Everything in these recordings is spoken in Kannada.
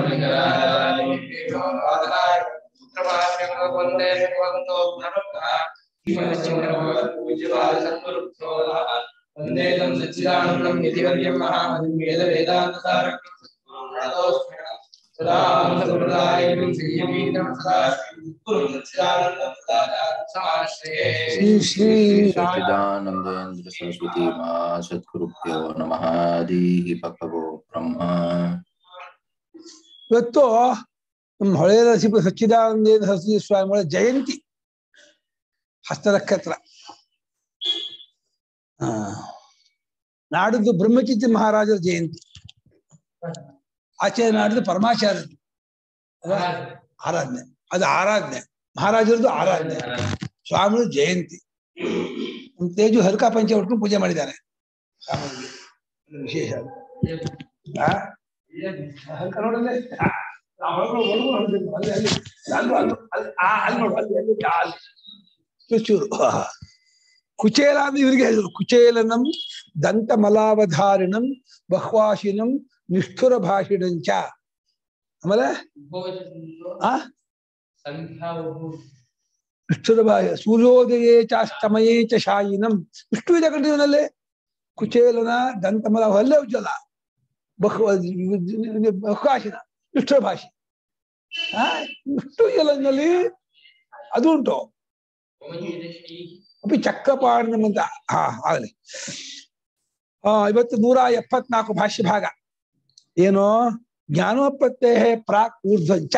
ವಂದೇದಂ ಸಚ್ಚಿದಾನಂದಂ ಯತಿವರ್ಯಂ ಮಹಾಮಹಿಂ ವೇದ ವೇದಾಂತಸಾರಂ ಸದಾ ಸಂಪ್ರದಾಯಂ ಶ್ರೀಯಮೀನಂ ಸದಾ ಗುರು ಸಚ್ಚಿದಾನಂದಂ ಸದಾ ಸಮಾಶ್ರಯೇ ಶ್ರೀ ಶ್ರೀ सच्चिदानंदेन्द्र सरस्वती मा सद्गुरुभ्यो नमः हरि भगवो ब्रह्म ಇವತ್ತು ನಮ್ಮ ಹೊಳೆ ನರಸೀಪುರ ಸಚ್ಚಿದಾನಂದೇಂದ್ರ ಸರಸ್ವತಿ ಸ್ವಾಮಿಗಳ ಜಯಂತಿ ಹಸ್ತನಕ್ಷತ್ರ ಆ, ನಾಡಿದ್ದು ಬ್ರಹ್ಮಚಿತ್ತ ಮಹಾರಾಜರ ಜಯಂತಿ ಆಚೆ ನಾಡಿದ್ದು ಪರಮಾಚಾರ್ಯ ಆರಾಧನೆ ಅದು ಆರಾಧನೆ ಮಹಾರಾಜರದ್ದು ಆರಾಧನೆ ಸ್ವಾಮಿಗಳು ಜಯಂತಿ ನಮ್ಮ ತೇಜು ಹರಕ ಪಂಚ ಹೊಟ್ಟು ಪೂಜೆ ಮಾಡಿದ್ದಾರೆ ಸ್ವಾಮಿಗಳಿಗೆ. ಇದು ವಿಶೇಷ ಆ? ಹರಕ ನೋಡಲ್ಲೇ? ಆ, ಆ ಹೊರಗಡೆ ಒಳಗೂ ಹೊರಡ್ಬೇಕು. ಅಲ್ಲಿ, ಅಲ್ಲಿ. ಅಲ್ಲೂ, ಅಲ್ಲೂ, ಅಲ್ಲಿ, ಆ, ಅಲ್ಲಿ ನೋಡು, ಅಲ್ಲಿ, ಅಲ್ಲಿ, ಆ, ಅಲ್ಲಿ. ಚೂರು ಆಹಾ. ಕುಚೇಲ ಅಂದ್ರೆ ಇವರಿಗೆ ಹೇಳಿದ್ರು ಕುಚೇಲನಂ ದಂತಮಲಾವಧಾರಿಣಂ ಬಹ್ವಾಶಿನಂ ನಿಷ್ಠುರ ಭಾಷಿಣಂಚ ಆಮೇಲೆ ಆ ನಿಷ್ಠುರ ಭಾಷ ಸೂರ್ಯೋದಯೇ ಚಾಸ್ತಮಯೇ ಚ ಶಾಯಿನಂ ಇಷ್ಟು ಇದೆ ಕಂಡು ಇವನಲ್ಲಿ ಕುಚೇಲನ ದಂತಮಲ ಅಲ್ಲೇ ಉಜ್ಜಲ ಬಹ್ವ ಬಹ್ವಾಶಿನ ನಿಷ್ಠುರ ಭಾಷೆ ಆ ಇಷ್ಟು ಎಲ್ಲನಲ್ಲಿ ಅದು ಉಂಟು ಅಪಿ ಚಕ್ರಪಾಣಂ ಅಂತ ಹಾ ಆಗಲಿ ಆ ಇವತ್ತು ನೂರ ಎಪ್ಪತ್ನಾಲ್ಕು ಭಾಷ್ಯ ಭಾಗ ಏನು ಜ್ಞಾನೋತ್ಪತ್ತೇ ಪ್ರಾಕ್ ಊರ್ಧ್ವಂಚ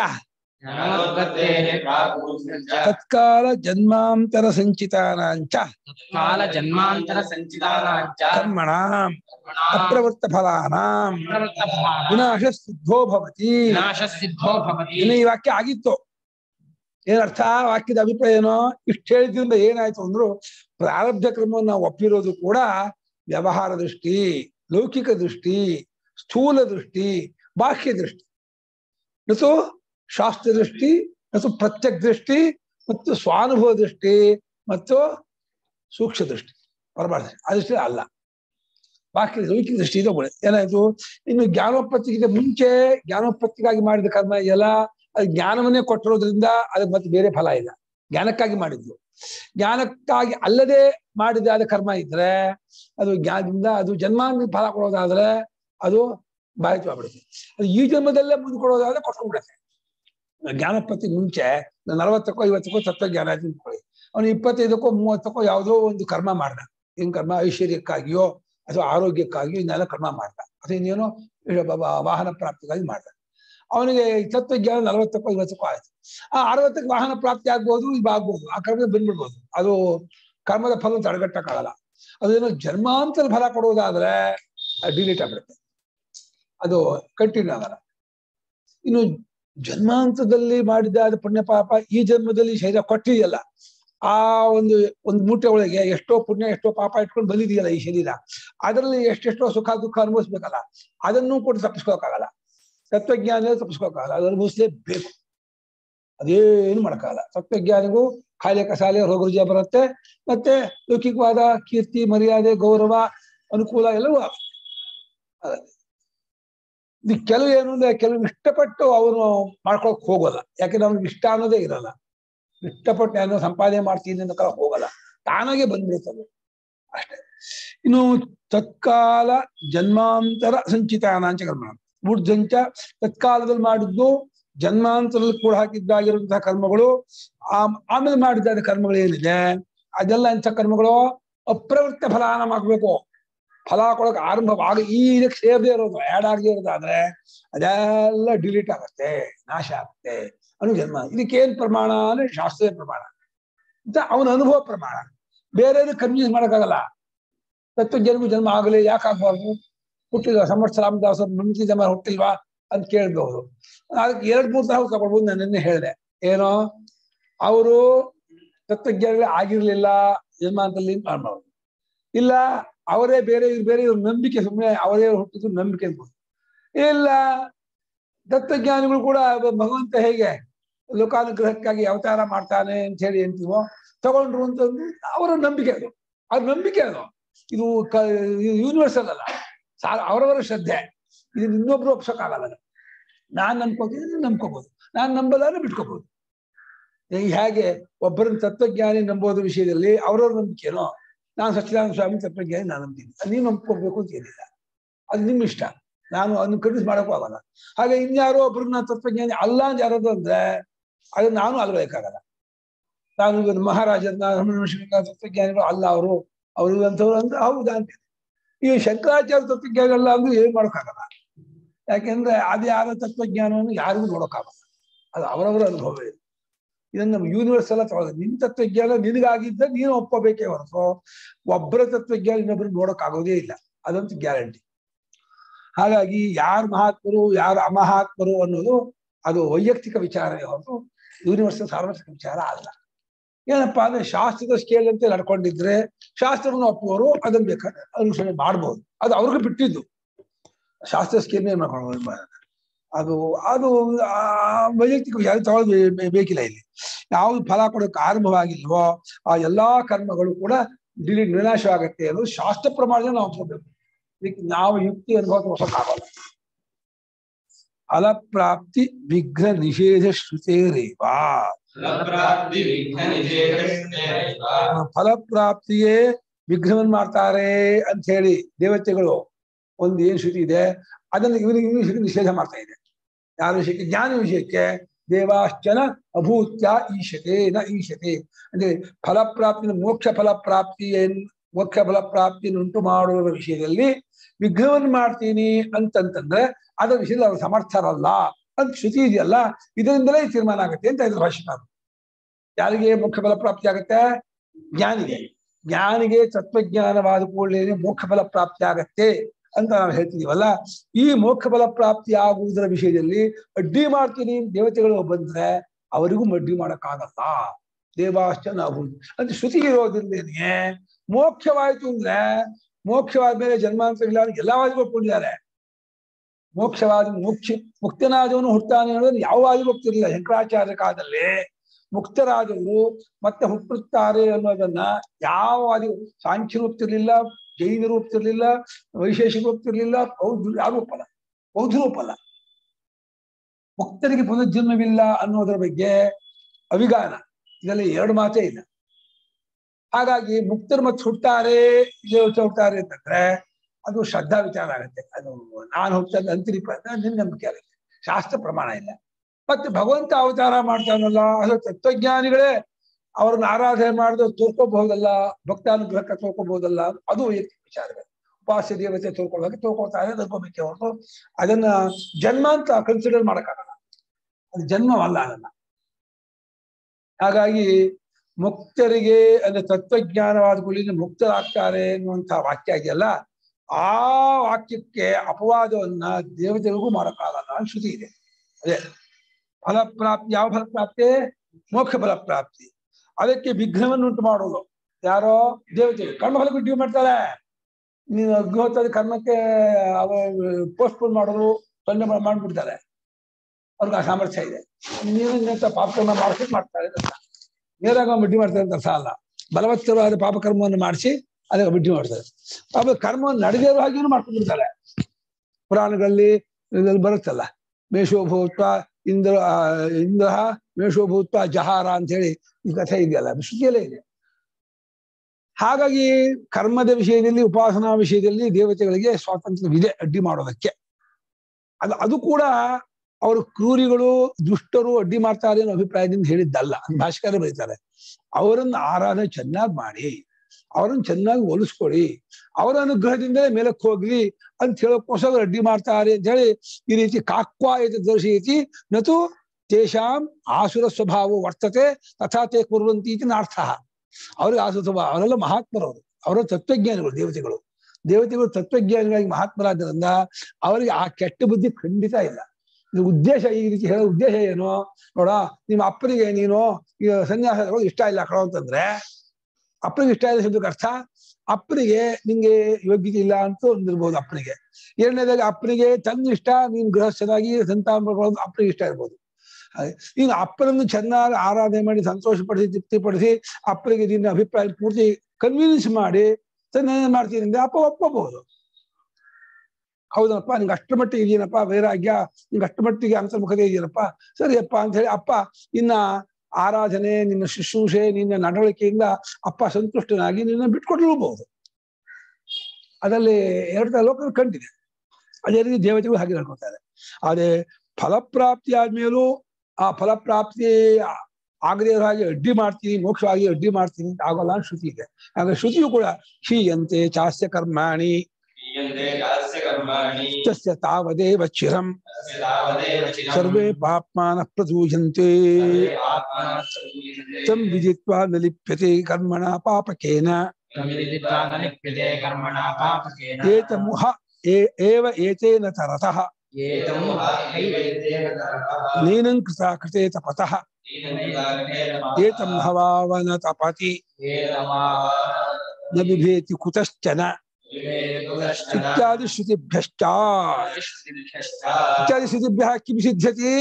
ತತ್ಕಾಲ ಜನ್ಮಾಂತರ ಸಂಚಿತಾನಾಂಚ ಕಾಲ ಜನ್ಮಾಂತರ ಸಂಚಿತಾನಾಂಚ ಕರ್ಮಣಾಂ ಅಪ್ರವೃತ್ತ ಫಲಾನಾಂ ವಿನಾಶ ಸಿದ್ಧೋ ಭವತಿ ವಿನಾಶ ಸಿದ್ಧೋ ಭವತಿ ಇನ್ನು ಈ ವಾಕ್ಯ ಆಗಿತ್ತು ಏನರ್ಥ ವಾಕ್ಯದ ಅಭಿಪ್ರಾಯ ಏನೋ ಇಷ್ಟು ಹೇಳಿದ್ರಿಂದ ಏನಾಯ್ತು ಅಂದ್ರು ಪ್ರಾರಬ್ಧ ಕ್ರಮವನ್ನು ನಾವು ಒಪ್ಪಿರೋದು ಕೂಡ ವ್ಯವಹಾರ ದೃಷ್ಟಿ ಲೌಕಿಕ ದೃಷ್ಟಿ ಸ್ಥೂಲ ದೃಷ್ಟಿ ಬಾಹ್ಯ ದೃಷ್ಟಿ ಮತ್ತು ಶಾಸ್ತ್ರ ದೃಷ್ಟಿ ಮತ್ತು ಪ್ರತ್ಯಕ್ ದೃಷ್ಟಿ ಮತ್ತು ಸ್ವಾನುಭವ ದೃಷ್ಟಿ ಮತ್ತು ಸೂಕ್ಷ್ಮ ದೃಷ್ಟಿ ಪರಮಾರ್ಥ ಅದೃಷ್ಟಿ ಅಲ್ಲ ಬಾಕಿ ಲೌಕಿಕ ದೃಷ್ಟಿ ಇದೆ ಒಳ್ಳೆ ಏನಾಯ್ತು ಇನ್ನು ಜ್ಞಾನೋತ್ಪತ್ತಿಗಿಂತ ಮುಂಚೆ ಜ್ಞಾನೋತ್ಪತ್ತಿಗಾಗಿ ಮಾಡಿದ ಕರ್ಮ ಎಲ್ಲ ಅದು ಜ್ಞಾನವನ್ನೇ ಕೊಟ್ಟಿರೋದ್ರಿಂದ ಅದಕ್ಕೆ ಮತ್ತೆ ಬೇರೆ ಫಲ ಇಲ್ಲ ಜ್ಞಾನಕ್ಕಾಗಿ ಮಾಡಿದ್ದು ಜ್ಞಾನಕ್ಕಾಗಿ ಅಲ್ಲದೆ ಮಾಡಿದಾದ ಕರ್ಮ ಇದ್ರೆ ಅದು ಜ್ಞಾನದಿಂದ ಅದು ಜನ್ಮಾಂತ ಫಲ ಕೊಡೋದಾದ್ರೆ ಅದು ಬಾಧಿತವಾಗ್ಬಿಡುತ್ತೆ ಅದು ಈ ಜನ್ಮದಲ್ಲೇ ಮುಂದೆ ಕೊಡೋದಾದ್ರೆ ಕೊಟ್ಕೊಂಡ್ಬಿಡುತ್ತೆ ಜ್ಞಾನೋತ್ಪತ್ತಿ ಮುಂಚೆ ನಲವತ್ತಕ್ಕೋ ಐವತ್ತಕ್ಕೋ ತತ್ವಜ್ಞಾನ ಆಯ್ತು ಅಂದ್ಕೊಳ್ಳಿ ಅವನು ಇಪ್ಪತ್ತೈದಕ್ಕೋ ಮೂವತ್ತಕ್ಕೋ ಯಾವುದೋ ಒಂದು ಕರ್ಮ ಮಾಡ್ದ ಏನ್ ಕರ್ಮ ಐಶ್ವರ್ಯಕ್ಕಾಗಿಯೋ ಅಥವಾ ಆರೋಗ್ಯಕ್ಕಾಗಿಯೋ ಇನ್ನೆಲ್ಲ ಕರ್ಮ ಮಾಡ್ದ ಅಥವಾ ಇನ್ನೇನೋ ವಾಹನ ಪ್ರಾಪ್ತಿಗಾಗಿ ಮಾಡ್ದ ಅವನಿಗೆ ಈ ತತ್ವಜ್ಞಾನ ನಲವತ್ತಕ್ಕೋ ಐವತ್ತಕ್ಕೋ ಆಯ್ತು ಆ ಅರವತ್ತಕ್ಕೆ ವಾಹನ ಪ್ರಾಪ್ತಿ ಆಗ್ಬೋದು ಇದು ಆಗ್ಬೋದು ಆ ಕರ್ಮ ಬಂದ್ಬಿಡ್ಬೋದು ಅದು ಕರ್ಮದ ಫಲ ತಡೆಗಟ್ಟಕ್ಕಾಗಲ್ಲ ಅದೇನೋ ಜನ್ಮಾಂತರ ಫಲ ಕೊಡೋದಾದ್ರೆ ಡಿಲೀಟ್ ಆಗ್ಬಿಡುತ್ತೆ ಅದು ಕಂಟಿನ್ಯೂ ಆಗಲ್ಲ ಇನ್ನು ಜನ್ಮಾಂತದಲ್ಲಿ ಮಾಡಿದ ಪುಣ್ಯ ಪಾಪ ಈ ಜನ್ಮದಲ್ಲಿ ಶರೀರ ಕೊಟ್ಟಿದೆಯಲ್ಲ ಆ ಒಂದು ಒಂದು ಮೂಟೆ ಒಳಗೆ ಎಷ್ಟೋ ಪುಣ್ಯ ಎಷ್ಟೋ ಪಾಪ ಇಟ್ಕೊಂಡು ಬಂದಿದೆಯಲ್ಲ ಈ ಶರೀರ ಅದರಲ್ಲಿ ಎಷ್ಟೆಷ್ಟೋ ಸುಖ ದುಃಖ ಅನುಭವಿಸ್ಬೇಕಲ್ಲ ಅದನ್ನು ಕೂಡ ತಪ್ಪಿಸ್ಕೋಕ್ಕಾಗಲ್ಲ ತತ್ವಜ್ಞಾನ ತಪ್ಪಿಸ್ಕೋಕ್ಕಾಗಲ್ಲ ಅದು ಅನುಭವಿಸ್ಲೇಬೇಕು ಅದೇನು ಮಾಡಕ್ಕಾಗಲ್ಲ ತತ್ವಜ್ಞಾನಿಗೂ ಖಾಲಿ ಕಸಾಲೆ ರೋಗ ರುಜಿನ ಬರುತ್ತೆ ಮತ್ತೆ ಲೌಕಿಕವಾದ ಕೀರ್ತಿ ಮರ್ಯಾದೆ ಗೌರವ ಅನುಕೂಲ ಎಲ್ಲವೂ ಆಗುತ್ತೆ ಅದಕ್ಕೆ. ಇದು ಕೆಲವು ಏನು ಅಂದ್ರೆ ಕೆಲವು ಇಷ್ಟಪಟ್ಟು ಅವನು ಮಾಡ್ಕೊಳಕ್ ಹೋಗಲ್ಲ ಯಾಕಂದ್ರೆ ಅವ್ನಿಗೆ ಇಷ್ಟ ಅನ್ನೋದೇ ಇರಲ್ಲ ಇಷ್ಟಪಟ್ಟು ನಾನು ಸಂಪಾದನೆ ಮಾಡ್ತೀನಿ ಅನ್ನೋ ಕಾಲ ಹೋಗಲ್ಲ ತಾನಾಗೆ ಬಂದ್ಬಿಡುತ್ತದು ಅಷ್ಟೇ ಇನ್ನು ತತ್ಕಾಲ ಜನ್ಮಾಂತರ ಸಂಚಿತಾನಾಂಚ ಕರ್ಮ ಊರ್ಜಂಚ ತತ್ಕಾಲದಲ್ಲಿ ಮಾಡಿದ್ದು ಜನ್ಮಾಂತರದಲ್ಲಿ ಕೂಡ ಹಾಕಿದ್ದಾಗಿರುವಂತಹ ಕರ್ಮಗಳು ಆಮ್- ಆಮೇಲೆ ಮಾಡಿದ್ದಾದ ಕರ್ಮಗಳು ಏನಿದೆ ಅದೆಲ್ಲ ಎಂಥ ಕರ್ಮಗಳು ಅಪ್ರವೃತ್ತ ಫಲಾನ ಮಾಡ್ಬೇಕು ಫಲ ಕೊಡಕ್ ಆರಂಭವಾಗ ಈ ಇದಕ್ಕೆ ಸೇರದೇ ಇರೋದು ಆ್ಯಡ್ ಆಗದೆ ಇರೋದಾದ್ರೆ ಅದೆಲ್ಲ ಡಿಲೀಟ್ ಆಗುತ್ತೆ ನಾಶ ಆಗುತ್ತೆ ಅನು ಜನ್ಮ ಇದಕ್ಕೇನ್ ಪ್ರಮಾಣ ಅಂದ್ರೆ ಶಾಸ್ತ್ರೀಯ ಪ್ರಮಾಣ ಅಂತ ಅವನ ಅನುಭವ ಪ್ರಮಾಣ ಬೇರೆ ಕನ್ವಿನ್ಸ್ ಮಾಡಕ್ಕಾಗಲ್ಲ ತತ್ವಜ್ಞನಿಗೂ ಜನ್ಮ ಆಗಲಿ ಯಾಕೆ ಆಗ್ಬಾರ್ದು ಹುಟ್ಟಿಲ್ವಾ ಸಮರ್ಥ ರಾಮದಾಸ ಮುಂಚೆ ಜನ್ಮ ಹುಟ್ಟಿಲ್ವಾ ಅಂತ ಕೇಳ್ಬಹುದು ಅದಕ್ಕೆ ಎರಡ್ ಮೂರು ತರ ತಗೊಳ್ಬೋದು ನಾನು ನಿನ್ನೆ ಹೇಳಿದೆ ಏನೋ ಅವರು ತತ್ವಜ್ಞಾನಿಗಳೇ ಆಗಿರ್ಲಿಲ್ಲ ಜನ್ಮಾಂತದಲ್ಲಿ ಅಂತ ಮಾಡ್ಬೋದು ಇಲ್ಲ ಅವರೇ ಬೇರೆ ಇವ್ರು ಬೇರೆ ಇವ್ರ ನಂಬಿಕೆ ಸುಮ್ಮನೆ ಅವರೇ ಹುಟ್ಟಿದ್ರು ನಂಬಿಕೆ ಅನ್ಬೋದು ಇಲ್ಲ ತತ್ವಜ್ಞಾನಿಗಳು ಕೂಡ ಭ- ಭಗವಂತ ಹೇಗೆ ಲೋಕಾನುಗ್ರಹಕ್ಕಾಗಿ ಅವತಾರ ಮಾಡ್ತಾನೆ ಅಂತ ಹೇಳಿ ಅಂತೀವೋ ತಗೊಂಡ್ರು ಅಂತಂದು ಅವರ ನಂಬಿಕೆ ಅದು ಅವ್ರ ನಂಬಿಕೆ ಅದು ಇದು ಯೂನಿವರ್ಸಲ್ ಅಲ್ಲ ಸಾ ಅವರವರ ಶ್ರದ್ಧೆ ಇದನ್ನ ಇನ್ನೊಬ್ರು ಒಪ್ಸೋಕ್ಕಾಗಲ್ಲ ಅದು. ನಾನ್ ನಂಬ್ಕೋತೀನಿ ನೀನ್ ನಂಬ್ಕೋಬಹುದು ನಾನ್ ನಂಬಲಾದ್ರೆ ಬಿಟ್ಕೋಬಹುದು ಈಗ ಹೇಗೆ ಒಬ್ಬರನ್ನ ತತ್ವಜ್ಞಾನಿ ನಂಬೋದ್ರ ವಿಷಯದಲ್ಲಿ ಅವ್ರವ್ರ ನಂಬಿಕೆನೋ ನಾನು ಸಚ್ಚಿದಾನಂದ ಸ್ವಾಮಿ ತತ್ವಜ್ಞಾನಿ ನಾನು ನಂಬ್ತೀನಿ ಅದ್ ನೀವು ನಂಬ್ಕೋಬೇಕು ಅಂತ ಏನಿಲ್ಲ ಅದು ನಿಮ್ಮ ಇಷ್ಟ ನಾನು ಅದನ್ನ ಕನ್ವಿನ್ಸ್ ಮಾಡಕ್ಕೂ ಆಗಲ್ಲ ಹಾಗೆ ಇನ್ಯಾರೋ ಒಬ್ರನ್ನ ತತ್ವಜ್ಞಾನಿ ಅಲ್ಲ ಅಂತ ಯಾರಾದ್ರು ಅಂದ್ರೆ ಅದನ್ನ ನಾನು ಅಲ್ಬೇಕಾಗಲ್ಲ ನಾನು ಇವತ್ತು ಮಹಾರಾಜರನ್ನ ರಮಣ ಮಹರ್ಷಿಗಳನ್ನ ತತ್ವಜ್ಞಾನಿಗಳು ಅಲ್ಲ ಅವರು ಅವರು ಅಂತವ್ರು ಅಂದ್ರೆ ಹೌದಾ ಅಂತ ಈ ಶಂಕರಾಚಾರ್ಯ ತತ್ವಜ್ಞಾನಿಗಳಲ್ಲ ಅಂದ್ರೆ ಏನ್ ಮಾಡೋಕ್ಕಾಗಲ್ಲ ಯಾಕೆಂದ್ರೆ ಅದು ಯಾರ ತತ್ವಜ್ಞಾನವನ್ನು ಯಾರಿಗೂ ನೋಡೋಕ್ಕಾಗಲ್ಲ ಅದು ಅವರವರ ಅನುಭವ ಇದೆ ಇದನ್ನ ನಮ್ಮ ಯೂನಿವರ್ಸ್ ಎಲ್ಲ ತಗೊಳ್ಳೋದು ನಿನ್ ತತ್ವಜ್ಞಾನ ನಿನಗಾಗಿದ್ದ ನೀನು ಒಪ್ಪಬೇಕೇ ಹೊರತು ಒಬ್ಬರ ತತ್ವಜ್ಞಾನ ಇನ್ನೊಬ್ರಿಗೆ ನೋಡೋಕ್ಕಾಗೋದೇ ಇಲ್ಲ ಅದಂತೂ ಗ್ಯಾರಂಟಿ ಹಾಗಾಗಿ ಯಾರು ಮಹಾತ್ಮರು ಯಾರು ಅಮಹಾತ್ಮರು ಅನ್ನೋದು ಅದು ವೈಯಕ್ತಿಕ ವಿಚಾರವೇ ಹೊರತು ಯೂನಿವರ್ಸಲ್ ಸಾರ್ವತ್ರಿಕ ವಿಚಾರ ಅಲ್ಲ ಏನಪ್ಪಾ ಅಂದ್ರೆ ಶಾಸ್ತ್ರದ ಸ್ಕೇಲ್ ಅಂತ ನಡ್ಕೊಂಡಿದ್ರೆ ಶಾಸ್ತ್ರವನ್ನು ಒಪ್ಪುವವರು ಅದನ್ನ ಬೇಕಾದ್ರೆ ಅನುಸರಣೆ ಮಾಡ್ಬೋದು ಅದು ಅವ್ರಿಗೆ ಬಿಟ್ಟಿದ್ದು ಶಾಸ್ತ್ರ ಸ್ಕೇಲ್ ಮಾಡ್ಕೊಂಡು ಅದು ಅದು ಆ ವೈಯಕ್ತಿಕ ವಿಚಾರ ತಗೊಳ್ಳೋದು ಬೇ- ಬೇ- ಬೇಕಿಲ್ಲ ಇಲ್ಲಿ ಯಾವ್ದು ಫಲ ಕೊಡೋಕೆ ಆರಂಭವಾಗಿಲ್ವೋ ಆ ಎಲ್ಲಾ ಕರ್ಮಗಳು ಕೂಡ ಡಿಲಿ ವಿನಾಶವಾಗತ್ತೆ ಅನ್ನೋದು ಶಾಸ್ತ್ರ ಪ್ರಮಾಣದಲ್ಲಿ ನಾವು ಒಪ್ಕೋಬೇಕು ಇದಕ್ಕೆ ನಾವು ಯುಕ್ತಿ ಅನುಭವ ತೋರ್ಸಕ್ಕಾಗಲ್ಲ ಫಲಪ್ರಾಪ್ತಿ ವಿಘ್ನ ನಿಷೇಧ ಶ್ರುತೇರೇವಾ ಫಲಪ್ರಾಪ್ತಿ ವಿಘ್ನ ನಿಷೇಧಶ್ರೇಯೈವ. ಫಲಪ್ರಾಪ್ತಿಯೇ ವಿಘ್ನವನ್ ಮಾಡ್ತಾರೆ ಅಂತ ಹೇಳಿ ದೇವತೆಗಳು ಒಂದು ಏನ್ ಶ್ರುತಿ ಇದೆ ಅದನ್ನು ಇವನಿಗೆ ಇವನು ವಿಷಯಕ್ಕೆ ನಿಷೇಧ ಮಾಡ್ತಾ ಇದೆ ಯಾರ ವಿಷಯಕ್ಕೆ ಜ್ಞಾನ ವಿಷಯಕ್ಕೆ ದೇವಾಶ್ಚನ ಅಭೂತ್ಯ ಈಶತೆ ನ ಈಶತೆ ಅಂದ್ರೆ ಫಲಪ್ರಾಪ್ತಿ ಮೋಕ್ಷ ಫಲಪ್ರಾಪ್ತಿಯನ್ ಮೋಕ್ಷ ಫಲಪ್ರಾಪ್ತಿಯನ್ನು ಉಂಟು ಮಾಡುವ ವಿಷಯದಲ್ಲಿ ವಿಘ್ನವನ್ನು ಮಾಡ್ತೀನಿ ಅಂತಂತಂದ್ರೆ ಅದರ ವಿಷಯದಲ್ಲಿ ಅವರು ಸಮರ್ಥರಲ್ಲ ಅಂತ ಶ್ರುತಿ ಇದೆಯಲ್ಲ ಇದರಿಂದಲೇ ತೀರ್ಮಾನ ಆಗುತ್ತೆ ಅಂತ ಇದ್ರ ಭಾಷಣ ಯಾರಿಗೆ ಮೋಕ್ಷ ಫಲ ಪ್ರಾಪ್ತಿ ಆಗುತ್ತೆ ಜ್ಞಾನಿಗೆ ಜ್ಞಾನಿಗೆ ತತ್ವಜ್ಞಾನವಾದ ಕೂಡಲೇ ಮೋಕ್ಷ ಫಲ ಪ್ರಾಪ್ತಿ ಆಗತ್ತೆ ಅಂತ ನಾವು ಹೇಳ್ತಿದೀವಲ್ಲ ಈ ಮೋಕ್ಷ ಫಲ ಪ್ರಾಪ್ತಿ ಆಗುವುದರ ವಿಷಯದಲ್ಲಿ ಅಡ್ಡಿ ಮಾಡ್ತೀನಿ ದೇವತೆಗಳು ಬಂದ್ರೆ ಅವರಿಗೂ ಅಡ್ಡಿ ಮಾಡಕ್ಕಾಗಲ್ಲ ದೇವಾಶ್ಚ ನಾವು ಅಂತ ಶ್ರುತಿ ಇರೋದ್ರಿಂದೇನೆ ಮೋಕ್ಷವಾಯ್ತು ಅಂದ್ರೆ ಮೋಕ್ಷವಾದ ಮೇಲೆ ಜನ್ಮಾಂತರಿಲ್ಲ ಎಲ್ಲಾ ವಾದಿಗಳು ಒಪ್ಕೊಂಡಿದ್ದಾರೆ ಮೋಕ್ಷವಾದ ಮೋಕ್ಷ ಮುಕ್ತನಾದವನು ಹುಟ್ಟಾನೆ ಅನ್ನೋದನ್ನ ಯಾವ ವಾದಿಗೂ ಒಪ್ತಿರ್ಲಿಲ್ಲ ಶಂಕರಾಚಾರ್ಯ ಕಾಲದಲ್ಲಿ ಮುಕ್ತರಾದವರು ಮತ್ತೆ ಹುಟ್ಟುತ್ತಾರೆ ಅನ್ನೋದನ್ನ ಯಾವ ವಾದಿಗೂ ಸಾಂಖ್ಯರು ಒಪ್ತಿರ್ಲಿಲ್ಲ ಜೈನರು ಒಪ್ತಿರ್ಲಿಲ್ಲ ವೈಶೇಷಿಕರು ಒಪ್ತಿರ್ಲಿಲ್ಲ ಬೌದ್ಧರು ಯಾರು ಒಪ್ಪಲ್ಲ ಬೌದ್ಧರು ಒಪ್ಪಲ್ಲ ಮುಕ್ತರಿಗೆ ಪುನರ್ಜನ್ಮವಿಲ್ಲ ಅನ್ನೋದರ ಬಗ್ಗೆ ಅವಿಗಾನ ಇದರಲ್ಲಿ ಎರಡು ಮಾತೇ ಇಲ್ಲ ಹಾಗಾಗಿ ಮುಕ್ತರು ಮತ್ತೆ ಹುಟ್ಟಾರೆ ದೇವತೆ ಹುಟ್ಟಾರೆ ಅಂತಂದ್ರೆ ಅದು ಶ್ರದ್ಧಾ ವಿಚಾರ ಆಗುತ್ತೆ ಅದು ನಾನು ಹುಟ್ಟದ ಅಂತಿರಿಪ ಅಂದ್ರೆ ನಿನ್ನ ನಂಬಿಕೆ ಆಗುತ್ತೆ ಶಾಸ್ತ್ರ ಪ್ರಮಾಣ ಇಲ್ಲ ಮತ್ತೆ ಭಗವಂತ ಅವತಾರ ಮಾಡ್ತಾನಲ್ಲ ಅದು ತತ್ವಜ್ಞಾನಿಗಳೇ ಅವ್ರನ್ನ ಆರಾಧನೆ ಮಾಡಿದ್ರೆ ತೋರ್ಕೋಬಹುದಲ್ಲ ಭಕ್ತಾನುಗ್ರಹಕ್ಕೆ ತೋರ್ಕೋಬಹುದಲ್ಲ ಅದು ವೈಯಕ್ತಿಕ ವಿಚಾರವೇ ಉಪಾಸ್ಯ ದೇವತೆ ತೋರ್ಕೊಳ್ಳೋಕೆ ತೋರ್ಕೊಳ್ತಾರೆ ತೋರ್ಕೋಬೇಕೆ ಹೊರತು ಅದನ್ನ ಜನ್ಮ ಅಂತ ಕನ್ಸಿಡರ್ ಮಾಡಕ್ಕಾಗಲ್ಲ ಅದು ಜನ್ಮವಲ್ಲ ಅದನ್ನ ಹಾಗಾಗಿ ಮುಕ್ತರಿಗೆ ಅಂದ್ರೆ ತತ್ವಜ್ಞಾನವಾದ ಕೂಡಲೇ ಮುಕ್ತರಾಗ್ತಾರೆ ಎನ್ನುವಂತಹ ವಾಕ್ಯ ಇದೆಯಲ್ಲ ಆ ವಾಕ್ಯಕ್ಕೆ ಅಪವಾದವನ್ನ ದೇವತೆಗಳಿಗೂ ಮಾಡಕ್ಕಾಗಲ್ಲ ಅಂತ ಶ್ರುತಿ ಇದೆ ಅದೇ ಫಲಪ್ರಾಪ್ತಿ ಯಾವ ಫಲಪ್ರಾಪ್ತಿ ಮೋಕ್ಷ ಫಲಪ್ರಾಪ್ತಿ ಅದಕ್ಕೆ ವಿಘ್ನವನ್ನು ಉಂಟು ಮಾಡೋದು ಯಾರೋ ದೇವತೆಗಳು ಕರ್ಮಫಲ ಬಿಟ್ಟು ಮಾಡ್ತಾರೆ ನೀನು ಅಗ್ನಿಹೋತ್ರದ ಕರ್ಮಕ್ಕೆ ಅವ ಪೋಸ್ಟ್ಪೋನ್ ಮಾಡೋರು ಸೊನ್ನೆ ಮಾಡ್- ಮಾಡ್ಬಿಡ್ತಾರೆ ಅವ್ರಿಗೆ ಆ ಸಾಮರ್ಥ್ಯ ಇದೆ ನೀನು ಇನ್ನಂತ ಪಾಪಕರ್ಮ ಮಾಡಿಸ್ಬಿಟ್ಟು ಮಾಡ್ತಾರೆ ಅಂತ ನೇರಾಗ ಬಿಡ್ಡಿ ಮಾಡ್ತಾರೆ ಅಂತ ಅರ್ಥ ಅಲ್ಲ ಬಲವತ್ತರವಾದ ಪಾಪಕರ್ಮವನ್ನು ಮಾಡಿಸಿ ಅದಕ್ಕೆ ಬಿಡ್ಡಿ ಮಾಡ್ತಾರೆ ಪಾಪ ಕರ್ಮವನ್ನು ನಡೆದಿರೋ ಹಾಗೇನು ಮಾಡ್ಕೊಂಡಿರ್ತಾರೆ ಪುರಾಣಗಳಲ್ಲಿ ಇದ್ರಲ್ಲಿ ಬರುತ್ತಲ್ಲ ಮೇಷೋಭೂತ್ವ ಇಂದ್ರ ಆ, ಇಂದ್ರ ಮೇಷೋಭೂತ್ವ ಜಹಾರ ಅಂತ ಹೇಳಿ ಈ ಕಥೆ ಇದೆಯಲ್ಲ ಶ್ರುತಿಯಲ್ಲೇ ಇದೆ ಹಾಗಾಗಿ ಕರ್ಮದ ವಿಷಯದಲ್ಲಿ ಉಪಾಸನಾ ವಿಷಯದಲ್ಲಿ ದೇವತೆಗಳಿಗೆ ಸ್ವಾತಂತ್ರ್ಯವಿದೆ ಅಡ್ಡಿ ಮಾಡೋದಕ್ಕೆ ಅದು ಅದು ಕೂಡ ಅವರು ಕ್ರೂರಿಗಳು ದುಷ್ಟರು ಅಡ್ಡಿ ಮಾಡ್ತಾರೆ ಅನ್ನೋ ಅಭಿಪ್ರಾಯದಿಂದ ಹೇಳಿದ್ದಲ್ಲ ಭಾಷೆಕಾರ ಬರೀತಾರೆ ಅವರನ್ನ ಆರಾಧನೆ ಚೆನ್ನಾಗಿ ಮಾಡಿ ಅವರನ್ನು ಚೆನ್ನಾಗಿ ಒಲಿಸ್ಕೊಡಿ ಅವರ ಅನುಗ್ರಹದಿಂದಲೇ ಮೇಲಕ್ಕೆ ಹೋಗ್ಲಿ ಅಂತ ಹೇಳೋಕ್ಕೋಸ್ಕರ ಅಡ್ಡಿ ಮಾಡ್ತಾರೆ ಅಂತ ಹೇಳಿ ಈ ರೀತಿ ಕಾಕ್ವಾಯತ ದರ್ಶಯತಿ ನತು ತೇಷಾಂ ಆಸುರ ಸ್ವಭಾವ ವರ್ತತೆ ತಥಾ ತೇ ಕುರ್ವಂತಿ ಇತಿ ನಾರ್ಥ ಅವ್ರಿಗೆ ಆಸುರ ಸ್ವಭಾವ ಅವರೆಲ್ಲ ಮಹಾತ್ಮರವರು ಅವರ ತತ್ವಜ್ಞಾನಿಗಳು ದೇವತೆಗಳು ದೇವತೆಗಳು ತತ್ವಜ್ಞಾನಿಗಳಾಗಿ ಮಹಾತ್ಮರಾದ್ದರಿಂದ ಅವರಿಗೆ ಆ ಕೆಟ್ಟ ಬುದ್ಧಿ ಖಂಡಿತ ಇಲ್ಲ ಇದು ಉದ್ದೇಶ ಈ ರೀತಿ ಹೇಳೋ ಉದ್ದೇಶ ಏನು ನೋಡ ನಿಮ್ಮ ಅಪ್ಪನಿಗೆ ನೀನು ಈ ಸನ್ಯಾಸ ತಗೊಳ್ಳೋದು ಇಷ್ಟ ಇಲ್ಲ ಕಣೋ ಅಂತಂದ್ರೆ ಅಪ್ಪನಿಗೆ ಇಷ್ಟ ಇಲ್ಲ ಶಬ್ದಕ್ಕೆ ಅರ್ಥ ಅಪ್ಪನಿಗೆ ನಿಂಗೆ ಯೋಗ್ಯತೆ ಇಲ್ಲ ಅಂತ ಒಂದಿರ್ಬೋದು ಅಪ್ಪನಿಗೆ ಎರಡನೇದಾಗಿ ಅಪ್ಪನಿಗೆ ತನ್ನ ಇಷ್ಟ ನೀನು ಗೃಹಸ್ಥನಾಗಿ ಸಂತಾನ ಪಡ್ಕೊಳ್ಳೋದು ಅಪ್ಪನಿಗೆ ಇಷ್ಟ ಇರ್ಬೋದು ಹಾಗೆ ನೀನು ಅಪ್ಪನನ್ನು ಚೆನ್ನಾಗಿ ಆರಾಧನೆ ಮಾಡಿ ಸಂತೋಷಪಡಿಸಿ ತೃಪ್ತಿಪಡಿಸಿ ಅಪ್ಪನಿಗೆ ನಿನ್ನ ಅಭಿಪ್ರಾಯ ಪೂರ್ತಿ ಕನ್ವಿನ್ಸ್ ಮಾಡಿ ತನ್ನ ಮಾಡ್ತೀನಿ ಅಂದ್ರೆ ಅಪ್ಪ ಒಪ್ಪಬಹುದು ಹೌದನಪ್ಪ ನಿಂಗೆ ಅಷ್ಟು ಮಟ್ಟಿಗೆ ಇದೆಯೇನಪ್ಪ ವೈರಾಗ್ಯ ನಿಂಗೆ ಅಷ್ಟು ಮಟ್ಟಿಗೆ ಅಂತರ್ಮುಖತೆ ಇದೆಯೇನಪ್ಪ ಸರಿಯಪ್ಪ ಅಂತ ಹೇಳಿ ಅಪ್ಪ ಇನ್ನ ಆರಾಧನೆ ನಿನ್ನ ಶುಶ್ರೂಷೆ ನಿನ್ನ ನಡವಳಿಕೆಯಿಂದ ಅಪ್ಪ ಸಂತುಷ್ಟನಾಗಿ ನಿನ್ನ ಬಿಟ್ಕೊಡ್ಲೂಬಹುದು ಅದರಲ್ಲಿ ಎರಡು ತರ ಲೋಕ ಕಂಡಿದೆ ಅದೇ ರೀತಿ ದೇವತೆಗಳು ಹಾಗೆ ನಡ್ಕೊತಾರೆ ಅದೇ ಫಲಪ್ರಾಪ್ತಿ ಆದ್ಮೇಲೂ ಆ ಫಲಪ್ರಾಪ್ತಿ ಆಗದೇ ಇರೋ ಹಾಗೆ ಅಡ್ಡಿ ಮಾಡ್ತೀನಿ ಮೋಕ್ಷವಾಗಿ ಅಡ್ಡಿ ಮಾಡ್ತೀನಿ ಅಂತ ಆಗೋಲ್ಲ ಅಂತ ಶ್ರುತಿ ಇದೆ ಹಾಗೆ ಶ್ರುತಿಯು ಕೂಡ ಕ್ಷೀಯಂತೆ ಚಾಸ್ಯ ಕರ್ಮಾಣಿ ಕ್ರಿಯಂತೆ ದಾಸ್ಯ ಕರ್ಮಾಣಿ ತಸ್ಯ ತಾವದೇವ ಚಿರಂ ತಸ್ಯ ತಾವದೇವ ಚಿರಂ ಸರ್ವೇ ಪಾಪ್ಮಾನ ಪ್ರಸೂಯಂತೆ ಸರ್ವೇ ಆತ್ಮನಃ ಪ್ರಸೂಯಂತೆ. ತಂ ವಿದಿತ್ವಾ ನ ಲಿಪ್ಯತೆ ಕರ್ಮಣ ಪಾಪಕೇನ ತಮಿದಿತ್ವಾ ನ ಲಿಪ್ಯತೆ ಕರ್ಮಣ ಪಾಪಕೇನ ಏತಮುಹ ಏ- ಏವ ಏತೇನ ತರತಃ ಏತಂ ಹೈವೇದೇವ ತರಃ. ನೀನಂ ಕೃತ ಕೃತೆ ತಪತಃ ಏತಂ ಏತಂ ಹವಾವನ ತಪತಿ ಏತಮಾ ನ ಬಿಭೇತಿ ಕುತಶ್ಚನ ವಿವೇಕುದಶ್ಚನ ಇತ್ಯಾದಿ ಶ್ರುತಿಭ್ಯಶ್ಚ ಶ್ರುತಿಭ್ಯಶ್ಚ ಇತ್ಯಾದಿ ಶ್ರುತಿಭ್ಯಃ ಕಿಂ ಸಿದ್ಧ್ಯತಿ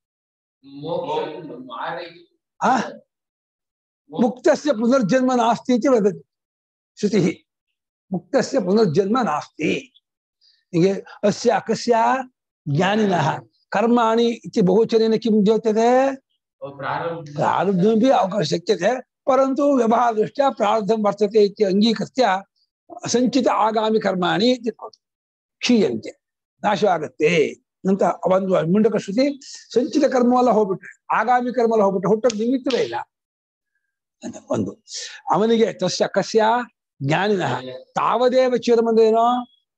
ಆ ಮುಕ್ತಸ್ಯ ಪುನರ್ಜನ್ಮ ನಾಸ್ತಿ ಇತಿ ವದತಿ ಶ್ರುತಿಃ ಮುಕ್ತಸ್ಯ ಪುನರ್ಜನ್ಮ ನಾಸ್ತಿ ಹೀಗೆ ಅಸ್ಯ ಅಕಸ್ಯ ಜ್ಞಾನಿನಃ ಕರ್ಮಾಣಿ ಇತಿ ಬಹುಚನೇನ ಕಿಂ ದ್ಯೋತ್ಯತೆ ಪ್ರಾರಬ್ಧಮಪಿ ಅವಕಾಶ ಶಕ್ಯತೆ ಪರಂತು ವ್ಯವಹಾರ ದೃಷ್ಟ್ಯಾ ಪ್ರಾರಬ್ಧಂ ವರ್ತತೆ ಇತಿ ಅಂಗೀಕೃತ್ಯ ಸಂಚಿತ ಆಗಾಮಿ ಕರ್ಮಾಣಿ ಇತಿ ಭವತಿ. ಕ್ಷೀಯಂತೆ ನಾಶವಾಗತ್ತೆ ಅಂತ ಒಂದು ಮುಂಡಕ ಶ್ರುತಿ ಸಂಚಿತ ಕರ್ಮವೆಲ್ಲ ಹೋಗ್ಬಿಟ್ರೆ ಆಗಾಮಿ ಕರ್ಮ ಎಲ್ಲ ಹೋಗ್ಬಿಟ್ರೆ ಹುಟ್ಟಕ್ಕೆ ನಿಮಿತ್ತವೇ ಇಲ್ಲ ಅಂತ ಒಂದು ಅವನಿಗೆ ತಸ್ಯ ಕಸ್ಯ ಜ್ಞಾನಿನಃ ತಾವದೇವ ಚಿರಮಂದೇನೋ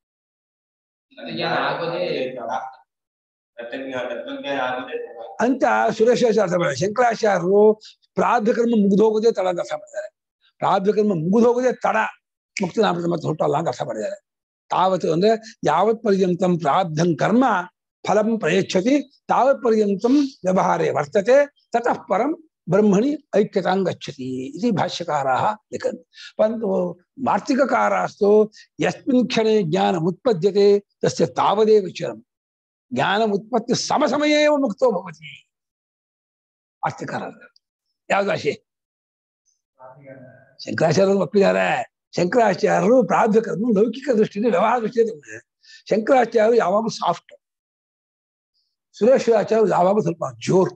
ಅಂತ ಸುರೇಶಾಚಾರ್ಯ ಅರ್ಥ ಮಾಡ್ತಾರೆ ಶಂಕರಾಚಾರ್ಯರು ಪ್ರಾರಬ್ಧ ಕರ್ಮ ಮುಗಿದು ಹೋಗೋದೇ ತಡ ಅಂತ ಅರ್ಥ ಮಾಡಿದ್ದಾರೆ ಪ್ರಾರಬ್ಧ ಕರ್ಮ ಮುಗಿದು ಹೋಗೋದೇ ತಡ ಮುಕ್ತಿ ನಾಮೃತ ಮತ್ತೆ ಹುಟ್ಟಲ್ಲ ಅಂತ ಅರ್ಥ ಮಾಡಿದ್ದಾರೆ ತಾವತ್ತು ಅಂದ್ರೆ ಯಾವತ್ ಪರ್ಯಂತಂ ಪ್ರಾರಬ್ಧಂ ಕರ್ಮ ಫಲಂ ಪ್ರಯಚ್ಛತಿ ತಾವತ್ ಪರ್ಯಂತಂ ವ್ಯವಹಾರೇ ವರ್ತತೆ ತತಃ ಪರಂ ಬ್ರಹ್ಮಣಿ ಐಕ್ಯತಾಂ ಗಚ್ಚತಿ ಇತಿ ಭಾಷ್ಯಕಾರಾः लिखन्ति परन्तु वार्तिककारास्तु यस्मिन् क्षणे ज्ञानमुत्पद्यते तस्य तावदेव चिरम् ज्ञानमुत्पत्ति समसमये एव मुक्तो भवति ವಾರ್ತಿಕಾರ ಯಾವ್ದು ಭಾಷೆ ಶಂಕರಾಚಾರ್ಯರು ಒಪ್ಪಿದ್ದಾರೆ ಶಂಕರಾಚಾರ್ಯರು ಪ್ರಾರಬ್ಧ ಕರ್ಮ ಲೌಕಿಕ ದೃಷ್ಟಿಯಿಂದ ವ್ಯವಹಾರ ದೃಷ್ಟಿಯಿಂದ ತಗೊಂಡಿದ್ದಾರೆ. ಶಂಕರಾಚಾರ್ಯರು ಯಾವಾಗಲೂ ಸಾಫ್ಟ್ ಸುರೇಶ್ವರಾಚಾರ್ಯರು ಯಾವಾಗಲೂ ಸ್ವಲ್ಪ ಜೋರು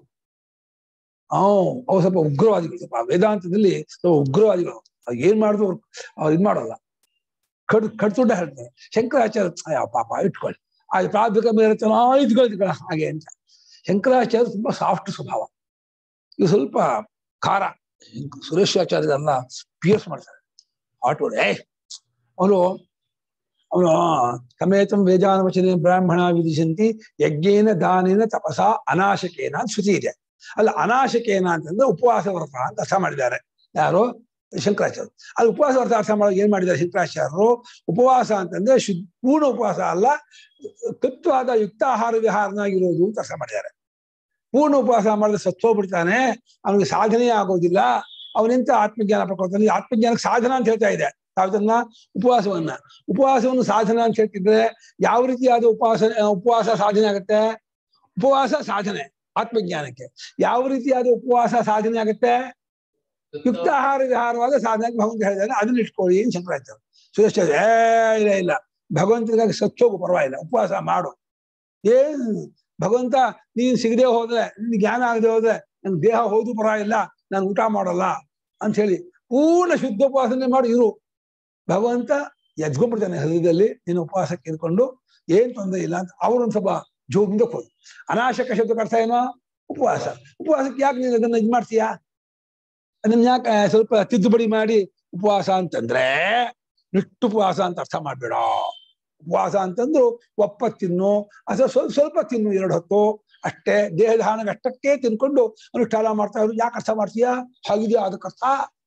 ಅವ್ ಅವು ಸ್ವಲ್ಪ ಉಗ್ರವಾದಿಗಳು ಸ್ವಲ್ಪ ವೇದಾಂತದಲ್ಲಿ ಸ್ವಲ್ಪ ಉಗ್ರವಾದಿಗಳು ಅವ್ರು ಏನ್ ಮಾಡಿದ್ರು ಅವ್ರು ಅವ್ರು ಇದ್ ಮಾಡೋಲ್ಲ ಕಡ್ ಕಡ್ತುಂಡ ಹೇಳ್ತಾರೆ ಶಂಕರಾಚಾರ್ಯ ಅಯ್ಯೋ ಪಾಪ ಇಟ್ಕೊಳ್ಳಿ ಆ ಪ್ರಾಥಮಿಕ ಇರುತ್ತೆ ಆ ಇದ್ಕೊಳ್ಳಿ ಇದ್ಕೊಳ್ಳಿ ಹಾಗೆ ಅಂತ ಶಂಕರಾಚಾರ್ಯ ತುಂಬಾ ಸಾಫ್ಟ್ ಸ್ವಭಾವ ಇದು ಸ್ವಲ್ಪ ಖಾರ ಸುರೇಶಾಚಾರ್ಯರೆಲ್ಲ ಪಿಯರ್ಸ್ ಮಾಡ್ತಾರೆ ಆಟೋ ಏ ಅವನು ಅವನು ಸಮೇತಂ ವೇದಾನವಚನೆ ಬ್ರಾಹ್ಮಣ ವಿಧಿಸಂತಿ ಯಜ್ಞೇನ ದಾನೇನ ತಪಸ ಅನಾಶಕೇನ ಅಂತ ಶ್ರುತಿ ಇದೆ ಅಲ್ಲ ಅನಾಶಕೇನ ಅಂತಂದ್ರೆ ಉಪವಾಸ ವ್ರತ ಅಂತ ಅರ್ಥ ಮಾಡಿದ್ದಾರೆ ಯಾರು ಶಂಕರಾಚಾರ್ಯರು ಅದು ಉಪವಾಸ ವ್ರತ ಅರ್ಥ ಮಾಡೋದು ಏನ್ ಮಾಡಿದ್ದಾರೆ ಶಂಕರಾಚಾರ್ಯರು ಉಪವಾಸ ಅಂತಂದ್ರೆ ಶುದ್ಧ ಪೂರ್ಣ ಉಪವಾಸ ಅಲ್ಲ ತತ್ವಾದ ಯುಕ್ತಾಹಾರ ವಿಹಾರನಾಗಿರೋದು ಅಂತ ಅರ್ಥ ಮಾಡಿದ್ದಾರೆ ಪೂರ್ಣ ಉಪವಾಸ ಮಾಡಿದ್ರೆ ಸತ್ತೋಗ್ಬಿಡ್ತಾನೆ ಅವನಿಗೆ ಸಾಧನೆ ಆಗೋದಿಲ್ಲ ಅವನಿಂತ ಆತ್ಮಜ್ಞಾನ ಪಡ್ಕೊಳ್ತಾನೆ ಈ ಆತ್ಮಜ್ಞಾನಕ್ಕೆ ಸಾಧನ ಅಂತ ಹೇಳ್ತಾ ಇದೆ ಯಾವುದನ್ನ ಉಪವಾಸವನ್ನ ಉಪವಾಸವನ್ನು ಸಾಧನ ಅಂತ ಹೇಳ್ತಿದ್ರೆ ಯಾವ ರೀತಿಯಾದ ಉಪವಾಸ ಉಪವಾಸ ಸಾಧನೆ ಆಗುತ್ತೆ ಉಪವಾಸ ಸಾಧನೆ ಆತ್ಮಜ್ಞಾನಕ್ಕೆ ಯಾವ ರೀತಿಯಾದ ಉಪವಾಸ ಸಾಧನೆ ಆಗುತ್ತೆ ಯುಕ್ತಾಹಾರ ವಿಹಾರವಾದ ಸಾಧನೆ ಭಗವಂತ ಹೇಳಿದಾನೆ ಅದನ್ನ ಇಟ್ಕೊಳ್ಳಿ ಅಂತ ಶಂಕರಾಚಾರ್ಯ ಸುರೇಶ್ ಏ ಇಲ್ಲ ಇಲ್ಲ ಭಗವಂತನಿಗಾಗಿ ಸತ್ತೋಗು ಪರವಾಗಿಲ್ಲ ಉಪವಾಸ ಮಾಡು ಏನ್ ಭಗವಂತ ನೀನ್ ಸಿಗದೆ ಹೋದ್ರೆ ನಿನ್ ಜ್ಞಾನ ಆಗದೆ ಹೋದ್ರೆ ನನ್ ದೇಹ ಹೋದು ಪರವಾಗಿಲ್ಲ ನಾನು ಊಟ ಮಾಡಲ್ಲ ಅಂತ ಹೇಳಿ ಪೂರ್ಣ ಶುದ್ಧ ಉಪವಾಸನೆ ಮಾಡಿ ಇರು ಭಗವಂತ ಎದ್ಕೊಂಡ್ಬಿಡ್ತಾನೆ ಹೃದಯದಲ್ಲಿ ನೀನು ಉಪವಾಸಕ್ಕೆ ಇದ್ಕೊಂಡು ಏನ್ ತೊಂದರೆ ಇಲ್ಲ ಅಂತ ಅವ್ರು ಒಂದ್ ಸ್ವಲ್ಪ ಜೋ ಮುಂದಕ್ಕೆ ಹೋದ್ರು ಅನಾಶಕ ಶಬ್ದಕ್ಕೆ ಅರ್ಥ ಏನೋ ಉಪವಾಸ ಉಪವಾಸಕ್ಕೆ ಯಾಕೆ ನೀನು ಅದನ್ನ ಇದ್ ಮಾಡ್ತೀಯಾ ಅದನ್ನ ಯಾಕೆ ಸ್ವಲ್ಪ ತಿದ್ದುಪಡಿ ಮಾಡಿ ಉಪವಾಸ ಅಂತಂದ್ರೆ ನಿಟ್ಟು ಉಪವಾಸ ಅಂತ ಅರ್ಥ ಮಾಡ್ಬೇಡ ಉಪವಾಸ ಅಂತಂದು ಒಪ್ಪ ತಿನ್ನು ಅಥವಾ ಸ್ವಲ್ಪ ಸ್ವಲ್ಪ ತಿನ್ನು ಎರಡು ಹೊತ್ತು ಅಷ್ಟೇ ದೇಹದಾನಕ್ಕೆ ಅಷ್ಟಕ್ಕೆ ತಿನ್ಕೊಂಡು ಅನುಷ್ಠಾನ ಮಾಡ್ತಾ ಇದ್ರು ಯಾಕೆ ಅರ್ಥ ಮಾಡ್ತೀಯಾ ಹಾಗಿದೆಯಾ ಅದಕ್ಕೆ ಅರ್ಥ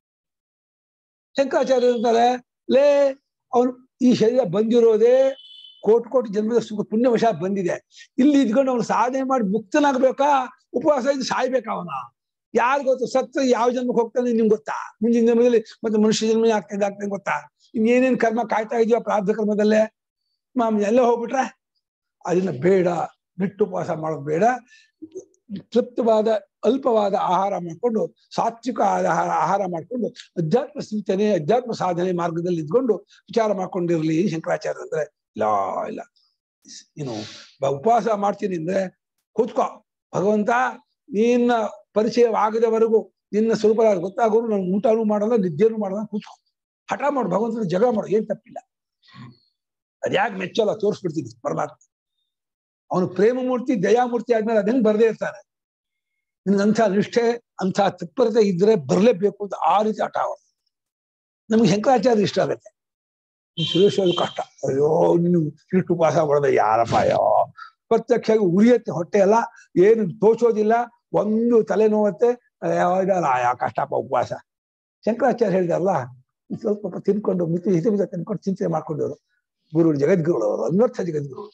ಶಂಕರಾಚಾರ್ಯ ಇರ್ತಾರೆ ಲೇ ಅವನು ಈ ಶರೀರ ಬಂದಿರೋದೇ ಕೋಟಿ ಕೋಟಿ ಜನ್ಮದ ಸುಖ ಪುಣ್ಯವಶ ಬಂದಿದೆ ಇಲ್ಲಿ ಇದ್ಕೊಂಡು ಅವನು ಸಾಧನೆ ಮಾಡಿ ಮುಕ್ತನಾಗ್ಬೇಕಾ ಉಪವಾಸ ಇದ್ದು ಸಾಯ್ಬೇಕಾ ಅವನ ಯಾರು ಗೊತ್ತು ಸತ್ತು ಯಾವ ಜನ್ಮಕ್ಕೆ ಹೋಗ್ತಾನೆ ನಿಮ್ಗೆ ಗೊತ್ತಾ ಮುಂದಿನ ಜನ್ಮದಲ್ಲಿ ಮತ್ತೆ ಮನುಷ್ಯ ಜನ್ಮ ಆಗ್ತದೆ ಆಗ್ತದೆ ಗೊತ್ತಾ ಇನ್ನೇನೇನ್ ಕರ್ಮ ಕಾಯ್ತಾ ಇದೆಯೋ ಪ್ರಾರ್ಥ ಕರ್ಮದಲ್ಲೇ ಮಾಮ್ ಎಲ್ಲ ಹೋಗ್ಬಿಟ್ರೆ ಅದನ್ನ ಬೇಡ ಬಿಟ್ಟು ಉಪವಾಸ ಮಾಡೋದು ಬೇಡ ತೃಪ್ತವಾದ ಅಲ್ಪವಾದ ಆಹಾರ ಮಾಡ್ಕೊಂಡು ಸಾತ್ವಿಕ ಆಹಾರ ಆಹಾರ ಮಾಡ್ಕೊಂಡು ಅಧ್ಯಾತ್ಮ ಚಿಂತನೆ ಅಧ್ಯಾತ್ಮ ಸಾಧನೆ ಮಾರ್ಗದಲ್ಲಿ ಇದ್ಕೊಂಡು ವಿಚಾರ ಮಾಡ್ಕೊಂಡಿರ್ಲಿ ಶಂಕರಾಚಾರ್ಯ ಅಂದ್ರೆ ಇಲ್ಲ ಇಲ್ಲ ಏನು ಬ- ಉಪವಾಸ ಮಾಡ್ತೀನಿ ಅಂದ್ರೆ ಕೂತ್ಕೋ ಭಗವಂತ ನಿನ್ನ ಪರಿಚಯವಾಗದವರೆಗೂ ನಿನ್ನ ಸ್ವರೂಪ ಗೊತ್ತಾಗೋರು ನಾನು ಊಟನೂ ಮಾಡಲ್ಲ ನಿದ್ದೆನೂ ಮಾಡಲ್ಲ ಕೂತ್ಕೋ ಹಠ ಮಾಡು ಭಗವಂತನ ಜಗಳ ಮಾಡು ಏನ್ ತಪ್ಪಿಲ್ಲ ಅದ್ಯಾಕೆ ಮೆಚ್ಚಲ್ಲ ತೋರಿಸ್ಬಿಡ್ತೀನಿ ಪರಮಾತ್ಮ ಅವನು ಪ್ರೇಮ ಮೂರ್ತಿ ದಯಾಮೂರ್ತಿ ಆದ್ಮೇಲೆ ಅದ್ ಹೆಂಗ್ ಬರದೇ ಇರ್ತಾನೆ ನಿನ್ಗಂಥ ನಿಷ್ಠೆ ಅಂಥ ತತ್ಪರತೆ ಇದ್ರೆ ಬರ್ಲೇಬೇಕು ಅಂತ ಆ ರೀತಿ ಹಠ ಅವನು ನಮ್ಗೆ ಶಂಕರಾಚಾರ್ಯ ಇಷ್ಟ ಆಗತ್ತೆ ಈ ಸುರೇಶ್ ಅವ್ರಿಗೆ ಕಷ್ಟ ಅಯ್ಯೋ ನೀನು ಇಷ್ಟು ಉಪವಾಸ ಮಾಡೋದ ಯಾರಪ್ಪ ಅಯ್ಯೋ ಪ್ರತ್ಯಕ್ಷವಾಗಿ ಉರಿಯತ್ತೆ ಹೊಟ್ಟೆ ಎಲ್ಲ ಏನು ತೋಚೋದಿಲ್ಲ ಒಂದು ತಲೆ ನೋವತ್ತೆ ಯಾವ್ದಲ್ಲ ಯಾ ಕಷ್ಟಪ್ಪ ಉಪವಾಸ ಶಂಕರಾಚಾರ್ಯ ಹೇಳಿದಾರಲ್ಲ ಒಂದ್ ಸ್ವಲ್ಪ ಸ್ವಲ್ಪ ತಿನ್ಕೊಂಡು ಮಿತಿ ಹಿತ ಮಿತ ತಿನ್ಕೊಂಡು ಚಿಂತನೆ ಮಾಡ್ಕೊಂಡವರು ಗುರು ಜಗದ್ಗುರುಗಳು ಅವರು ಅನ್ವರ್ಥ ಜಗದ್ಗುರು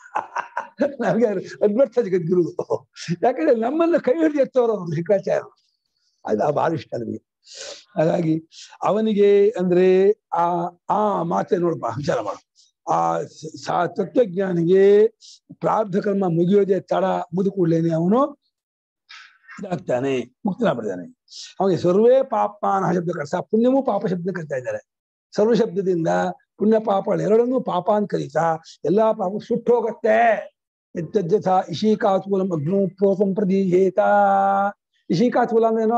ನಮ್ಗೆ ಅವ್ರು ಅನ್ವರ್ಥ ಜಗದ್ಗುರು ಯಾಕಂದ್ರೆ ನಮ್ಮನ್ನ ಕೈ ಹಿಡಿದು ಎತ್ತವರು ಅವರು ಶಂಕರಾಚಾರ್ಯರು ಅದು ಭಾಳ ಇಷ್ಟ ನಮಗೆ ಹಾಗಾಗಿ ಅವನಿಗೆ ಅಂದ್ರೆ ಆ ಆ ಮಾತೆ ನೋಡಪ್ಪ ವಿಚಾರ ಮಾಡು ಆ ಸ- ಸ- ತತ್ವಜ್ಞಾನಿಗೆ ಪ್ರಾರ್ಥ ಕರ್ಮ ಮುಗಿಯೋದೇ ತಡ ಮುದು ಕೂಡಲೇನೆ ಅವನು ಇದಾಗ್ತಾನೆ ಮುಕ್ತನಾಗ್ಬಿಡ್ತಾನೆ ಅವನಿಗೆ ಸರ್ವೇ ಪಾಪಾನ ಶಬ್ದ ಕರ್ತ ಪುಣ್ಯವೂ ಪಾಪ ಶಬ್ದ ಕರಿತಾ ಇದ್ದಾರೆ ಸರ್ವ ಶಬ್ದದಿಂದ ಪುಣ್ಯ ಪಾಪಗಳು ಎರಡನ್ನೂ ಪಾಪ ಅಂತ ಕರೀತಾ ಎಲ್ಲಾ ಪಾಪ ಸುಟ್ಟು ಹೋಗತ್ತೆ ಎತ್ತಜ್ಜಥ ಇಶೀಕಾತೂಲಂ ಅಗ್ನೋ ಪ್ರೋತಂ ಪ್ರದೀಯೇತ ಇಶೀಕಾತೂಲ ಅಂದ್ರೇನೋ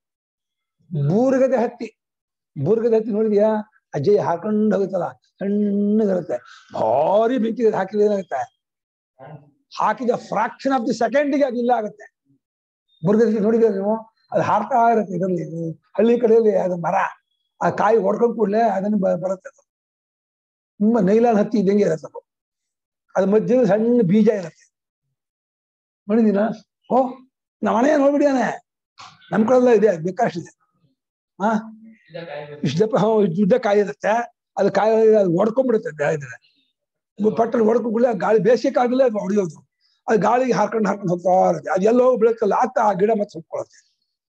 ಬೂರ್ಗದ ಹತ್ತಿ ಬೂರ್ಗದ ಹತ್ತಿ ನೋಡಿದ್ಯಾ ಅಜ್ಜಯ್ಯ ಹಾಕೊಂಡು ಹೋಗುತ್ತಲ್ಲ ಸಣ್ಣಗಿರುತ್ತೆ ಭಾರಿ ಬೆಂಕಿ ಹಾಕಿದ್ರೆ ಏನಾಗುತ್ತೆ ಹಾಕಿದ ಫ್ರಾಕ್ಷನ್ ಆಫ್ ದಿ ಸೆಕೆಂಡಿಗೆ ಅದು ಇಲ್ಲ ಆಗುತ್ತೆ ಬುರ್ಗದಲ್ಲಿ ನೋಡಿದ್ರೆ ನೀವು ಅದು ಹಾರ್ತಾ ಇರುತ್ತೆ ಇದರಲ್ಲಿ ಇದು ಹಳ್ಳಿ ಕಡೆಯಲ್ಲಿ ಅದು ಮರ ಆ ಕಾಯಿ ಹೊಡ್ಕೊಂಡ್ ಕೂಡಲೇ ಅದನ್ನು ಬ- ಬರುತ್ತೆ ಅದು ತುಂಬಾ ನೈಲಾನ್ ಹತ್ತಿ ಇದ್ದಂಗೆ ಇರುತ್ತೆ ಅದು ಅದ್ರ ಮಧ್ಯದ ಸಣ್ಣ ಬೀಜ ಇರುತ್ತೆ ನೋಡಿದೀನ ಓ ನಮ್ಮನೆ ನೋಡ್ಬಿಡಿಯಾನೆ ನಮ್ ಕಡೆಲ್ಲ ಇದೆ ಅದು ಬೇಕಾಷ್ಟಿದೆ ಹಾ ಇಷ್ಟು ದಪ್ಪ ಹ್ಞೂ, ಇಷ್ಟು ಉದ್ದ ಕಾಯಿ ಇರುತ್ತೆ ಅದು ಕಾಯಿ ಅದು ಹೊಡ್ಕೊಂಡ್ಬಿಡುತ್ತೆ ಬೆಳೆದ್ರೆ ಪಟ್ಟಣ ಹೊಡ್ಕೊಂಡ್ಬಿಡ್ಲೆ ಗಾಳಿ ಬೇಸಿಗೆ ಕಾಲದಲ್ಲೇ ಅದು ಹೊಡೆಯೋದು ಅದು ಗಾಳಿಗೆ ಹಾಕೊಂಡು ಹಾಕೊಂಡು ಹೋಗ್ತಾ ಇರುತ್ತೆ ಅದು ಎಲ್ಲೋ ಬೆಳಕಲ್ಲ ಆಗ್ತಾ ಆ ಗಿಡ ಮತ್ತೆ ಸುಟ್ಕೊಳುತ್ತೆ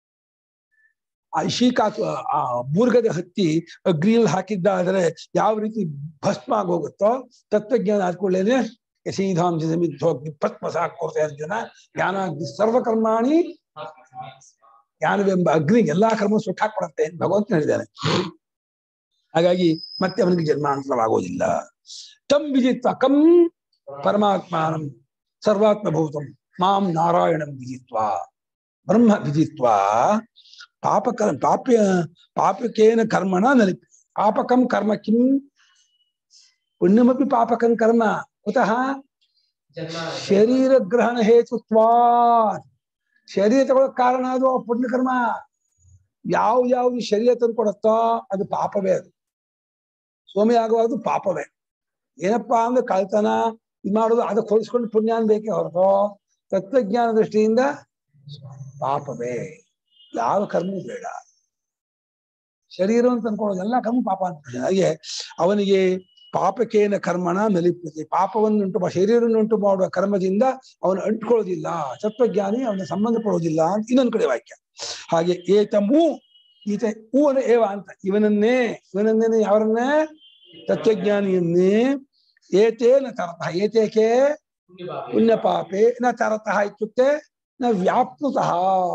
ಆ ಶೀಕಾತು ಆ ಬೂರ್ಗದ ಹತ್ತಿ ಅಗ್ನಿಯಲ್ಲಿ ಹಾಕಿದ್ದಾದ್ರೆ ಯಾವ ರೀತಿ ಭಸ್ಮ ಆಗೋಗುತ್ತೋ ತತ್ವಜ್ಞಾನ ಆದ್ಕೊಳ್ಳೇನೆ ಯಶೀಧಾಂಶ ಸಮಿದ್ದೋಗ್ನಿ ಭಸ್ಮ ಸಾಕೋರ್ತೆ ಅರ್ಜುನ ಜ್ಞಾನಾಗ್ನಿ ಸರ್ವಕರ್ಮಾಣಿ ಜ್ಞಾನವೆಂಬ ಅಗ್ನಿ ಎಲ್ಲಾ ಕರ್ಮ ಸುಟ್ಟಾಕ್ಬಿಡತ್ತೆ ಅಂತ ಭಗವಂತ ಹೇಳಿದ್ದಾನೆ ಹಾಗಾಗಿ ಮತ್ತೆ ಅವನಿಗೆ ಜನ್ಮಾಂತರವಾಗೋದಿಲ್ಲ ತಂ ವಿಜಿತ್ವ ಕಂ ಪರಮಾತ್ಮಾನಂ ಸರ್ವಾತ್ಮಭೂತಂ ಮಾಂ ನಾರಾಯಣಂ ವಿಜಿತ್ವ ಬ್ರಹ್ಮ ವಿಜಿತ್ವ ಪಾಪಕ ಪಾಪ್ಯ ಪಾಪಕೇನ ಕರ್ಮಣ ನಲಿ ಪಾಪಕಂ ಕರ್ಮ ಕಿಂ ಪುಣ್ಯಮಪಿ ಪಾಪಕಂ ಕರ್ಮ ಕುತಃ ಶರೀರ ಗ್ರಹಣ ಹೇತುತ್ವಾ ಶರೀರ ತಗೊಳಕ್ ಕಾರಣ ಅದು ಆ ಪುಣ್ಯಕರ್ಮ ಯಾವ ಯಾವ್ದು ಶರೀರ ತಂದು ಕೊಡುತ್ತೋ ಅದು ಪಾಪವೇ ಅದು ಸೋಮಿ ಆಗುವುದು ಪಾಪವೇ ಏನಪ್ಪಾ ಅಂದ್ರೆ ಕಳ್ತನ ಇದು ಮಾಡೋದು ಅದಕ್ಕೆ ಹೋಲಿಸ್ಕೊಂಡು ಪುಣ್ಯ ಅನ್ಬೇಕೇ ಹೊರತು ತತ್ವಜ್ಞಾನ ದೃಷ್ಟಿಯಿಂದ ಪಾಪವೇ ಯಾವ ಕರ್ಮ ಬೇಡ ಶರೀರವನ್ನು ತಂದ್ಕೊಳ್ಳೋದು ಎಲ್ಲ ಕರ್ಮ ಪಾಪ ಅಂತ ಹಾಗೆ ಅವನಿಗೆ ಪಾಪಕೇನ ಕರ್ಮಣ ನಲಿಪ್ಯತೆ ಪಾಪವನ್ನು ಉಂಟು ಮಾ- ಶರೀರವನ್ನು ಉಂಟು ಮಾಡುವ ಕರ್ಮದಿಂದ ಅವನು ಅಂಟ್ಕೊಳ್ಳೋದಿಲ್ಲ ತತ್ವಜ್ಞಾನಿ ಅವನ ಸಂಬಂಧ ಪಡೋದಿಲ್ಲ ಅಂತ ಇನ್ನೊಂದು ಕಡೆ ವಾಕ್ಯ ಹಾಗೆ ಏತಮೂ ಈತ ಹೂವನ ಏವ ಅಂತ ಇವನನ್ನೇ ಇವನನ್ನೇ ಯಾವರನ್ನೇ ತತ್ವಜ್ಞಾನಿಯನ್ನೇ ಏತೇನ ತರತಃ ಏತೇಕೆ ಪುಣ್ಯ ಪಾಪೆ ನ ತರತಃ ಇತ್ಯುಕ್ತೆ ನ ವ್ಯಾಪ್ತತಃ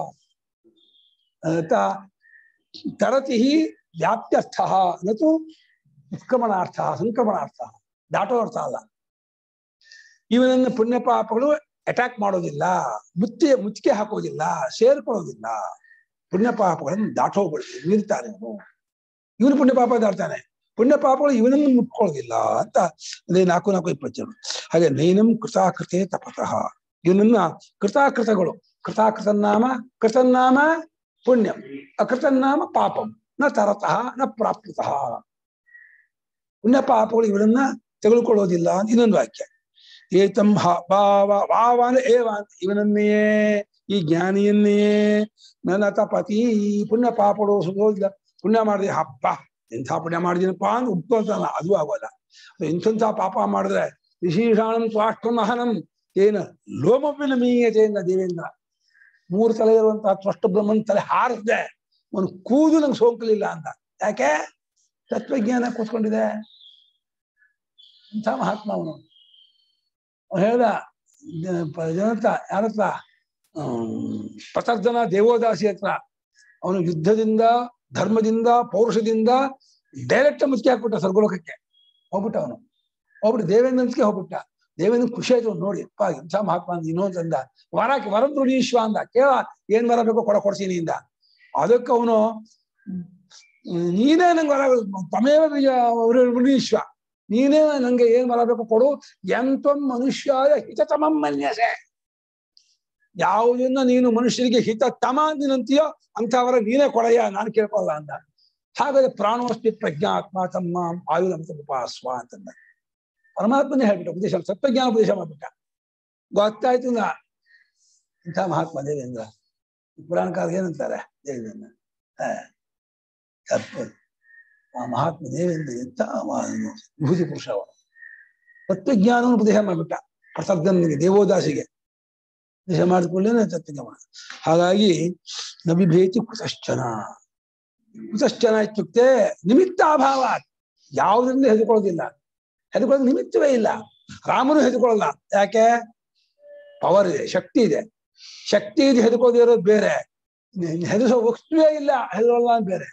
ಅಂತ ತರತಿ ವ್ಯಾಪ್ತ್ಯರ್ಥ ನತು ಉತ್ಕ್ರಮಣಾರ್ಥ ಸಂಕ್ರಮಣಾರ್ಥ ದಾಟೋ ಅರ್ಥ ಅಲ್ಲ ಇವನನ್ನ ಪುಣ್ಯ ಪಾಪಗಳು ಅಟ್ಯಾಕ್ ಮಾಡೋದಿಲ್ಲ ಮುತ್ತಿ ಮುತ್ತಿಗೆ ಹಾಕೋದಿಲ್ಲ ಸೇರ್ಕೊಳ್ಳೋದಿಲ್ಲ ಪುಣ್ಯ ಪಾಪಗಳನ್ನು ದಾಟೋಗ್ಬಿಡ್ತೀವಿ ಮೀರ್ತಾನೆ ಇವನು ಇವನು ಪುಣ್ಯ ಪಾಪ ದಾಟ್ತಾನೆ ಪುಣ್ಯ ಪಾಪಗಳು ಇವನನ್ನು ಮುಟ್ಕೊಳ್ಳೋದಿಲ್ಲ ಅಂತ ಅದೇ ನಾಲ್ಕು ನಾಲ್ಕು ಇಪ್ಪತ್ತೆರಡು ಹಾಗೆ ನೈನಂ ಕೃತಾಕೃತೆ ತಪತಃ ಇವನನ್ನ ಕೃತಾಕೃತಗಳು ಕೃತಾಕೃತನ್ನಾಮ ಕೃತನ್ನಾಮ ಪುಣ್ಯಂ ಅಕೃತನ್ನಾಮ ಪಾಪಂ ನ ತರತಃ ನ ಪ್ರಾಪ್ತತಃ ಪುಣ್ಯ ಪಾಪಗಳು ಇವರನ್ನ ತೆಗೆದುಕೊಳ್ಳೋದಿಲ್ಲ ಅಂತ ಇನ್ನೊಂದು ವಾಕ್ಯ ಏತಂ ಹ ಭಾವ ಭಾವ ಅಂದ್ರೆ ಏವ ಅಂತ ಇವನನ್ನೇ ಈ ಜ್ಞಾನಿಯನ್ನೇ ನನ್ನ ತಪತಿ ಪುಣ್ಯ ಪಾಪಗಳು ಸುಗೋದಿಲ್ಲ ಪುಣ್ಯ ಮಾಡಿದೆ ಹಬ್ಬ ಎಂಥ ಪುಣ್ಯ ಮಾಡಿದೀನಪ್ಪ ಅಂತ ಉಟ್ಕೊಳ್ತಾನ ಅದು ಆಗೋಲ್ಲ ಎಂಥೆಂಥ ಪಾಪ ಮಾಡಿದ್ರೆ ವಿಶೇಷಾಣಂ ತ್ವಾಷ್ಟಮಹನಂ ಏನ ಲೋಮವಿನ ಮೀಯತೆಯಿಂದ ದೇವೇಂದ್ರ ಮೂರು ತಲೆ ಇರುವಂತಹ ತ್ವಷ್ಟ ಬ್ರಹ್ಮನ್ ತಲೆ ಹಾರಿಸ್ದೆ ಒಂದು ಕೂದು ನಂಗೆ ಸೋಂಕಲಿಲ್ಲ ಅಂತ ಯಾಕೆ ತತ್ವಜ್ಞಾನ ಕೂತ್ಕೊಂಡಿದೆ ಇಂಥ ಮಹಾತ್ಮ ಅವನು ಅವನು ಹೇಳ್ದ ಜ- ಪ- ಜನತ ಯಾರತ್ರ ಪ್ರತರ್ಧನ ದೇವೋದಾಸಿ ಹತ್ರ ಅವನು ಯುದ್ಧದಿಂದ ಧರ್ಮದಿಂದ ಪೌರುಷದಿಂದ ಡೈರೆಕ್ಟ್ ಮುಚ್ಚಿಗೆ ಹಾಕ್ಬಿಟ್ಟ ಸ್ವರ್ಗಲೋಕಕ್ಕೆ ಹೋಗ್ಬಿಟ್ಟ ಅವನು ಹೋಗ್ಬಿಟ್ಟು ದೇವೇಂದ್ರನ್ಸ್ಗೆ ಹೋಗ್ಬಿಟ್ಟ ದೇವೇಂದ್ರ ಖುಷಿ ಆಯ್ತು ಅವ್ನು ನೋಡಿ ಅಪ್ಪ ಇಂಥ ಮಹಾತ್ಮ ನೀನು ಅಂತಂದ ವರಕ್ಕೆ ವರಂ ಋಣೀಶ್ವ ಅಂದ ಕೇಳ ಏನ್ ವರ ಬೇಕೋ ಕೊಡ ಕೊಡ್ತೀನಿ ಇಂದ ಅದಕ್ಕೆ ಅವನು ನೀನೇ ನಂಗೆ ವರ ತಮೇವ ಋಣೀಶ್ವ ನೀನೇ ನಂಗೆ ಏನ್ ವರ ಬೇಕೋ ಕೊಡು ಎಂತ್ವಂ ಮನುಷ್ಯಾಯ ಹಿತತಮಂ ಮನ್ಯಸೆ ಯಾವುದನ್ನ ನೀನು ಮನುಷ್ಯರಿಗೆ ಹಿತ ತಮ ನೀನಂತೀಯೋ ಅಂಥವರ ನೀನೇ ಕೊಡಯ್ಯ ನಾನು ಕೇಳ್ಕೊಳ್ಳಲ್ಲ ಅಂದ ಹಾಗಾದ್ರೆ ಪ್ರಾಣೋಸ್ತಿ ಪ್ರಜ್ಞಾತ್ಮ ತಮ್ಮ ಆಯುರಂತ ಉಪಾಸ್ವ ಅಂತಂದ ಪರಮಾತ್ಮನೇ ಹೇಳ್ಬಿಟ್ಟ ಉಪದೇಶ ಸತ್ವಜ್ಞಾನ ಉಪದೇಶ ಮಾಡ್ಬಿಟ್ಟ ಗೊತ್ತಾಯ್ತು ನಾ ಇಂಥ ಮಹಾತ್ಮ ದೇವೇಂದ್ರ ಪುರಾಣಕಾರ ಏನಂತಾರೆ ದೇವೇಂದ್ರ ಆ, ತಪ್ಪು ಆ ಮಹಾತ್ಮ ದೇವೇಂದ್ರ ಎಂತ ವಿಭೂತಿ ಪುರುಷ ಅವನು ತತ್ವಜ್ಞಾನವನ್ನು ಉಪದೇಶ ಮಾಡ್ಬಿಟ್ಟ ಪ್ರಸರ್ಗನಿಗೆ ದೇವೋದಾಸಿಗೆ ಉಪದೇಶ ಮಾಡಿಕೊಳ್ಳೇನೆ ತತ್ವಜ್ಞಾನ ಹಾಗಾಗಿ ನವಿಭೇತಿ ಕುತಶ್ಚನ ಕುತಶ್ಚನ ಇತ್ಯುಕ್ತೆ ನಿಮಿತ್ತ ಅಭಾವ ಯಾವುದರಿಂದ ಹೆದರ್ಕೊಳ್ಳೋದಿಲ್ಲ ಹೆದರ್ಕೊಳ್ಳೋದು ನಿಮಿತ್ತವೇ ಇಲ್ಲ ರಾಮನು ಹೆದರ್ಕೊಳ್ಳಲ್ಲ ಯಾಕೆ ಪವರ್ ಇದೆ ಶಕ್ತಿ ಇದೆ ಶಕ್ತಿ ಇದೆ ಹೆದರ್ಕೋದಿರೋದು ಬೇರೆ ಹೆದರಿಸೋ ವಸ್ತುವೇ ಇಲ್ಲ ಹೆದರಲ್ಲ ಅಂತ ಬೇರೆ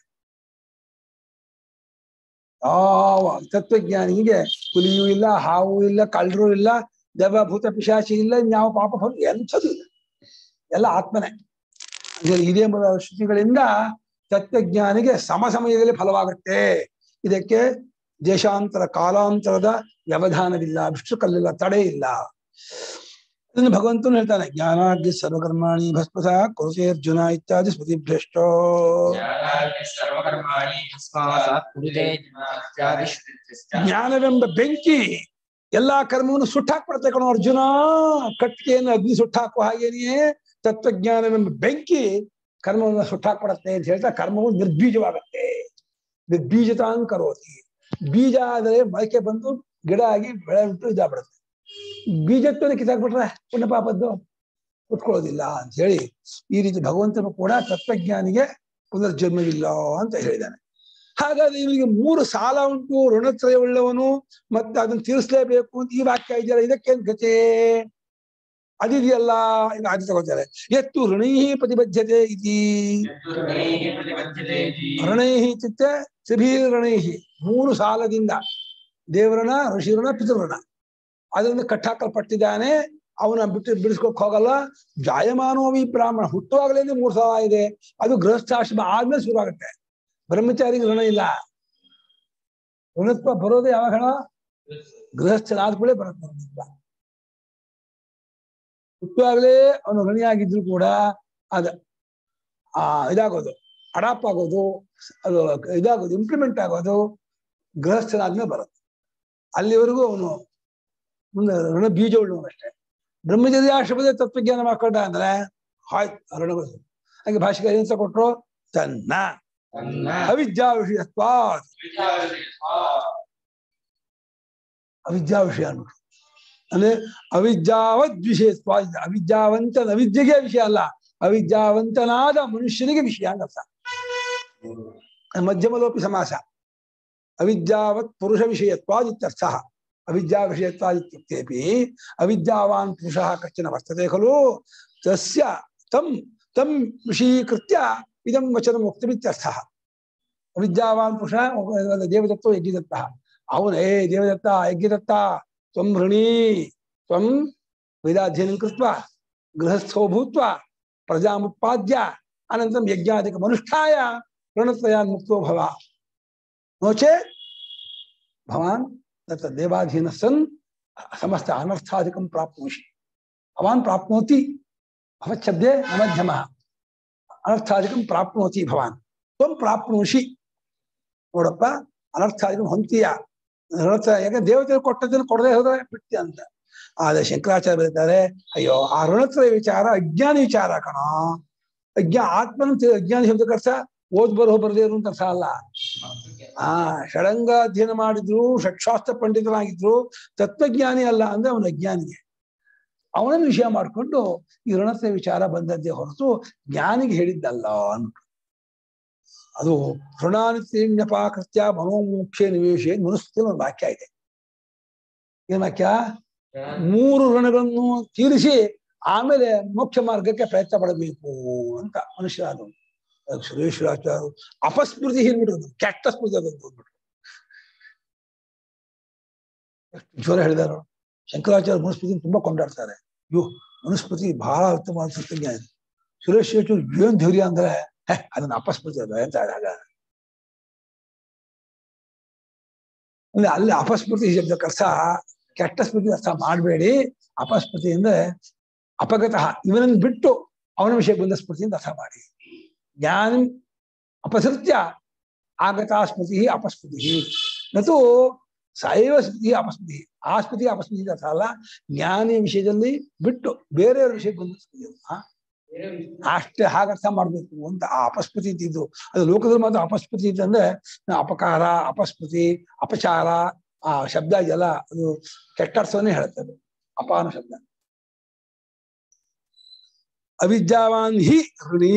ಯಾವ ತತ್ವಜ್ಞಾನಿಗೆ ಹುಲಿಯೂ ಇಲ್ಲ ಹಾವು ಇಲ್ಲ ಕಳ್ಳರು ಇಲ್ಲ ದೇವಭೂತ ಪಿಶಾಚಿ ಇಲ್ಲ ಯಾವ ಪಾಪ ಫಲ ಎಂಥದ್ದು ಇಲ್ಲ ಎಲ್ಲ ಆತ್ಮನೇ ಅಂದ್ರೆ ಇದೇ ಮೊದಲ ಶ್ರುತಿಗಳಿಂದ ತತ್ವಜ್ಞಾನಿಗೆ ಸಮ ಸಮಯದಲ್ಲಿ ಫಲವಾಗುತ್ತೆ ಇದಕ್ಕೆ ದೇಶಾಂತರ ಕಾಲಾಂತರದ ವ್ಯವಧಾನವಿಲ್ಲ ವಿಷ್ಣು ಕಲ್ಲಿಲ್ಲ ತಡೆ ಇಲ್ಲ ಇದನ್ನು ಭಗವಂತನು ಹೇಳ್ತಾನೆ ಜ್ಞಾನಾಗ್ಯ ಸರ್ವಕರ್ಮಾಣಿ ಭಸ್ಮಸ ಕುರುತೆ ಅರ್ಜುನ ಇತ್ಯಾದಿ ಸ್ಮೃತಿ ಭ್ರಷ್ಟೋ ಜ್ಞಾನಾಗ್ನಿ ಸರ್ವಕರ್ಮಾಣಿ ಭಸ್ಮಾಸಾತ್ ಕುರುತೆ ಜ್ಞಾನಾತ್ಯಾದಿ ಶ್ರುತಿಶ್ಚ. ಜ್ಞಾನವೆಂಬ ಬೆಂಕಿ ಎಲ್ಲಾ ಕರ್ಮವನ್ನು ಸುಟ್ಟಾಕ್ಬಿಡುತ್ತೆ ಕಣೋ ಅರ್ಜುನ ಕಟ್ಟಿಗೆಯನ್ನು ಅಗ್ನಿ ಸುಟ್ಟಾಕುವ ಹಾಗೇನೆಯೇ ತತ್ವಜ್ಞಾನವೆಂಬ ಬೆಂಕಿ ಕರ್ಮವನ್ನು ಸುಟ್ಟಾಕ್ಬಿಡತ್ತೆ ಅಂತ ಹೇಳ್ತಾ ಕರ್ಮವು ನಿರ್ಬೀಜವಾಗತ್ತೆ ನಿರ್ಬೀಜತಾಂ ಕರೋತಿ ಬೀಜ ಆದರೆ ಮೊಳಕೆ ಬಂದು ಗಿಡ ಆಗಿ ಬೆಳೆ ಬಿಟ್ಟು ಇದಾಗ್ಬಿಡುತ್ತೆ ಬೀಜತ್ವದ ಕಿತ್ತಾಕ್ಬಿಟ್ರೆ ಪುಣ್ಯ ಪಾಪದ್ದು ಕುತ್ಕೊಳ್ಳೋದಿಲ್ಲ ಅಂತ ಹೇಳಿ ಈ ರೀತಿ ಭಗವಂತನು ಕೂಡ ತತ್ವಜ್ಞಾನಿಗೆ ಪುನರ್ಜನ್ಮವಿಲ್ಲ ಅಂತ ಹೇಳಿದ್ದಾನೆ ಹಾಗಾದ್ರೆ ಇವನಿಗೆ ಮೂರು ಸಾಲ ಉಂಟು ಋಣತ್ರಯ ಉಳ್ಳವನು ಮತ್ತೆ ಅದನ್ನ ತೀರಿಸಲೇಬೇಕು ಅಂತ ಈ ವಾಕ್ಯ ಇದೆಯಲ್ಲ ಇದಕ್ಕೇನ್ ಗತಿ ಅದಿದೆಯಲ್ಲ ಈಗ ಅದು ತಗೋತಾರೆ ಎತ್ತು ಋಣೈ ಪ್ರತಿಬದ್ಧತೆ ಇತಿ ಯದ್ದು ಋಣೈಃ ಪ್ರತಿಬದ್ಧತೆ ಇತಿ. ಋಣೈ ಇತ್ಯುಕ್ತೆ ತ್ರಿಭೀರಣೈ ಮೂರು ಸಾಲದಿಂದ ದೇವರಣ ಋಷಿಋಣ ಪಿತೃಋಣ ಅದರಿಂದ ಕಟ್ಟಾಕಲ್ಪಟ್ಟಿದ್ದಾನೆ ಅವನ ಬಿಟ್ಟು ಬಿಡಿಸ್ಕೊಕ್ ಹೋಗಲ್ಲ ಜಾಯಮಾನೋವಿ ಬ್ರಾಹ್ಮಣ ಹುಟ್ಟುವಾಗಲೇ ಮೂರು ಸಾಲ ಇದೆ ಅದು ಗೃಹಸ್ಥಾಶ್ರಮ ಆದ್ಮೇಲೆ ಶುರು ಆಗುತ್ತೆ ಬ್ರಹ್ಮಚಾರಿಗೆ ಋಣ ಇಲ್ಲ ಋಣತ್ವ ಬರೋದು ಯಾವಾಗ ಹೇಳೋ? ಗೃಹಸ್ಥನಾದ ಕೂಡಲೇ ಬರುತ್ತೆ ಋಣತ್ವ ಹುಟ್ಟುವಾಗಲೇ ಅವನು ಋಣಿಯಾಗಿದ್ರು ಕೂಡ ಅದ ಆ ಇದಾಗೋದು ಅಡಾಪ್ ಆಗೋದು ಅದು ಇದಾಗೋದು ಇಂಪ್ಲಿಮೆಂಟ್ ಆಗೋದು ಗೃಹಸ್ಥನಾದ್ಮೇಲೆ ಬರುತ್ತೆ ಅಲ್ಲಿವರೆಗೂ ಅವನು ಮುಂದೆ ಋಣ ಬೀಜ ಉಳ್ಳವನಷ್ಟೇ ಬ್ರಹ್ಮಚರ್ಯಾಶ್ರಮದ ತತ್ವಜ್ಞಾನ ಮಾಡ್ಕೊಂಡ ಅಂದ್ರೆ ಆಯ್ತು ಋಣಗಳು ಹಾಗೆ ಭಾಷೆಗೆ ಏನ್ ಕೊಟ್ರು ತನ್ನ ತನ್ನ ಅವಿದ್ಯಾ ವಿಷಯತ್ವಾತ್ ವಿಚಾರವಿದ್ವಾ. ಅವಿದ್ಯಾ ವಿಷಯ ಅನ್ಬಿಟ್ರು ಅಂದ್ರೆ ಅವಿದ್ಯಾವದ್ ವಿಷಯತ್ವ ಅವಿದ್ಯಾವಂತನ ಅವಿದ್ಯೆಗೆ ವಿಷಯ ಅಲ್ಲ ಅವಿದ್ಯಾವಂತನಾದ ಮನುಷ್ಯನಿಗೆ ವಿಷಯ ಅಂತ ಅರ್ಥ ಮಧ್ಯಮಲೋಪಿ ಸಮಾಸ ಅವಿದ್ಯಾವತ್ ಪುರುಷ ವಿಷಯತ್ವಾದಿತ್ಯರ್ಥ ಅವಿದ್ಯಾ ವಿಷಯತ್ವಾದಿತ್ಯುಕ್ತೇಪಿ ಅವಿದ್ಯಾವಾನ್ ಪುರುಷಃ ಕಶ್ಚನ ವರ್ತತೆ ಖಲು ತಸ್ಯ ತಂ ತಂ ವಿಷೀಕೃತ್ಯ ಇದಂ ವಚನ ಮುಕ್ತಮಿತ್ಯರ್ಥ ಅವಿದ್ಯಾವಾನ್ ಪುರುಷ ದೇವದತ್ತೋ ಯಜ್ಞದತ್ತ ಅವನು ಏ ದೇವದತ್ತ ಯಜ್ಞದತ್ತ ತ್ವಂ ಋಣೀ ತ್ವಂ ವೇದಾಧ್ಯಯನಂ ಕೃತ್ವ ಗೃಹಸ್ಥೋ ಭೂತ್ವ ಪ್ರಜಾಮುತ್ಪಾದ್ಯ ಅನಂತರಂ ಯಜ್ಞಾದಿಕಂ ಅನುಷ್ಠಾಯ ಋಣತ್ರಯಾನ್ ಮುಕ್ತೋ ಭವ नो चेत् भवान् तत्र देवाधीनः सन् समस्त अनर्थादिकं प्राप्नोषि भवान् प्राप्नोति भवच्छब्दे न मध्यमः अनर्थादिकं प्राप्नोति भवान् त्वं ಪ್ರಾಪ್ನೋಷಿ ನೋಡಪ್ಪ ಅನರ್ಥಾದಿಕಂ ಹೊಂತೀಯ ಅನರ್ಥ ಯಾಕೆ ದೇವತೆ ಕೊಟ್ಟದನ್ನು ಕೊಡದೆ ಹೋದ್ರೆ ಬಿಡ್ತಿ ಅಂತ ಆದ್ರೆ ಶಂಕರಾಚಾರ್ಯ ಬರೀತಾರೆ ಅಯ್ಯೋ ಆ ಋಣತ್ರಯ ವಿಚಾರ ಅಜ್ಞಾನಿ ವಿಚಾರ ಕಣ ಅಜ್ಞಾ ಆತ್ಮನ ತಿ- ಅಜ್ಞಾನಿ ಶಬ್ದಕ್ಕೆ ಅರ್ಥ ಓದ್ ಬರೋ ಬರದೇ ಇರು ಅಂತ ಅರ್ಥ ಅಲ್ಲ ಆ ಷಡಂಗ ಅಧ್ಯಯನ ಮಾಡಿದ್ರು ಷಟ್ಶಾಸ್ತ್ರ ಪಂಡಿತನಾಗಿದ್ರು ತತ್ವಜ್ಞಾನಿ ಅಲ್ಲ ಅಂದ್ರೆ ಅವನ ಅಜ್ಞಾನಿಗೆ ಅವನನ್ನು ವಿಷಯ ಮಾಡಿಕೊಂಡು ಈ ಋಣತೆ ವಿಚಾರ ಬಂದದ್ದೇ ಹೊರತು ಜ್ಞಾನಿಗೆ ಹೇಳಿದ್ದಲ್ಲ ಅನ್ಬಿಟ್ಟು ಅದು ಋಣಾನಿತ್ಯಪಾಕೃತ್ಯ ಮನೋಮುಖ್ಯ ನಿವೇಶ ಮನುಸ್ತಿ ಒಂದು ವಾಕ್ಯ ಇದೆ ಏನ್ ವಾಕ್ಯ ಮೂರು ಋಣಗಳನ್ನು ತೀರಿಸಿ ಆಮೇಲೆ ಮೋಕ್ಷ ಮಾರ್ಗಕ್ಕೆ ಪ್ರಯತ್ನ ಪಡಬೇಕು ಅಂತ ಮನುಷ್ಯ ಅದು ಅದಕ್ಕೆ ಸುರೇಶ್ವರಾಚಾರ್ಯ ಅಪಸ್ಮೃತಿ ಹೇಳ್ಬಿಟ್ರು ಕೆಟ್ಟ ಸ್ಮೃತಿ ಅದನ್ನು ಅಂದ್ಬಿಟ್ರು ಎಷ್ಟು ಜೋರ ಹೇಳಿದಾರು ಶಂಕರಾಚಾರ್ಯ ಮನುಸ್ಮೃತಿ ತುಂಬಾ ಕೊಂಡಾಡ್ತಾರೆ ಅಯ್ಯೋ ಮನುಸ್ಮೃತಿ ಬಹಳ ಉತ್ತಮವಾದ ತತ್ವಜ್ಞಾನ ಇದೆ. ಸುರೇಶ್ ಶೆಟ್ಟಿ ಏನ್ ಧೈರ್ಯ ಅಂದ್ರೆ ಹೇ ಅದನ್ನ ಅಪಸ್ಮೃತಿ ಅದ ಅಂತ ಆಗ ಅಂದ್ರೆ ಅಲ್ಲಿ ಅಪಸ್ಮೃತಿ ಶಬ್ದಕ್ಕೆ ಅರ್ಥ ಕೆಟ್ಟ ಸ್ಮೃತಿ ಅರ್ಥ ಮಾಡಬೇಡಿ ಅಪಸ್ಮೃತಿ ಅಂದ್ರೆ ಅಪಗತಃ ಇವನನ್ನು ಬಿಟ್ಟು ಅವನ ವಿಷಯ ಬಂದ ಸ್ಮೃತಿಯಿಂದ ಅರ್ಥ ಮಾಡಿ ಜ್ಞಾನ ಅಪಸೃತ್ಯ ಆಗತಾ ಸ್ಮೃತಿ ಅಪಸ್ಮೃತಿ ನತು ಸೈವ ಸ್ಮೃತಿ ಅಪಸ್ಮೃತಿ ಆ ಸ್ಮೃತಿ ಅಪಸ್ಮೃತಿ ಅರ್ಥ ಅಲ್ಲ ಜ್ಞಾನಿಯ ವಿಷಯದಲ್ಲಿ ಬಿಟ್ಟು ಬೇರೆಯವ್ರ ವಿಷಯಕ್ಕೆ ಬಂದ ಸ್ಮೃತಿ ಅದು. ಆ? ಅಷ್ಟೇ ಹಾಗೆ ಅರ್ಥ ಮಾಡ್ಬೇಕು ಅಂತ ಆ ಅಪಸ್ಮೃತಿ ಇದ್ದಿದ್ದು ಅದು ಲೋಕದಲ್ಲಿ ಮಾತ್ರ ಅಪಸ್ಮೃತಿ ಅಂತಂದ್ರೆ ಅಪಕಾರ ಅಪಸ್ಮೃತಿ ಅಪಚಾರ ಆ ಶಬ್ದ ಇದೆಯಲ್ಲ ಅದು ಕೆಟ್ಟ ಅರ್ಥವನ್ನೇ ಹೇಳುತ್ತೆ ಅದು ಅಪಾನ ಶಬ್ದ ಅವಿದ್ಯಾವಾನ್ ಹಿ ಋಣಿ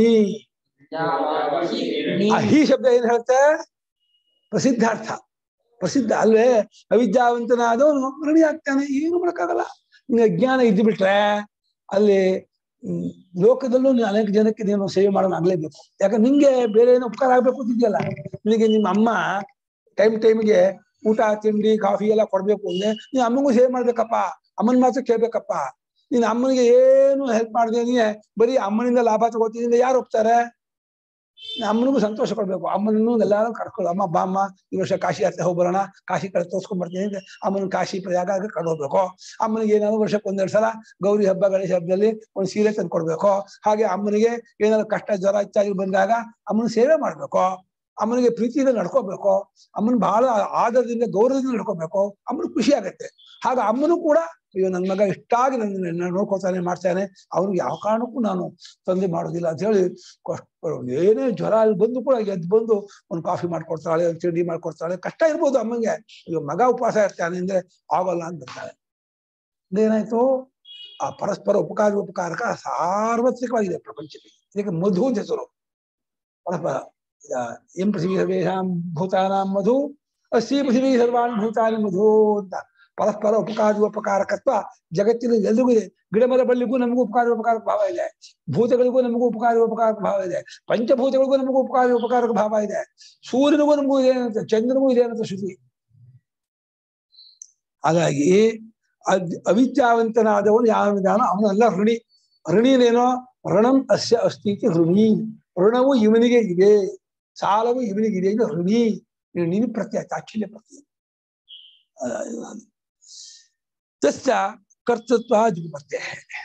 ಆ ಹಿ ಶಬ್ದ ಏನ್ ಹೇಳುತ್ತೆ ಪ್ರಸಿದ್ಧಾರ್ಥ ಪ್ರಸಿದ್ಧ ಅಲ್ವೇ ಅವಿದ್ಯಾವಂತನಾದವನು ಋಣಿ ಆಗ್ತಾನೆ ಏನು ಮಾಡಕ್ಕಾಗಲ್ಲ ನಿಂಗೆ ಅಜ್ಞಾನ ಇದ್ದು ಬಿಟ್ರೆ ಅಲ್ಲಿ ಹ್ಮ್, ಲೋಕದಲ್ಲೂ ನೀನು ಅನೇಕ ಜನಕ್ಕೆ ನೀನು ಸೇವೆ ಮಾಡೋಣ ಆಗ್ಲೇಬೇಕು ಯಾಕಂದ್ರೆ ನಿಂಗೆ ಬೇರೆ ಏನೋ ಉಪಕಾರ ಆಗ್ಬೇಕು ಅಂತಿದ್ಯಲ್ಲ ನಿನಗೆ ನಿಮ್ಮ ಅಮ್ಮ ಟೈಮ್ ಟೈಮ್ಗೆ ಊಟ ತಿಂಡಿ ಕಾಫಿ ಎಲ್ಲ ಕೊಡ್ಬೇಕು ಅಂದ್ರೆ ನೀನ್ ಅಮ್ಮಗೂ ಸೇವೆ ಮಾಡ್ಬೇಕಪ್ಪ ಅಮ್ಮನ ಮಾತ್ರ ಕೇಳ್ಬೇಕಪ್ಪ ನೀನ್ ಅಮ್ಮನಿಗೆ ಏನು ಹೆಲ್ಪ್ ಮಾಡಿದೆ ನೀ ಬರೀ ಅಮ್ಮನಿಂದ ಲಾಭ ತಗೋತೀನಿ ಯಾರು ಒಪ್ತಾರೆ ಅಮ್ಮನಿಗೂ ಸಂತೋಷ ಕೊಡ್ಬೇಕು ಅಮ್ಮನನ್ನು ಎಲ್ಲಾರು ಕರ್ಕೊಳ್ಳು ಅಮ್ಮ ಬಾ ಅಮ್ಮ ಈ ವರ್ಷ ಕಾಶಿ ಯಾತ್ರೆ ಹೋಗಿ ಬರೋಣ ಕಾಶಿ ಕಡೆ ತೋರ್ಸ್ಕೊಂಡ್ ಬರ್ತೀನಿ ಅಂತ ಅಮ್ಮನ ಕಾಶಿ ಪ್ರಯಾಗ ಕರ್ಕೊಂಡು ಹೋಗ್ಬೇಕು ಅಮ್ಮನಿಗೆ ಏನಾದ್ರು ವರ್ಷಕ್ಕೆ ಒಂದೆರಡು ಸಲ ಗೌರಿ ಹಬ್ಬ ಗಣೇಶ ಹಬ್ಬದಲ್ಲಿ ಒಂದು ಸೀರೆ ತಂದು ಕೊಡ್ಬೇಕು ಹಾಗೆ ಅಮ್ಮನಿಗೆ ಏನಾದ್ರು ಕಷ್ಟ ಜ್ವರ ಇತ್ಯಾದಿ ಬಂದಾಗ ಅಮ್ಮನ ಸೇವೆ ಮಾಡ್ಬೇಕು ಅಮ್ಮನಿಗೆ ಪ್ರೀತಿಯಿಂದ ನಡ್ಕೋಬೇಕು ಅಮ್ಮನ ಬಹಳ ಆದರದಿಂದ ಗೌರವದಿಂದ ನಡ್ಕೋಬೇಕು ಅಮ್ಮನ ಖುಷಿ ಆಗತ್ತೆ ಹಾಗ ಅಮ್ಮನೂ ಕೂಡ ಅಯ್ಯೋ ನನ್ನ ಮಗ ಇಷ್ಟಾಗಿ ನನ್ನ ನೋಡ್ಕೊತಾನೆ ಮಾಡ್ತಾನೆ ಅವ್ರಿಗೆ ಯಾವ ಕಾರಣಕ್ಕೂ ನಾನು ತಂದೆ ಮಾಡೋದಿಲ್ಲ ಅಂತ ಹೇಳಿ ಕಷ್ಟ ಏನೇ ಜ್ವರ ಅಲ್ಲಿ ಬಂದು ಕೂಡ ಎದ್ದು ಬಂದು ಒಂದು ಕಾಫಿ ಮಾಡ್ಕೊಡ್ತಾಳೆ ಒಂದು ತಿಂಡಿ ಮಾಡ್ಕೊಡ್ತಾಳೆ ಕಷ್ಟ ಇರ್ಬೋದು ಅಮ್ಮಂಗೆ ಅಯ್ಯೋ ಮಗ ಉಪವಾಸ ಇರ್ತಾನೆ ಅಂದ್ರೆ ಆಗಲ್ಲ ಅಂತ ಬರ್ತಾಳೆ ಏನಾಯ್ತು ಆ ಪರಸ್ಪರ ಉಪಕಾರ ಉಪಕಾರಕ ಸಾರ್ವತ್ರಿಕವಾಗಿದೆ ಪ್ರಪಂಚದಲ್ಲಿ ಇದಕ್ಕೆ ಮಧು ಅಂತ ಹೆಸರು ಪರಸ್ಪರ ಆ, ಎಂ ಪೃಥ್ವಿ ಸರ್ವೇಷಾಂ ಭೂತಾನಾಂ ಮಧು ಅಸ್ಸಿ ಪೃಥ್ವಿ ಸರ್ವಾಣಿ ಭೂತಾನಿ ಮಧು ಅಂತ ಪರಸ್ಪರ ಉಪಕಾರ ಉಪಕಾರಕತ್ವ ಜಗತ್ತಿನ ಎಲ್ರಿಗೂ ಇದೆ ಗಿಡ ಮರ ಬಳ್ಳಿಗೂ ನಮಗೂ ಉಪಕಾರ ಉಪಕಾರಕ ಭಾವ ಇದೆ ಭೂತಗಳಿಗೂ ನಮಗೂ ಉಪಕಾರ ಉಪಕಾರಕ ಭಾವ ಇದೆ ಪಂಚಭೂತಗಳಿಗೂ ನಮಗೂ ಉಪಕಾರ ಉಪಕಾರಕ ಭಾವ ಇದೆ ಸೂರ್ಯನಿಗೂ ನಮಗೂ ಇದೆ ಅಂತ ಚಂದ್ರನಿಗೂ ಇದೆ ಅಂತ ಶ್ರುತಿ ಹಾಗಾಗಿ ಅದ್ ಅವಿದ್ಯಾವಂತನಾದವನು ಯಾವ ವಿಧಾನ ಅವನೆಲ್ಲ ಋಣಿ ಋಣಿನೇನೋ ಋಣಂ ಅಸ್ಯ ಅಸ್ತಿ ಇತಿ ಋಣಿ ಋಣವು ಇವನಿಗೆ ಇದೆ ಸಾಲವು ಇವನಿಗೆ ಇದೆ ಇದು ಋಣಿ ಇದು ನಿನಿ ಪ್ರತ್ಯಯ ತಾಚ್ಛಲ್ಯ ಪ್ರತ್ಯಯ ತಸ್ಯ ಕರ್ತೃತ್ವ ಜುಗುಪತ್ತೆ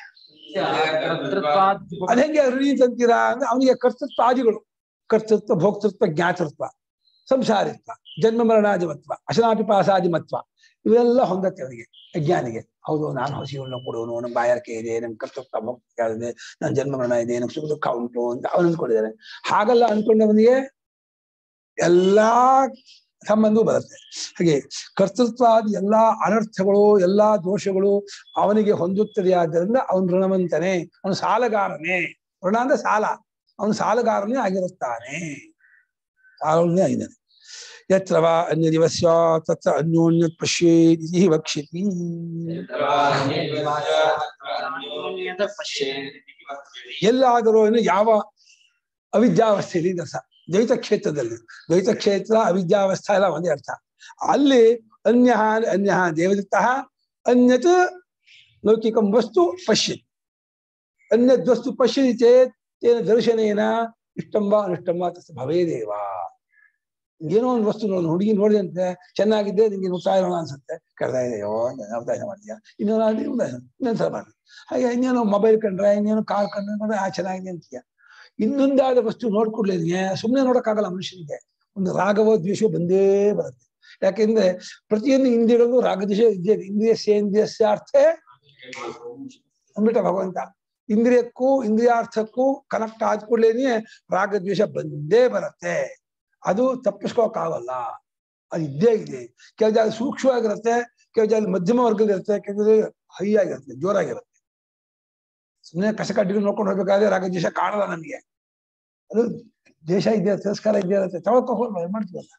ಅದ್ ಹೆಂಗೆ ಋಣಿ ಅಂತೀರಾ ಅಂದ್ರೆ ಅವನಿಗೆ ಕರ್ತೃತ್ವ ಆದಿಗಳು ಕರ್ತೃತ್ವ ಭೋಕ್ತೃತ್ವ ಜ್ಞಾತೃತ್ವ ಸಂಸಾರಿತ್ವ ಜನ್ಮ ಮರಣಾದಿಮತ್ವ ಅಶನಾಪಿಪಾಸಾದಿಮತ್ವ ಇವೆಲ್ಲ ಹೊಂದತ್ತೆ ಅವನಿಗೆ ಅಜ್ಞಾನಿಗೆ ಹೌದು ನಾನು ಹಸಿವನ್ನು ಕೊಡುವನು ನಮ್ಮ ಬಾಯಾರಿಕೆ ಇದೆ ನಮ್ ಕರ್ತೃತ್ವ ಭೋಕ್ತೃತ್ವ ಇದೆ ನನ್ನ ಜನ್ಮ ಮರಣ ಇದೆ ನಮ್ ಸುಖ ದುಃಖ ಉಂಟು ಅಂತ ಅವನು ಅಂದ್ಕೊಂಡಿದ್ದಾನೆ ಹಾಗಲ್ಲ ಅನ್ಕೊಂಡವನಿಗೆ ಎಲ್ಲಾ ಸಂಬಂಧವೂ ಬರುತ್ತೆ ಹಾಗೆ ಕರ್ತೃತ್ವಾದಿ ಎಲ್ಲಾ ಅನರ್ಥಗಳು ಎಲ್ಲಾ ದೋಷಗಳು ಅವನಿಗೆ ಹೊಂದುತ್ತದೆ ಆದ್ದರಿಂದ ಅವನು ಋಣವಂತನೇ ಅವನು ಸಾಲಗಾರನೇ ಋಣ ಅಂದ್ರೆ ಸಾಲ ಅವನು ಸಾಲಗಾರನೇ ಆಗಿರುತ್ತಾನೆ ಸಾಲನೇ ಆಗಿದ್ದಾನೆ ಯತ್ರ ವಾ ಅನ್ಯ ದಿವಸ್ಯ ತತ್ರ ಅನ್ಯೋನ್ಯತ್ ಪಶ್ಯೇತ್ ಇತಿ ವಕ್ಷ್ಯತಿ ಎಲ್ಲಾದರೂ ಏನು ಯಾವ ಅವಿದ್ಯಾವಸ್ಥೆಯಲ್ಲಿ ಇದೆ ಅರ್ಥ ದ್ವೈತ ಕ್ಷೇತ್ರದಲ್ಲಿ ದ್ವೈತ ಕ್ಷೇತ್ರ ಅವಿದ್ಯಾವಸ್ಥಾ ಎಲ್ಲ ಒಂದೇ ಅರ್ಥ ಅಲ್ಲಿ ಅನ್ಯ ಅನ್ಯ ದೇವದತ್ತ ಅನ್ಯತ್ ಲೌಕಿಕಂ ವಸ್ತು ಪಶ್ಯತಿ ಅನ್ಯದ್ ವಸ್ತು ಪಶ್ಯತಿ ಚೇತ್ ತೇನ ದರ್ಶನೇನ ಇಷ್ಟಂ ವಾ ಅನಿಷ್ಟಂ ವಾ ತಸ್ಯ ಭವೇದೇವ ಏನೋ ಒಂದು ವಸ್ತು ನೋಡಿ ಹುಡುಗಿ ನೋಡಿದೆ ಅಂತೆ ಚೆನ್ನಾಗಿದ್ದೆ ನಿಂಗೆ ಉತ್ಸಾಹ ಇರೋಣ ಅನ್ಸುತ್ತೆ ಕರೆದ ಇದೆಯೋ ಉದಾಯ ಮಾಡ್ತೀಯ ಇನ್ನೊಂದು ಇನ್ನೊಂದು ಸಲ ಮಾಡಿ ಹಾಗೆ ಇನ್ನೇನೋ ಮೊಬೈಲ್ ಕಂಡ್ರೆ ಇನ್ನೇನೋ ಕಾರ್ ಕಂಡ್ರೆ ನೋಡ್ರೆ ಆ ಚೆನ್ನಾಗಿದೆ ಅಂತೀಯ ಇನ್ನೊಂದಾದ ವಸ್ತು ನೋಡ್ಕೊಡ್ಲೇ ಸುಮ್ಮನೆ ನೋಡಕ್ಕಾಗಲ್ಲ ಮನುಷ್ಯನಿಗೆ ಒಂದು ರಾಗವೋ ದ್ವೇಷವೋ ಬಂದೇ ಬರುತ್ತೆ ಯಾಕೆಂದ್ರೆ ಪ್ರತಿಯೊಂದು ಇಂದ್ರಿಯಗಳಿಗೂ ರಾಗದ್ವೇಷ ಇದ್ದೇ ಇದೆ. ಇಂದ್ರಿಯ ಸೇಂದ್ರಿಯಸ್ಯಾರ್ಥೇ ಅಂದ್ಬಿಟ್ಟ ಭಗವಂತ ಇಂದ್ರಿಯಕ್ಕೂ ಇಂದ್ರಿಯಾರ್ಥಕ್ಕೂ ಕನೆಕ್ಟ್ ಆದ ಕೂಡಲೇನೆ ರಾಗದ್ವೇಷ ಬಂದೇ ಬರುತ್ತೆ ಅದು ತಪ್ಪಿಸ್ಕೋಕ್ಕಾಗಲ್ಲ ಅದು ಇದ್ದೇ ಇದೆ ಕೆಲವು ಜಾಗ ಸೂಕ್ಷ್ಮವಾಗಿರುತ್ತೆ ಕೆಲವು ಜಾಗ ಮಧ್ಯಮ ವರ್ಗದಿರುತ್ತೆ ಕೆಲವು ಹೈ ಆಗಿರುತ್ತೆ ಜೋರಾಗಿರುತ್ತೆ ಸುಮ್ಮನೆ ಕಸ ಕಡ್ಡಿಗಳು ನೋಡ್ಕೊಂಡು ಹೋಗ್ಬೇಕಾದ್ರೆ ರಾಗದ್ವೇಷ ಕಾಣಲ್ಲ ನಮ್ಗೆ ಅದು ದೇಶ ಇದ್ದೇ ತಿರಸ್ಕಾರ ಇದ್ದೇ ಇರುತ್ತೆ ತಗೊಳ್ಕೊ ಹೋಗ್ಬೋದು ಮಾಡ್ತೀವಲ್ಲ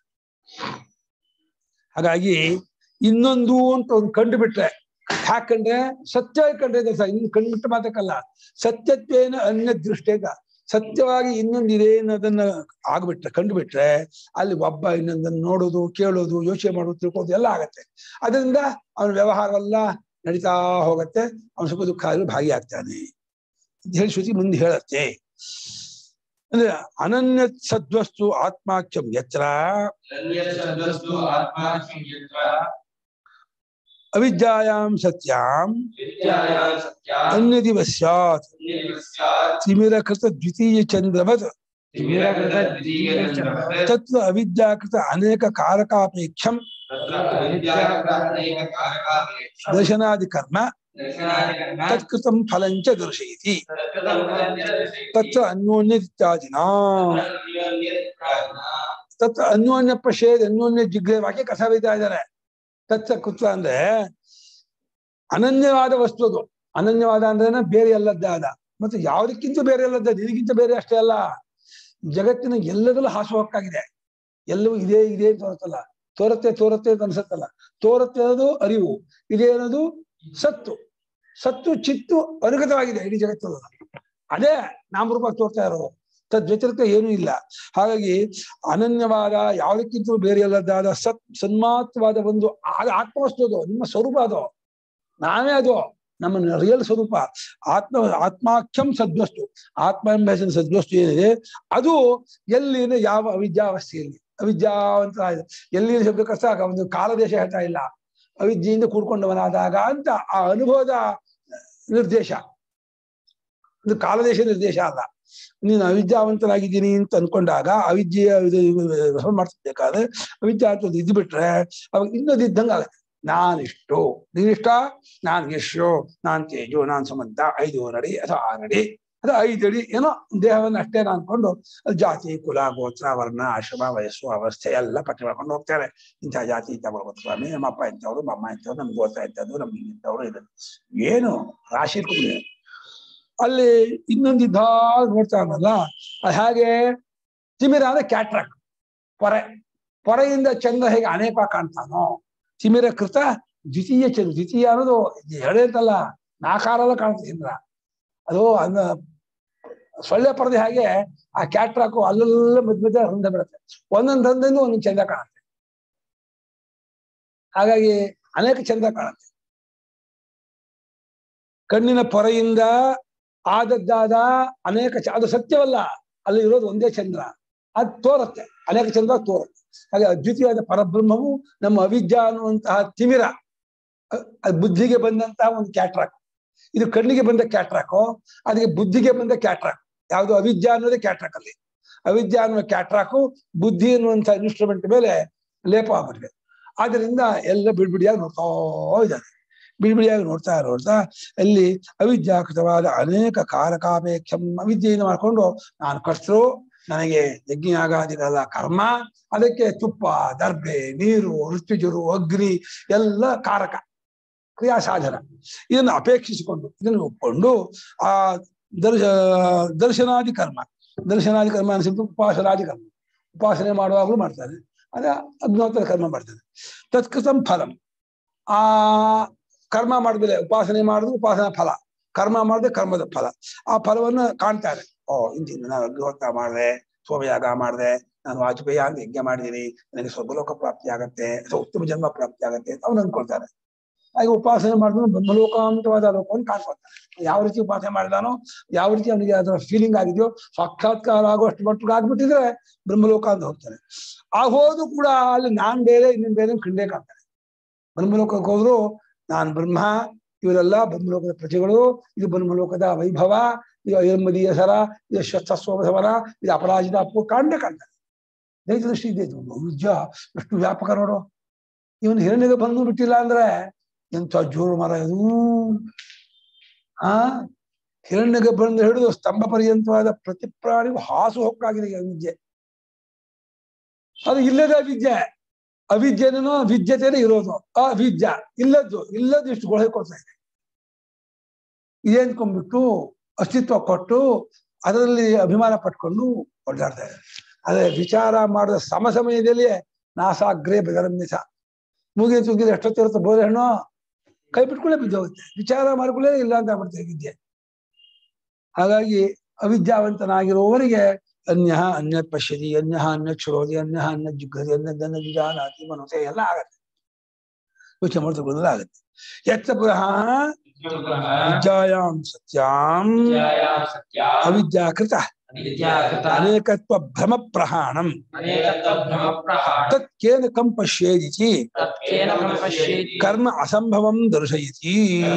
ಹಾಗಾಗಿ ಇನ್ನೊಂದು ಅಂತ ಒಂದು ಕಂಡು ಬಿಟ್ರೆ ಯಾಕಂದ್ರೆ ಸತ್ಯ ಕಂಡ್ರೆ ಇದೆ ಸರ್ ಇನ್ನು ಕಂಡುಬಿಟ್ಟು ಮಾತಕ್ಕಲ್ಲ ಸತ್ಯತ್ವೇನ ಅನ್ಯ ದೃಷ್ಟಿಗ ಸತ್ಯವಾಗಿ ಇನ್ನೊಂದಿದೆ ಅನ್ನೋದನ್ನ ಆಗ್ಬಿಟ್ರೆ ಕಂಡುಬಿಟ್ರೆ ಅಲ್ಲಿ ಒಬ್ಬ ಇನ್ನೊಂದನ್ನು ನೋಡೋದು ಕೇಳೋದು ಯೋಚನೆ ಮಾಡೋದು ತಿಳ್ಕೊಳ್ಳೋದು ಎಲ್ಲ ಆಗತ್ತೆ ಅದರಿಂದ ಅವನ ವ್ಯವಹಾರ ಎಲ್ಲ ನಡೀತಾ ಹೋಗತ್ತೆ ಅವನ ಸುಖ ದುಃಖ ಆಗಲಿ ಭಾಗಿಯಾಗ್ತಾನೆ ಅಂತ ಹೇಳಿ ಶ್ರುತಿ ಮುಂದೆ ಹೇಳತ್ತೆ ಅಂದ್ರೆ ಅನನ್ಯ ಸದ್ವಸ್ತು ಆತ್ಮಾಖ್ಯಂ ಯತ್ರ ಅನ್ಯಶಬ್ದಸ್ತು ಆತ್ಮಾಖ್ಯಂ ಯತ್ರ ಅವಿದ್ಯಾಯಾಂ ಸತ್ಯಾಂ ವಿದ್ಯಾಯಾಂ ಸತ್ಯಾಂ ಅನ್ಯದಿವ ಸ್ಯಾತ್ ಅನ್ಯದಿವ ಸ್ಯಾತ್ ತಿಮಿರಕೃತ ದ್ವಿತೀಯ ಚಂದ್ರವತ್ ತಿಮಿರಕೃತ ದ್ವಿತೀಯಚಂದ್ರವತ್ ತತ್ವ ಅವಿದ್ಯಾಕೃತ ಅನೇಕ ಕಾರಕಾಪೇಕ್ಷಂ ತತ್ರ ಅವಿದ್ಯಾಕೃತ ಅನೇಕ ಕಾರಕಾಪೇಕ್ಷ ದರ್ಶನಾದಿ ಕರ್ಮ ದರ್ಶನಾದಿಕರ್ಮ ತತ್ಕೃತಂ ಫಲಂಚ ದರ್ಶಯತಿ ತತ್ಕೃತಂ ಫಲಂಚ ದರ್ಶಯತಿ. ತತ್ರ ಅನ್ಯೋನ್ಯತ್ಯಾದಿನಾ ಅನ್ಯೋನ್ಯತ್ರಾಜ್ಞ. ತತ್ರ ಅನ್ಯೋನ್ಯ ಪಶ್ಯೇದ್ ಅನ್ಯೋನ್ಯ ಜಿಗ್ರೆ ವಾಕ್ಯ ಕಸ ಬೈತಾ ಇದ್ದಾರೆ ತತ್ವ ಕೃತ ಅಂದ್ರೆ ಅನನ್ಯವಾದ ವಸ್ತು ಅದು ಅನನ್ಯವಾದ ಅಂದ್ರೆ ಬೇರೆ ಅಲ್ಲದ್ದಾದ ಮತ್ತು ಯಾವುದಕ್ಕಿಂತ ಬೇರೆ ಅಲ್ಲದ ಇದಕ್ಕಿಂತ ಬೇರೆ ಅಷ್ಟೇ ಅಲ್ಲ ಜಗತ್ತಿನ ಎಲ್ಲದರಲ್ಲೂ ಹಾಸುಹೊಕ್ಕಾಗಿದೆ ಎಲ್ಲವೂ ಇದೇ ಇದೆ ಅಂತ ತೋರುತ್ತಲ್ಲ ತೋರತ್ತೆ ತೋರತ್ತೆ ಅಂತ ಅನ್ಸತ್ತಲ್ಲ ತೋರತ್ತೆ ಅನ್ನೋದು ಅರಿವು ಇದೆ ಅನ್ನೋದು ಸತ್ತು ಸತ್ತು ಚಿತ್ತು ಅನುಗತವಾಗಿದೆ ಇಡೀ ಜಗತ್ತಲ್ಲ ಅದೇ ನಾಮರೂಪ ತೋರ್ತಾ ಇರೋದು ತದ್ವ್ಯತಿರಿಕ್ತ ಏನೂ ಇಲ್ಲ ಹಾಗಾಗಿ ಅನನ್ಯವಾದ ಯಾವುದಕ್ಕಿಂತಲೂ ಬೇರೆ ಅಲ್ಲದಾದ ಸತ್ ಸನ್ಮಾತ್ರವಾದ ಒಂದು ಆದ ಆತ್ಮವಸ್ತು ಅದು ನಿಮ್ಮ ಸ್ವರೂಪ ಅದು ನಾವೇ ಅದು ನಮ್ಮ ರಿಯಲ್ ಸ್ವರೂಪ ಆತ್ಮ ಆತ್ಮಾಖ್ಯಂ ಸದ್ವಸ್ತು ಆತ್ಮ ಎಂಬ ಹೆಸರಿನ ಸದ್ವಸ್ತು ಏನಿದೆ ಅದು ಎಲ್ಲಿ ಅಂದ್ರೆ ಯಾವ ಅವಿದ್ಯಾವಸ್ಥೆಯಲ್ಲಿ ಅವಿದ್ಯಾವಂತ ಎಲ್ಲಿ ಶಬ್ದಕ್ಕೆ ಸಾಕ ಒಂದು ಕಾಲದೇಶ ಹೇಳ್ತಾ ಇಲ್ಲ ಅವಿದ್ಯೆಯಿಂದ ಕೂಡ್ಕೊಂಡವನಾದಾಗ ಅಂತ ಆ ಅನುಭವದ ನಿರ್ದೇಶ ಇದು ಕಾಲದೇಶ ನಿರ್ದೇಶ ಅಲ್ಲ ನೀನು ಅವಿದ್ಯಾವಂತನಾಗಿದ್ದೀನಿ ಅಂತ ಅನ್ಕೊಂಡಾಗ ಅವಿದ್ಯೆಯ ಇದು ಇದು ಮಾಡ್ತಿರ್ಬೇಕಾದ್ರೆ ಅವಿದ್ಯಾ ಅಂತ ಇದ್ದು ಬಿಟ್ರೆ ಅವಾಗ ಇನ್ನೊಂದು ಇದ್ದಂಗೆ ಆಗುತ್ತೆ ನಾನಿಷ್ಟು ನೀನಿಷ್ಟ ನಾನ್ ಯಶೋ ನಾನ್ ತೇಜು ನಾನ್ ಸಂಬಂಧ ಐದು ಅಡಿ ಅಥವಾ ಆರು ಅಡಿ ಅಥವಾ ಐದು ಅಡಿ ಏನೋ ದೇಹವನ್ನು ಅಷ್ಟೇ ಅನ್ಕೊಂಡು ಅದು ಜಾತಿ ಕುಲ ಗೋತ್ರ ವರ್ಣ ಆಶ್ರಮ ವಯಸ್ಸು ಅವಸ್ಥೆ ಎಲ್ಲ ಪಟ್ಟಿ ಮಾಡ್ಕೊಂಡು ಹೋಗ್ತಾರೆ ಇಂಥ ಜಾತಿ ಇಂಥ ಬರ್ಬೋದು ಸ್ವಾಮಿ ನಮ್ಮ ಅಪ್ಪ ಇಂಥವ್ರು ನಮ್ಮ ಅಮ್ಮ ಇಂಥವ್ರು ನಮ್ಗೆ ಗೋತ್ರ ಇಂಥದ್ದು ನಮ್ಗೆ ಇಂಥವ್ರು ಇದು ಏನು ರಾಶಿ ಇಟ್ಕೊಂಡಿದೆ ಅಲ್ಲಿ ಇನ್ನೊಂದು ಇದ್ದ ನೋಡ್ತಾ ಇದ್ನಲ್ಲ ಅದು ಹಾಗೆ ತಿಮಿರ ಅಂದ್ರೆ ಕ್ಯಾಟ್ರಾಕ್ ಪೊರೆ ಪೊರೆಯಿಂದ ಚಂದ್ರ ಹೇಗೆ ಅನೇಕ ಕಾಣ್ತಾನೋ ತಿಮಿರ ಕೃತ ದ್ವಿತೀಯ ಚಂದ್ರ ದ್ವಿತೀಯ ಅನ್ನೋದು ಹೇಳೇಂತಲ್ಲ ನಾಕಾರಲ್ಲ ಕಾಣುತ್ತೆ ಚಂದ್ರ ಅದು ಅನ್ನ ಸೊಳ್ಳೆ ಪರದೆ ಹಾಗೆ ಆ ಕ್ಯಾಟ್ರಾಕು ಅಲ್ಲೆಲ್ಲ ಮಧ್ಯ ಮಧ್ಯ ರಂಧ್ರ ಬೀಳುತ್ತೆ ಒಂದೊಂದು ರಂಧ್ರದಿಂದ ಒಂದೊಂದು ಚಂದ ಕಾಣುತ್ತೆ ಹಾಗಾಗಿ ಅನೇಕ ಚಂದ ಕಾಣುತ್ತೆ ಕಣ್ಣಿನ ಪೊರೆಯಿಂದ ಆದದ್ದಾದ ಅನೇಕ ಚ- ಅದು ಸತ್ಯವಲ್ಲ ಅಲ್ಲಿ ಇರೋದು ಒಂದೇ ಚಂದ್ರ ಅದು ತೋರುತ್ತೆ ಅನೇಕ ಚಂದ್ರ ತೋರುತ್ತೆ ಹಾಗೆ ಅದ್ವಿತೀಯವಾದ ಪರಬ್ರಹ್ಮವು ನಮ್ಮ ಅವಿದ್ಯಾ ಅನ್ನುವಂತಹ ತಿಮಿರ ಅ- ಅದು ಬುದ್ಧಿಗೆ ಬಂದಂತಹ ಒಂದು ಕ್ಯಾಟ್ರಾಕ್ ಇದು ಕಣ್ಣಿಗೆ ಬಂದ ಕ್ಯಾಟ್ರಾಕು ಅದಕ್ಕೆ ಬುದ್ಧಿಗೆ ಬಂದ ಕ್ಯಾಟ್ರಾಕ್ ಯಾವುದು ಅವಿದ್ಯಾ ಅನ್ನೋದೇ ಕ್ಯಾಟ್ರಾಕ್ ಅಲ್ಲಿ ಅವಿದ್ಯಾ ಅನ್ನುವ ಕ್ಯಾಟ್ರಾಕು ಬುದ್ಧಿ ಅನ್ನುವಂಥ ಇನ್ಸ್ಟ್ರೂಮೆಂಟ್ ಮೇಲೆ ಲೇಪ ಆಗ್ಬಿಟ್ಟಿದೆ ಆದ್ರಿಂದ ಎಲ್ಲ ಬಿಡ್ಬಿಡಿಯಾಗಿ ನೋಡ್ತಾ ಇದ್ದಾರೆ ಬಿಡಿಬಿಡಿಯಾಗಿ ನೋಡ್ತಾ ನೋಡ್ತಾ ಅಲ್ಲಿ ಅವಿದ್ಯಾಕೃತವಾದ ಅನೇಕ ಕಾರಕಾಪೇಕ್ಷಂ ಅವಿದ್ಯೆಯನ್ನು ಮಾಡ್ಕೊಂಡು ನಾನು ಕರ್ತೃ ನನಗೆ ಯಜ್ಞಯಾಗಾದಿಗಳ ಕರ್ಮ ಅದಕ್ಕೆ ತುಪ್ಪ ದರ್ಬೆ ನೀರು ಋತ್ವಿಜರು ಅಗ್ನಿ ಎಲ್ಲ ಕಾರಕ ಕ್ರಿಯಾ ಸಾಧನ ಇದನ್ನು ಅಪೇಕ್ಷಿಸಿಕೊಂಡು ಇದನ್ನು ಒಪ್ಕೊಂಡು ಆ ದರ್ಶ ದರ್ಶನಾದಿ ಕರ್ಮ ದರ್ಶನಾದಿ ಕರ್ಮ ಅನಿಸಿದ್ದು ಉಪಾಸನಾದಿ ಕರ್ಮ ಉಪಾಸನೆ ಮಾಡುವಾಗಲೂ ಮಾಡ್ತಾನೆ ಅದ ಅಗ್ನೋತ್ತರ ಕರ್ಮ ಮಾಡ್ತಾನೆ ತತ್ಕೃತಂ ಫಲಂ ಆ ಕರ್ಮ ಮಾಡಿದ್ರೆ ಉಪಾಸನೆ ಮಾಡಿದ್ರೆ ಉಪಾಸನಾ ಫಲ ಕರ್ಮ ಮಾಡಿದ್ರೆ ಕರ್ಮದ ಫಲ ಆ ಫಲವನ್ನು ಕಾಣ್ತಾರೆ ಓ ಇಂತಿಂದ ನಾನು ಅಗ್ನಿಹೋತ್ರ ಮಾಡಿದೆ ಸೋಮಯಾಗ ಮಾಡಿದೆ ನಾನು ವಾಜಪೇಯಿ ಅಂತ ಯಜ್ಞ ಮಾಡಿದ್ದೀನಿ ನನಗೆ ಸ್ವರ್ಗಲೋಕ ಪ್ರಾಪ್ತಿ ಆಗತ್ತೆ ಅಥವಾ ಉತ್ತಮ ಜನ್ಮ ಪ್ರಾಪ್ತಿ ಆಗತ್ತೆ ಅಂತ ಅವ್ನು ಅನ್ಕೊಳ್ತಾನೆ ಹಾಗೆ ಉಪಾಸನೆ ಮಾಡಿದ್ರೆ ಬ್ರಹ್ಮಲೋಕಾಂತವಾದ ಲೋಕವನ್ನು ಕಾಣ್ಕೊಳ್ತಾನೆ ಯಾವ ರೀತಿ ಉಪಾಸನೆ ಮಾಡಿದಾನೋ ಯಾವ ರೀತಿ ಅವನಿಗೆ ಅದರ ಫೀಲಿಂಗ್ ಆಗಿದೆಯೋ ಸಾಕ್ಷಾತ್ಕಾರ ಆಗುವಷ್ಟು ಮಟ್ಟಿಗೆ ಆಗ್ಬಿಟ್ಟಿದ್ರೆ ಬ್ರಹ್ಮಲೋಕ ಅಂತ ಹೋಗ್ತಾನೆ ಆ ಹೋದ್ರು ಕೂಡ ಅಲ್ಲಿ ನಾನ್ ಬೇರೆ ಇನ್ನೊಂದು ಬೇರೆ ಕಂಡೇ ಕಾಣ್ತಾನೆ ಬ್ರಹ್ಮಲೋಕಕ್ಕೆ ಹೋದ್ರು ನಾನ್ ಬ್ರಹ್ಮ ಇವರೆಲ್ಲ ಬ್ರಹ್ಮಲೋಕದ ಪ್ರಜೆಗಳು ಇದು ಬ್ರಹ್ಮಲೋಕದ ವೈಭವ ಇದು ಅಯರ್ಮದೀಯ ಸರ ಇದು ಶಸ್ತ್ರಸ್ವಭವನ ಇದು ಅಪರಾಜಿತ ಅಪ್ಪು ಕಾಂಡೆ ಕಾಣ್ತಾನೆ ದೈತ ದೃಷ್ಟಿ ಇದೆ ಇದು ನಿಜ ಎಷ್ಟು ವ್ಯಾಪಕ ನೋಡು ಇವನು ಹಿರಣ್ಯಗೆ ಬಂದು ಬಿಟ್ಟಿಲ್ಲ ಅಂದ್ರೆ ಎಂತ ಜೋರು ಮರ ಇದು ಆ ಹಿರಣ್ಯಗೆ ಬಂದು ಹಿಡಿದು ಸ್ತಂಭ ಪರ್ಯಂತವಾದ ಪ್ರತಿ ಪ್ರಾಣಿಗೂ ಹಾಸು ಹೊಕ್ಕಾಗಿದೆ ಈ ವಿದ್ಯೆ ಅದು ಇಲ್ಲದ ವಿದ್ಯೆ ಅವಿದ್ಯೆನೂ ವಿದ್ಯತೆನೇ ಇರೋದು ಅವಿದ್ಯ ಇಲ್ಲದ್ದು ಇಲ್ಲದ್ದು ಇಷ್ಟು ಗೊಳೆ ಕೊಡ್ತಾ ಇದೆ ಇದೇ ಅಂದ್ಕೊಂಡ್ಬಿಟ್ಟು ಅಸ್ತಿತ್ವ ಕೊಟ್ಟು ಅದರಲ್ಲಿ ಅಭಿಮಾನ ಪಟ್ಕೊಂಡು ಓಡಾಡ್ತಾ ಇದೆ ಅದೇ ವಿಚಾರ ಮಾಡಿದ ಸಮ ಸಮಯದಲ್ಲಿ ನಾಸಾಗ್ರೇ ಬೆದರಮ್ಯಸ ಮುಗಿ ತುಗಿದ ಎಷ್ಟೊತ್ತಿರುತ್ತೆ ಬೋರೆ ಹಣ್ಣು ಕೈ ಬಿಟ್ಕೊಳ್ಳೇ ಬಿದ್ದೋಗುತ್ತೆ ವಿಚಾರ ಮಾಡ್ಕೊಳ್ಳೇ ಇಲ್ಲ ಅಂತ ಆಗ್ಬಿಡ್ತೇವೆ ವಿದ್ಯೆ ಹಾಗಾಗಿ ಅವಿದ್ಯಾವಂತನಾಗಿರುವವರಿಗೆ ಅನ್ಯ ಅನ್ಯ ಪಶ್ಯತಿ ಅನ್ಯ ಅನ್ಯ ಶ್ರೋತಿ ಅನ್ಯ ಅನ್ಯ ಜಿಗ್ಗತಿ ಅನ್ಯದನ್ನ ವಿಜಾನಾತಿ ಮನೋತೆ ಎಲ್ಲ ಆಗತ್ತೆ ಯೋಚನೆ ಮಾಡಿದ್ರೆ ಗೊಂದಲ ಆಗುತ್ತೆ ಯತ್ತ ಪುನಃ ವಿದ್ಯಾಯಾಂ ಸತ್ಯಾಂ ಅವಿದ್ಯಾಕೃತ ಅನೇಕತ್ವ ಭ್ರಮ ಪ್ರಹಾಣಂ ತತ್ ಕೇನಕಂ ಪಶ್ಯೇದಿತಿ ಕರ್ಮ ಅಸಂಭವಂ ದರ್ಶಯತಿ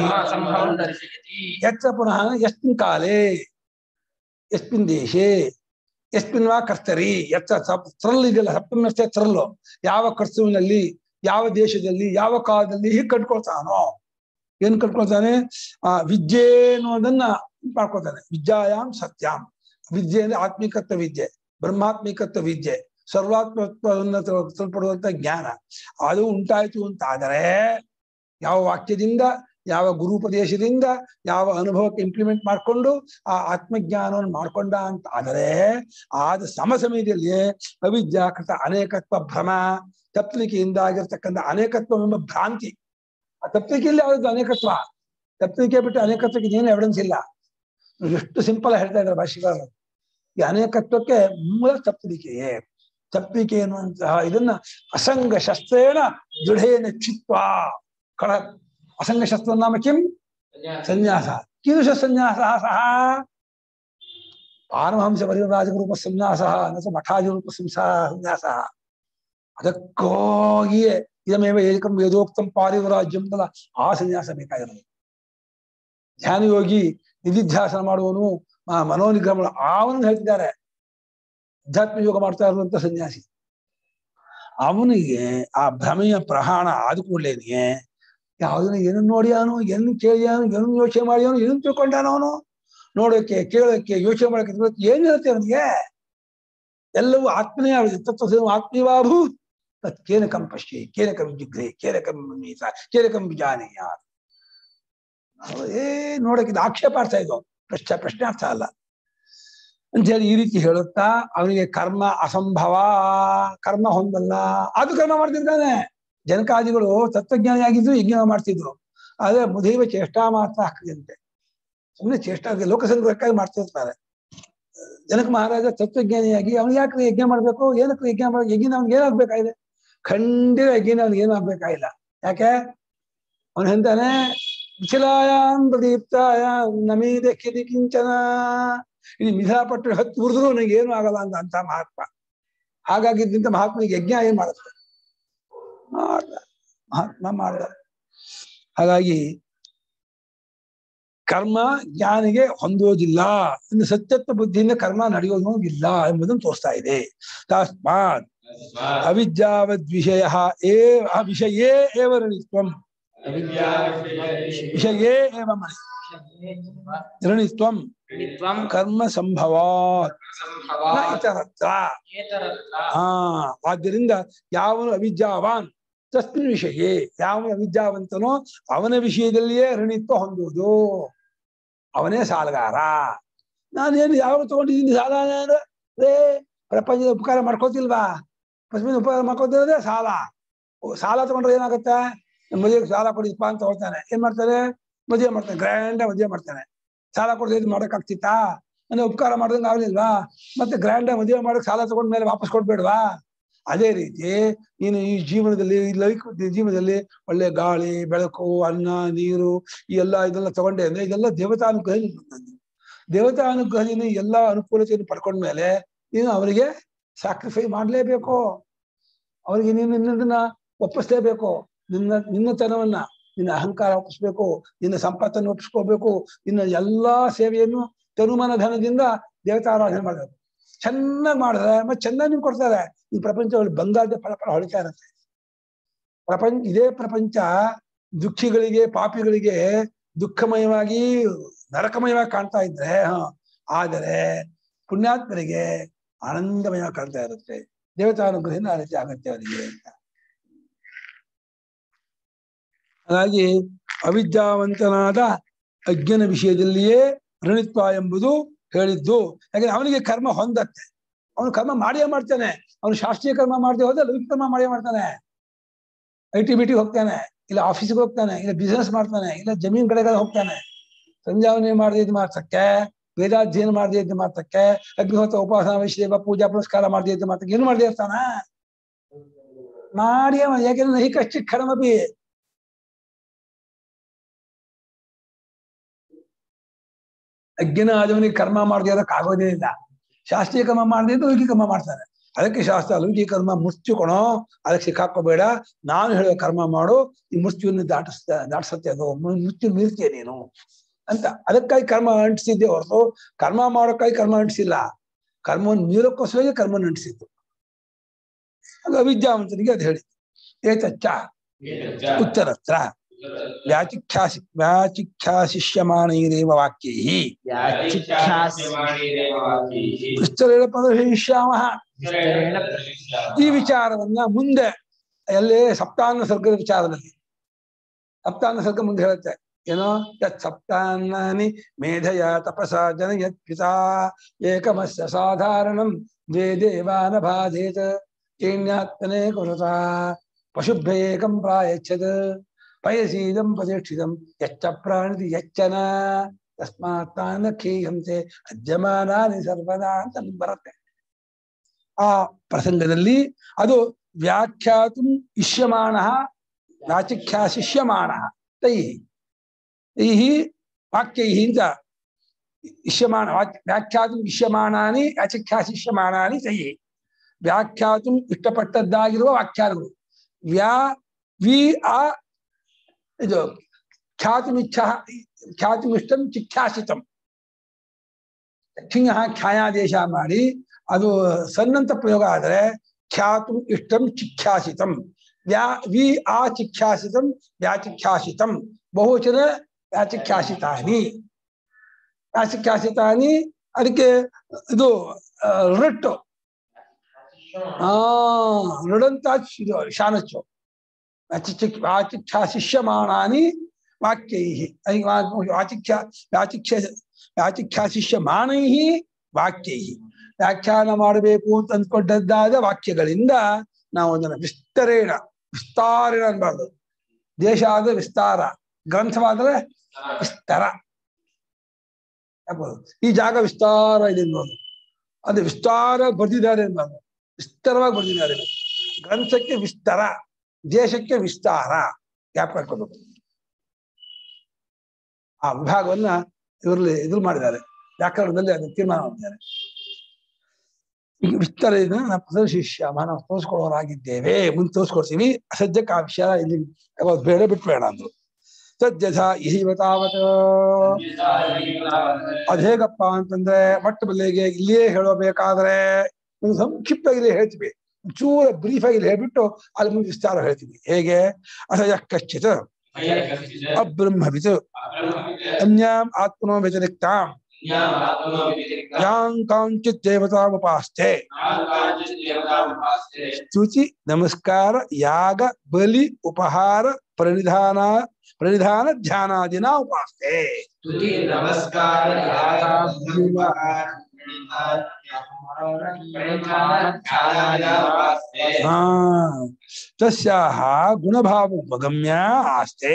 ಯತ್ರ ಪುನಃ ಯಸ್ಮಿನ್ ಕಾಲೇ ಯಸ್ಮಿನ್ ದೇಶೇ ಯಸ್ಮಿನ್ ವಾ ಕರ್ತರಿ ಯತ್ರ ಸಪ್- ತ್ರಲ್ ಇದೆಯಲ್ಲ ಸಪ್ತಮಸ್ತೆ ತ್ರಲ್ಲು ಯಾವ ಕರ್ತುವಿನಲ್ಲಿ ಯಾವ ದೇಶದಲ್ಲಿ ಯಾವ ಕಾಲದಲ್ಲಿ ಹೀಗೆ ಕಟ್ಕೊಳ್ತಾನೋ ಏನ್ ಕಟ್ಕೊಳ್ತಾನೆ ಆ ವಿದ್ಯೆ ಅನ್ನೋದನ್ನ ಮಾಡ್ಕೊಳ್ತಾನೆ ವಿದ್ಯಾಯಾಮ್ ಸತ್ಯಾಂ ವಿದ್ಯೆ ಅಂದ್ರೆ ಆತ್ಮಿಕತ್ವ ವಿದ್ಯೆ ಬ್ರಹ್ಮಾತ್ಮಿಕತ್ವ ವಿದ್ಯೆ ಸರ್ವಾತ್ಮತ್ವವನ್ನು ತಿಳ್- ತಿಳ್ಪಡುವಂತ ಜ್ಞಾನ ಅದು ಉಂಟಾಯ್ತು ಅಂತ ಆದರೆ ಯಾವ ವಾಕ್ಯದಿಂದ ಯಾವ ಗುರುಪದೇಶದಿಂದ ಯಾವ ಅನುಭವಕ್ಕೆ ಇಂಪ್ಲಿಮೆಂಟ್ ಮಾಡ್ಕೊಂಡು ಆ ಆತ್ಮಜ್ಞಾನವನ್ನು ಮಾಡ್ಕೊಂಡ ಅಂತ ಆದರೆ ಆದ ಸಮ ಸಮಯದಲ್ಲಿ ಅವಿದ್ಯಾಕೃತ ಅನೇಕತ್ವ ಭ್ರಮ ತಪ್ಪಲಿಕೆಯಿಂದ ಆಗಿರ್ತಕ್ಕಂಥ ಅನೇಕತ್ವ ಎಂಬ ಭ್ರಾಂತಿ ಆ ತಪ್ಪಲಿಕೆಯಲ್ಲಿ ಯಾವ್ದು ಅನೇಕತ್ವ ತಪ್ಪಲಿಕೆ ಬಿಟ್ಟು ಅನೇಕತ್ವಕ್ಕೆ ಏನು ಎವಿಡೆನ್ಸ್ ಇಲ್ಲ ಎಷ್ಟು ಸಿಂಪಲ್ ಹೇಳ್ತಾ ಇದ್ದಾರೆ ಭಾಷಿಕಾರರು ಈ ಅನೇಕತ್ವಕ್ಕೆ ಮೂಲ ತಪ್ಪಲಿಕೆಯೇ ತಪ್ಪಿಕೆ ಎನ್ನುವಂತಹ ಇದನ್ನ ಅಸಂಗ ಶಸ್ತ್ರೇಣ ದೃಢೇನ ಚಿತ್ವ ಕಳ ಅಸಂಗ ಶಸ್ತ್ರ ನಾಮ ಕಿಂ ಸನ್ಯಾಸ ಕೀದೃಶ ಸನ್ಯಾಸ ಸಹ ಪಾರಮಹಂಸ ಪರಿವರಾಜರೂಪ ಸನ್ಯಾಸ ನ ಮಠಾಜರೂಪ ಸಂಸಾ ಸನ್ಯಾಸ ಅದಕ್ಕಾಗಿಯೇ ಇದಮೇವ ಏಕಂ ವೇದೋಕ್ತಂ ಪಾರಿವರಾಜ್ಯಂ ಅಂತಲ್ಲ ಆ ಸನ್ಯಾಸ ಬೇಕಾಗಿರೋದು ಧ್ಯಾನ ಯೋಗಿ ನಿಧಿಧ್ಯಾಸನ ಮಾಡುವವನು ಆ ಮನೋನಿಗ್ರಹ ಮಾಡುವ ಅವನು ಹೇಳ್ತಿದ್ದಾರೆ ಅಧ್ಯಾತ್ಮ ಯೋಗ ಮಾಡ್ತಾ ಇರುವಂತ ಸನ್ಯಾಸಿ ಅವನಿಗೆ ಆ ಭ್ರಮೆಯ ಪ್ರಹಾಣ ಆದ ಕೂಡಲೇನೆ ಯಾವ್ದನ್ನ ಏನನ್ನ ನೋಡಿಯಾನು ಏನು ಕೇಳಿಯಾನು ಏನು ಯೋಚನೆ ಮಾಡಿಯಾನು ಏನು ತಿಳ್ಕೊಂಡಾನ ಅವನು ನೋಡೋಕೆ ಕೇಳೋಕೆ ಯೋಚನೆ ಮಾಡೋಕೆ ತಿಳ್ಕೊಳಕ್ಕೆ ಏನಿರುತ್ತೆ ಅವನಿಗೆ ಎಲ್ಲವೂ ಆತ್ಮನೇ ಆಗಿದೆ ತತ್ವ ಆತ್ಮೀವಾಭೂ ತತ್ ಕೇನಕಂ ಪಶ್ಯೆ ಕೇನಕಂ ಜಿಗ್ರೆ ಕೇನಕಂ ಮೀಸ ಕೇನಕಂ ವಿಜಾನೀಯ ಏ ನೋಡಕ್ಕೆ ಇದು ಆಕ್ಷೇಪಾರ್ಥ ಇದು ಪ್ರಶ್ನೆ ಪ್ರಶ್ನಾರ್ಥ ಅಲ್ಲ ಅಂತ ಹೇಳಿ ಈ ರೀತಿ ಹೇಳುತ್ತಾ ಅವನಿಗೆ ಕರ್ಮ ಅಸಂಭವ ಕರ್ಮ ಹೊಂದಲ್ಲ ಅದು ಕರ್ಮ ಮಾಡ್ತಿರ್ತಾನೆ ಜನಕಾದಿಗಳು ತತ್ವಜ್ಞಾನಿಯಾಗಿದ್ರು ಯಜ್ಞ ಮಾಡ್ತಿದ್ರು ಆದ್ರೆ ಮುದೈವ ಚೇಷ್ಟಾ ಮಾತ್ರ ಹಾಕದಂತೆ ಸುಮ್ಮನೆ ಚೇಷ್ಟಾ ಲೋಕಸಂಗ್ರಹಕ್ಕಾಗಿ ಮಾಡ್ತಿರ್ತಾರೆ ಜನಕ ಮಹಾರಾಜ ತತ್ವಜ್ಞಾನಿಯಾಗಿ ಅವ್ನು ಯಾಕೆ ಯಜ್ಞ ಮಾಡ್ಬೇಕು ಏನಕ್ಕೆ ಯಜ್ಞ ಮಾಡ ಯಜ್ಞ ಅವ್ನಿಗೆ ಏನಾಗ್ಬೇಕಾಗಿದೆ ಖಂಡಿತ ಯಜ್ಞ ಅವ್ನಿಗೆ ಏನು ಆಗ್ಬೇಕಾಗಿಲ್ಲ ಯಾಕೆ ಅವನು ಹೇಳ್ತಾನೆ ಮಿಥಿಲಾಯಾಮ್ ಪ್ರದೀಪ್ತಾಯಾಮ್ ನಮೀದೆ ಕಿದಿ ಕಿಂಚನ ಇನ್ನು ಮಿಥಿಲಾಪಟ್ಟು ಹತ್ತು ಹುರಿದ್ರು ನನಗೆ ಏನು ಆಗಲ್ಲ ಅಂತ ಅಂತ ಮಹಾತ್ಮ ಹಾಗಾಗಿದ್ದಂತ ಮಹಾತ್ಮನಿಗೆ ಯಜ್ಞ ಏನ್ ಮಾಡುತ್ತೆ ಮಾಡ್ದ ಮಹಾತ್ಮ ಮಾಡ್ದ ಹಾಗಾಗಿ ಕರ್ಮ ಜ್ಞಾನಿಗೆ ಹೊಂದೋದಿಲ್ಲ ಇನ್ನು ಸತ್ಯತ್ವ ಬುದ್ಧಿಯಿಂದ ಕರ್ಮ ನಡೆಯೋದು ಇಲ್ಲ ಎಂಬುದನ್ನು ತೋರಿಸ್ತಾ ಇದೆ ತಸ್ಮಾತ್ ಅವಿದ್ಯಾವದ್ ವಿಷಯ ಏ ಆ ವಿಷಯೇ ಏವ ಋಣಿತ್ವಂ ವಿಷಯೇ ಏವ ಮಣಿ ಋಣಿತ್ವಂ ಕರ್ಮ ಸಂಭವಾತ್ ನ ಇತರತ್ರ ಹಾ ಆದ್ದರಿಂದ ಯಾವನು ಅವಿದ್ಯಾವಾನ್ ತಸ್ಮಿನ್ ವಿಷಯ ಯಾವನು ಅವಿದ್ಯಾವಂತನೋ ಅವನ ವಿಷಯದಲ್ಲಿಯೇ ಋಣಿತ್ವ ಹೊಂದುವುದು ಅವನೇ ಸಾಲಗಾರ ನಾನೇನು ಯಾವ ತಗೊಂಡಿದ್ದೀನಿ ಸಾಲ ನಾನು ರೇ ಪ್ರಪಂಚದ ಉಪಕಾರ ಮಾಡ್ಕೋತಿಲ್ವಾ ಪ್ರಪಂಚದ ಉಪಕಾರ ಮಾಡ್ಕೋತಿರೋದೇ ಸಾಲ ಓ, ಸಾಲ ತಗೊಂಡ್ರೆ ಏನಾಗುತ್ತೆ ಮದುವೆಗೆ ಸಾಲ ಕೊಡಿಪ್ಪ ಅಂತ ಹೋಗ್ತಾನೆ ಏನ್ ಮಾಡ್ತಾನೆ ಮದುವೆ ಮಾಡ್ತಾನೆ ಗ್ರ್ಯಾಂಡ್ ಮದುವೆ ಮಾಡ್ತಾನೆ ಸಾಲ ಕೊಡದೆ ಇದು ಮಾಡಕ್ಕಾಗ್ತಿತ್ತಾ ಅಂದ್ರೆ ಉಪಕಾರ ಮಾಡ್ದಂಗೆ ಆಗ್ಲಿಲ್ವಾ ಮತ್ತೆ ಗ್ರ್ಯಾಂಡ್ ಮದುವೆ ಮಾಡಕ್ ಸಾಲ ತಗೊಂಡ ಮೇಲೆ ವಾಪಸ್ ಕೊಡ್ಬೇಡ್ವಾ ಅದೇ ರೀತಿ ನೀನು ಈ ಜೀವನದಲ್ಲಿ ಈ ಲೈಫ್ ಜೀವನದಲ್ಲಿ ಒಳ್ಳೆ ಗಾಳಿ ಬೆಳಕು ಅನ್ನ ನೀರು ಈ ಎಲ್ಲ ಇದೆಲ್ಲ ತಗೊಂಡೆ ಅಂದ್ರೆ ಇದೆಲ್ಲ ದೇವತಾನುಗ್ರಹದಿಂದ ಬಂದದ್ದು ದೇವತಾನುಗ್ರಹದಿಂದ ಎಲ್ಲ ಅನುಕೂಲತೆಯನ್ನು ಪಡ್ಕೊಂಡ್ಮೇಲೆ ನೀನು ಅವರಿಗೆ ಸ್ಯಾಕ್ರಿಫೈ ಮಾಡ್ಲೇಬೇಕು ಅವರಿಗೆ ನೀನು ನಿನ್ನದನ್ನ ಒಪ್ಪಿಸ್ಲೇಬೇಕು ನಿನ್ನ ನಿನ್ನತನವನ್ನ ನಿನ್ನ ಅಹಂಕಾರ ಒಪ್ಪಿಸ್ಬೇಕು ನಿನ್ನ ಸಂಪತ್ತನ್ನು ಒಪ್ಪಿಸ್ಕೋಬೇಕು ನಿನ್ನ ಎಲ್ಲಾ ಸೇವೆಯನ್ನು ತನುಮನ ಧನದಿಂದ ದೇವತಾರಾಧನೆ ಮಾಡಬೇಕು ಚೆನ್ನಾಗಿ ಮಾಡಿದ್ರೆ ಮತ್ತೆ ಚೆನ್ನಾಗಿ ನಿಮ್ಗೆ ಕೊಡ್ತಾರೆ ಈ ಪ್ರಪಂಚದಲ್ಲಿ ಬಂಗಾರದ ಫಲ ಫಲ ಹೊಳಿತಾ ಇರುತ್ತೆ ಪ್ರಪಂಚ ಇದೇ ಪ್ರಪಂಚ ದುಃಖಿಗಳಿಗೆ ಪಾಪಿಗಳಿಗೆ ದುಃಖಮಯವಾಗಿ ನರಕಮಯವಾಗಿ ಕಾಣ್ತಾ ಇದ್ರೆ ಹ ಆದರೆ ಪುಣ್ಯಾತ್ಮರಿಗೆ ಆನಂದಮಯವಾಗಿ ಕಾಣ್ತಾ ಇರುತ್ತೆ ದೇವತಾನುಗ್ರಹದಿಂದ ಆ ರೀತಿ ಆಗತ್ತೆ ಅವರಿಗೆ ಅಂತ ಹಾಗಾಗಿ ಅವಿದ್ಯಾವಂತನಾದ ಅಜ್ಞನ ವಿಷಯದಲ್ಲಿಯೇ ಋಣಿತ್ವ ಎಂಬುದು ಹೇಳಿದ್ದು ಯಾಕಂದ್ರೆ ಅವನಿಗೆ ಕರ್ಮ ಹೊಂದತ್ತೆ ಅವನು ಕರ್ಮ ಮಾಡಿಯೇ ಮಾಡ್ತಾನೆ ಅವನು ಶಾಸ್ತ್ರೀಯ ಕರ್ಮ ಮಾಡದೆ ಹೋದ್ರೆ ಲೌಕಿಕ ಕರ್ಮ ಮಾಡಿಯೇ ಮಾಡ್ತಾನೆ ಐ ಟಿ ಬಿ ಟಿ ಹೋಗ್ತಾನೆ ಇಲ್ಲ ಆಫೀಸ್ಗೆ ಹೋಗ್ತಾನೆ ಇಲ್ಲ ಬಿಸ್ನೆಸ್ ಮಾಡ್ತಾನೆ ಇಲ್ಲ ಜಮೀನ್ ಕಡೆಗೆಲ್ಲ ಹೋಗ್ತಾನೆ ಸಂಜಾವನೆ ಮಾಡದೆ ಇದು ಮಾಡ್ತಕ್ಕೆ ವೇದಾಧ್ಯಯನ ಮಾಡದೆ ಇದ್ದು ಮಾಡ್ತಕ್ಕೆ ಅಗ್ನಿಹೋತ್ರ ಉಪಾಸನಾ ವೈಶ್ಲೇವ ಪೂಜಾ ಪುರಸ್ಕಾರ ಮಾಡದೆ ಇದ್ದು ಮಾಡ್ತಕ್ಕೆ ಏನು ಮಾಡದೆ ಇರ್ತಾನ ಮಾಡಿಯೇ ಮಾಡ್- ಯಾಕೆಂದ್ರೆ ನಹಿ ಕಶ್ಚಿತ್ ಖರಮಪಿ ಅಜ್ಞನ ಆದವನಿಗೆ ಕರ್ಮ ಮಾಡದೆ ಇರೋಕೆ ಆಗೋದೇ ಇಲ್ಲ ಶಾಸ್ತ್ರೀಯ ಕರ್ಮ ಮಾಡದೆ ಇದ್ದು ಲೌಕಿಕ ಕರ್ಮ ಮಾಡ್ತಾನೆ ಅದಕ್ಕೆ ಶಾಸ್ತ್ರ ಲೌಕಿಕ ಕರ್ಮ ಮೃತ್ಯು ಕೊಣೋ ಅದಕ್ಕೆ ಸಿಕ್ಕಾಕೋಬೇಡ ನಾನು ಹೇಳೋ ಕರ್ಮ ಮಾಡು ಈ ಮೃತ್ಯುವನ್ನು ದಾಟಿಸ್ತ ದಾಟಿಸತ್ತೆ ಅದು ಮೃ- ಮೃತ್ಯು ಮೀರ್ತೀಯ ನೀನು ಅಂತ ಅದಕ್ಕಾಗಿ ಕರ್ಮ ಅಂಟಿಸಿದ್ದೆ ಹೊರತು ಕರ್ಮ ಮಾಡೋಕ್ಕಾಗಿ ಕರ್ಮ ಅಂಟಿಸಿಲ್ಲ ಕರ್ಮವನ್ನು ಮೀರೋಕ್ಕೋಸ್ಕರ ಕರ್ಮವನ್ನು ಅಂಟಿಸಿದ್ದು ಅದು ಅವಿದ್ಯಾವಂತನಿಗೆ ಅದು ಹೇಳಿ ಏತಚ್ಚ ಉತ್ತರತ್ರ ವ್ಯಾಚಿಖ್ಯಾಸಿ ವ್ಯಾಚಿಖ್ಯಾಸಿಷ್ಯಮಾಣೈರೇವ ವಾಕ್ಯೈ ವಿಸ್ತರೇಣ ಪ್ರದರ್ಶಯಿಷ್ಯಾಮಃ ಈ ವಿಚಾರವನ್ನ ಮುಂದೆ ಎಲ್ಲೇ ಸಪ್ತಾಂಗ ಸರ್ಗದ ವಿಚಾರದಲ್ಲಿ ಸಪ್ತಾಂಗ ಸರ್ಗ ಮುಂದೆ ಹೇಳುತ್ತೆ ಏನೋ ಯತ್ ಸಪ್ತಾನ್ನಾನಿ ಮೇಧಯ ತಪಸ ಜನಯತ್ ಪಿತಾ ಏಕಮಸ್ಯ ಸಾಧಾರಣಂ ದ್ವೇ ದೇವಾನ ಬಾಧೇತ ಚೈನ್ಯಾತ್ಮನೆ ಕುರುತ ಪಶುಭ್ಯೇಕಂ ಪ್ರಾಯಚ್ಛತ್ ಪಯಸೀದಂ ಪ್ರತಿಷ್ಠಿತಂ ಯಚ್ಚ ಪ್ರಾಣಿತಿ ಯಚ್ಚನ ತಸ್ಮಾತ್ ತಾನ ಖೇಯಂತೆ ಅದ್ಯಮಾನಾನಿ ಸರ್ವದಾ ಅಂತ ಅಲ್ಲಿ ಬರುತ್ತೆ ಆ ಪ್ರಸಂಗದಲ್ಲಿ ಅದು ವ್ಯಾಖ್ಯಾತು ಇಷ್ಯಮಾಣ ವ್ಯಾಚಿಖ್ಯಾಶಿಷ್ಯಮಾಣ ತೈ ತೈಃ ವಾಕ್ಯೈಃ ಅಂತ ಇಷ್ಯಮಾಣ ವಾಕ್- ವ್ಯಾಖ್ಯಾತು ಇಷ್ಯಮಾನಾನಿ ವ್ಯಾಚಿಖ್ಯಾಶಿಷ್ಯಮಾನಾನಿ ತೈ ವ್ಯಾಖ್ಯಾತು ಇಷ್ಟಪಟ್ಟದ್ದಾಗಿರುವ ವ್ಯಾಖ್ಯಾನಗಳು ವ್ಯಾ ವಿ ಆ ಇದು ಖ್ಯಾತಿಮಿಚ್ಛ ಖ್ಯಾತಿಮಿಷ್ಟಂ ಚಿಖ್ಯಾಸಿತಂ ಖಿಂಗ ಖ್ಯಾಯಾದೇಶ ಮಾಡಿ ಅದು ಸನ್ನಂತ ಪ್ರಯೋಗ ಆದರೆ ಖ್ಯಾತು ಇಷ್ಟಂ ಚಿಖ್ಯಾಸಿತಂ ವ್ಯಾ ವಿ ಆ ಚಿಖ್ಯಾಸಿತಂ ವ್ಯಾಚಿಖ್ಯಾಸಿತಂ ಬಹುವಚನ ವ್ಯಾಚಿಖ್ಯಾಸಿತಾನಿ ವ್ಯಾಚಿಖ್ಯಾಸಿತಾನಿ ಅದಕ್ಕೆ ಇದು ಆ, ಋಟ್ಟು ಆ ಋಡಂತ ಇದು ಶಾನಚ್ಚು ವ್ಯಾಚಿಚ್ಛ ವ್ಯಾಚಿಖ್ಯಾಸಿಷ್ಯಮಾಣಾನಿ ವಾಕ್ಯೈಃ ಐ ವಾ- ವಾಚಿಖ್ಯಾ ವ್ಯಾಚಿಖ್ಯ ವ್ಯಾಚಿಖ್ಯಾಸಿಷ್ಯಮಾಣೈಃ ವಾಕ್ಯೈಃ ವ್ಯಾಖ್ಯಾನ ಮಾಡಬೇಕು ಅಂತ ಅಂದ್ಕೊಂಡದ್ದಾದ ವಾಕ್ಯಗಳಿಂದ ನಾವು ಅದನ್ನು ವಿಸ್ತರೇಣ ವಿಸ್ತಾರೇಣ ಅನ್ಬಾರ್ದು ದೇಶ ಆದ್ರೆ ವಿಸ್ತಾರ ಗ್ರಂಥವಾದ್ರೆ ವಿಸ್ತಾರ ಯಾಕಂದ್ರೆ ಈ ಜಾಗ ವಿಸ್ತಾರ ಇದೆ ಅನ್ಬೋದು ಅದು ವಿಸ್ತಾರ ಬರ್ದಿದ್ದಾರೆ ಅನ್ಬಾರ್ದು ವಿಸ್ತಾರವಾಗಿ ಬರ್ದಿದ್ದಾರೆ ಗ್ರಂಥಕ್ಕೆ ವಿಸ್ತಾರ ದೇಶಕ್ಕೆ ವಿಸ್ತಾರ ಜ್ಞಾಪಕ ಇಟ್ಕೋಬೇಕು ಆ ವಿಭಾಗವನ್ನ ಇವರಲ್ಲಿ ಇದ್ರ ಮಾಡಿದ್ದಾರೆ ವ್ಯಾಕರಣದಲ್ಲಿ ಅದನ್ನ ತೀರ್ಮಾನ ಮಾಡಿದ್ದಾರೆ ಈಗ ವಿಸ್ತಾರ ಇದನ್ನ ನಾವು ಪ್ರದರ್ಶಿಷ್ಯಾಮ ನಾವು ತೋರಿಸ್ಕೊಳ್ಳೋರಾಗಿದ್ದೇವೆ ಮುಂದೆ ತೋರಿಸ್ಕೊಡ್ತೀವಿ ಸದ್ಯಕ್ಕೆ ಆ ವಿಷಯ ಇಲ್ಲಿ ಯಾವಾಗ ಬೇಡ ಬಿಟ್ಬೇಡ ಅಂದ್ರು ಸದ್ಯಥ ಇಹಿವ ತಾವತ್ ಅದ್ ಹೇಗಪ್ಪ ಅಂತಂದ್ರೆ ಮೊಟ್ಟ ಬಲ್ಲೆಗೆ ಇಲ್ಲಿಯೇ ಹೇಳಬೇಕಾದ್ರೆ ಒಂದು ಸಂಕ್ಷಿಪ್ತ ಇಲ್ಲಿ ಹೇಳ್ತೀವಿ ಚೂರ ಬ್ರೀಫ್ ಆಗಿ ಇಲ್ಲಿ ಹೇಳ್ಬಿಟ್ಟು ಅಲ್ಲಿ ಮುಂದೆ ವಿಸ್ತಾರ ಹೇಳ್ತೀವಿ ಹೇಗೆ ಅಸಯ ಕಶ್ಚಿತ್ ಅಬ್ರಹ್ಮವಿತ್ ಅನ್ಯಾಂ ಆತ್ಮನೋ ವ್ಯತಿರಿಕ್ತಾಂ ಯಾಂ ಕಾಂಚಿತ್ ದೇವತಾಮುಪಾಸ್ತೆ ಸ್ತುತಿ ನಮಸ್ಕಾರ ಯಾಗ ಬಲಿ ಉಪಹಾರ ಪ್ರಣಿಧಾನ ಪ್ರಣಿಧಾನ ಧ್ಯಾನಾದಿನ ಉಪಾಸ್ತೆ ನಮಸ್ಕಾರ ಹಾ ತಸ್ಯಾಹ ಗುಣಭಾವ ಉಪಗಮ್ಯ ಆಸ್ತೆ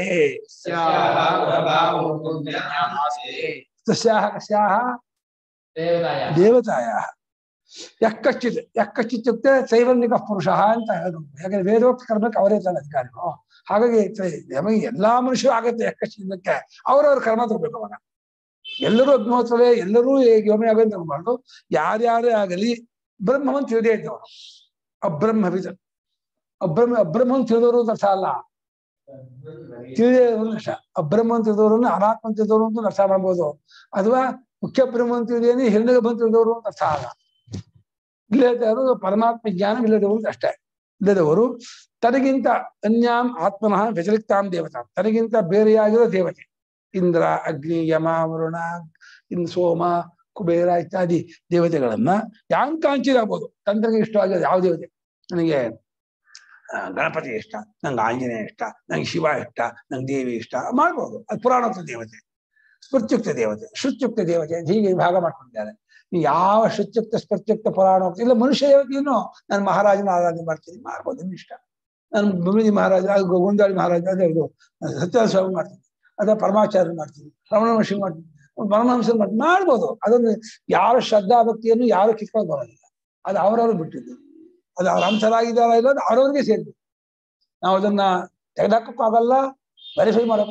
ತಸ್ಯಾಹ ಕಸ್ಯಾಹ ದೇವತಾಯಾಹ ಯಃ ಕಶ್ಚಿತ್ ಯಃ ಕಶ್ಚಿತ್ ಇತ್ಯುಕ್ತೆ ಚೈವರ್ಣಿಕ ಪುರುಷ ಅಂತ ಹೇಳೋದು ಯಾಕಂದ್ರೆ ವೇದೋಕ್ತ ಕರ್ಮಕ್ಕೆ ಅವರೇ ತಾನೆ ಅಧಿಕಾರಿಗಳು ಹಾಗಾಗಿ ಚೈ- ನಮಗೆ ಎಲ್ಲಾ ಮನುಷ್ಯರು ಆಗತ್ತೆ ಯಃ ಕಶ್ಚಿತ್ತಕ್ಕೆ ಅವ್ರವ್ರ ಕರ್ಮ ತಗೋಬೇಕು ಅವಾಗ ಎಲ್ಲರೂ ಅಗ್ನಿಹೋತ್ರವೇ ಎಲ್ಲರೂ ಯೋಮಿ ಆಗಂತ ತಗೋಬಾರ್ದು ಯಾರ್ಯಾರೇ ಆಗಲಿ ಬ್ರಹ್ಮವನ್ ತಿಳಿದೇ ಇದ್ದವರು ಅಬ್ರಹ್ಮವಿದ ಅಬ್ರಹ್ಮ ಅಬ್ರಹ್ಮನ್ ತಿಳಿದವರು ಅಂತ ಅರ್ಥ ಅಲ್ಲ ತಿಳಿದೇ ಒಂದು ಅರ್ಥ ಅಬ್ರಹ್ಮನ್ ತಿಳಿದವರನ್ನು ಅನಾತ್ಮ ತಿಳಿದವರು ಅಂತ ಅರ್ಥ ಮಾಡ್ಬೋದು ಅಥವಾ ಮುಖ್ಯ ಬ್ರಹ್ಮನ್ ತಿಳಿದೇನೆ ಹಿರಣ್ಯ ಬಂದು ತಿಳಿದವರು ಅಂತ ಅರ್ಥ ಅಲ್ಲ ಇಲ್ಲದವರು ಪರಮಾತ್ಮ ಜ್ಞಾನ ಇಲ್ಲದವರು ಅಂತ ಅಷ್ಟೇ ಇಲ್ಲದವರು ತನಗಿಂತ ಅನ್ಯಾಂ ಆತ್ಮನಃ ವ್ಯತಿರಿಕ್ತಾಂ ದೇವತಾ ತನಗಿಂತ ಬೇರೆಯಾಗಿರೋ ದೇವತೆ ಇಂದ್ರ ಅಗ್ನಿ ಯಮ ವರುಣ ಇನ್ ಸೋಮ ಕುಬೇರ ಇತ್ಯಾದಿ ದೇವತೆಗಳನ್ನ ಯಾಂಕಾಂಚಿರಾಗ್ಬೋದು ತಂತ್ರಗೆ ಇಷ್ಟವಾಗಿರೋದು ಯಾವ ದೇವತೆ ನನಗೆ ಆ, ಗಣಪತಿ ಇಷ್ಟ ನಂಗೆ ಆಂಜನೇಯ ಇಷ್ಟ ನಂಗೆ ಶಿವ ಇಷ್ಟ ನಂಗೆ ದೇವಿ ಇಷ್ಟ ಮಾಡ್ಬೋದು ಅದು ಪುರಾಣೋಕ್ತ ದೇವತೆ ಸ್ಮೃತ್ಯುಕ್ತ ದೇವತೆ ಶುತ್ಯುಕ್ತ ದೇವತೆ ಅಂತ ಹೀಗೆ ವಿಭಾಗ ಮಾಡ್ಕೊಂಡಿದ್ದಾರೆ ನೀವು ಯಾವ ಶುತ್ಯುಕ್ತ ಸ್ಮೃತ್ಯುಕ್ತ ಪುರಾಣೋಕ್ತ ಇಲ್ಲ ಮನುಷ್ಯ ದೇವತೆಯನ್ನು ನಾನು ಮಹಾರಾಜನ ಆರಾಧನೆ ಮಾಡ್ತೀನಿ ಮಾಡ್ಬೋದು ನಿಮ್ ಇಷ್ಟ ನಾನು ಬಮನಿ ಮಹಾರಾಜ ಅದು ಗೋಂದಾಳಿ ಮಹಾರಾಜ ಅದೇ ಇದು ಸತ್ಯನಾರಾಯಣ ಸ್ವಾಮಿ ಮಾಡ್ತೀನಿ ಅಥವಾ ಪರಮಾಚಾರ್ಯ ಮಾಡ್ತೀನಿ ರಮಣ ಮಹರ್ಷಿ ಮಾಡ್ತೀನಿ ಪರಮಹಂಸ ಮಾಡ್ತೀನಿ ಮಾಡ್ಬೋದು ಅದನ್ನು ಯಾರ ಶ್ರದ್ಧಾ ಭಕ್ತಿಯನ್ನು ಯಾರು ಕಿತ್ಕೊಂಡು ಬರೋದಿಲ್ಲ ಅದು ಅವರವರು ಬಿಟ್ಟಿದ್ದು ಅದು ಅವ್ರ ಅಂಶರಾಗಿದ್ದಾರ ಇಲ್ಲ ಅದು ಅವ್ರವ್ರಿಗೆ ಸೇರಿದ್ದು ನಾವು ಅದನ್ನ ತೆಗೆದಾಕಕ್ಕೂ ಆಗಲ್ಲ ವೆರಿಫೈ ಮಾಡೋಕ್ಕೂ ಆಗಲ್ಲ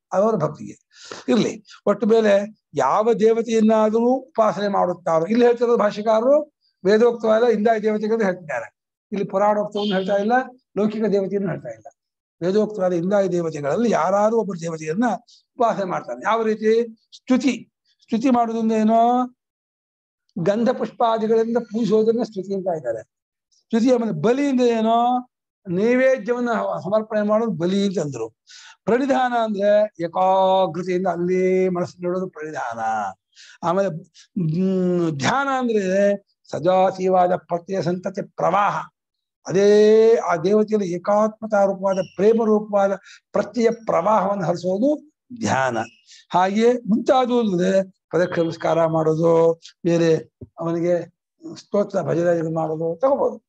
ಅವರ ಭಕ್ತಿಗೆ ಇರ್ಲಿ ಒಟ್ಟು ಮೇಲೆ ಯಾವ ದೇವತೆಯನ್ನಾದರೂ ಉಪಾಸನೆ ಮಾಡುತ್ತಾರೋ ಇಲ್ಲಿ ಹೇಳ್ತಿರೋದು ಭಾಷೆಕಾರರು ವೇದೋಕ್ತವಾದ ಇಂದಾಯ ದೇವತೆಗಳನ್ನು ಹೇಳ್ತಿದ್ದಾರೆ ಇಲ್ಲಿ ಪುರಾಣೋಕ್ತವನ್ನು ಹೇಳ್ತಾ ಇಲ್ಲ ಲೌಕಿಕ ದೇವತೆಯನ್ನು ಹೇಳ್ತಾ ಇಲ್ಲ ವೇದೋಕ್ತವಾದ ಇಂದಾಯ ದೇವತೆಗಳಲ್ಲಿ ಯಾರು ಒಬ್ಬರು ದೇವತೆಯನ್ನ ಉಪಾಸನೆ ಮಾಡ್ತಾರೆ ಯಾವ ರೀತಿ ಸ್ತುತಿ ಸ್ತುತಿ ಮಾಡುವುದರಿಂದ ಏನೋ ಗಂಧ ಪುಷ್ಪಾದಿಗಳಿಂದ ಪೂಜಿಸೋದನ್ನ ಸ್ತುತಿ ಅಂತ ಇದ್ದಾರೆ ಸ್ತುತಿ ಆಮೇಲೆ ಬಲಿಯಿಂದ ಏನೋ ನೈವೇದ್ಯವನ್ನ ಸಮರ್ಪಣೆ ಮಾಡೋದು ಬಲಿ ಅಂತ ಅಂದ್ರು ಪ್ರಣಿಧಾನ ಅಂದ್ರೆ ಏಕಾಗ್ರತೆಯಿಂದ ಅಲ್ಲೇ ಮನಸ್ಸು ನೋಡೋದು ಪ್ರಣಿಧಾನ ಆಮೇಲೆ ಹ್ಮ್, ಧ್ಯಾನ ಅಂದ್ರೆ ಸಜಾತೀವಾದ ಪ್ರತ್ಯಯ ಸಂತತಿ ಪ್ರವಾಹ ಅದೇ ಆ ದೇವತೆಯಲ್ಲಿ ಏಕಾತ್ಮತಾ ರೂಪವಾದ ಪ್ರೇಮ ರೂಪವಾದ ಪ್ರತ್ಯಯ ಪ್ರವಾಹವನ್ನು ಹರಿಸೋದು ಧ್ಯಾನ ಹಾಗೆಯೇ ಮುಂತಾದವುದ್ರೆ ಪ್ರದಕ್ಷಿಣ ನಮಸ್ಕಾರ ಮಾಡೋದು ಬೇರೆ ಅವನಿಗೆ ಸ್ತೋತ್ರ ಭಜನೆ ಮಾಡೋದು ತಗೋಬಹುದು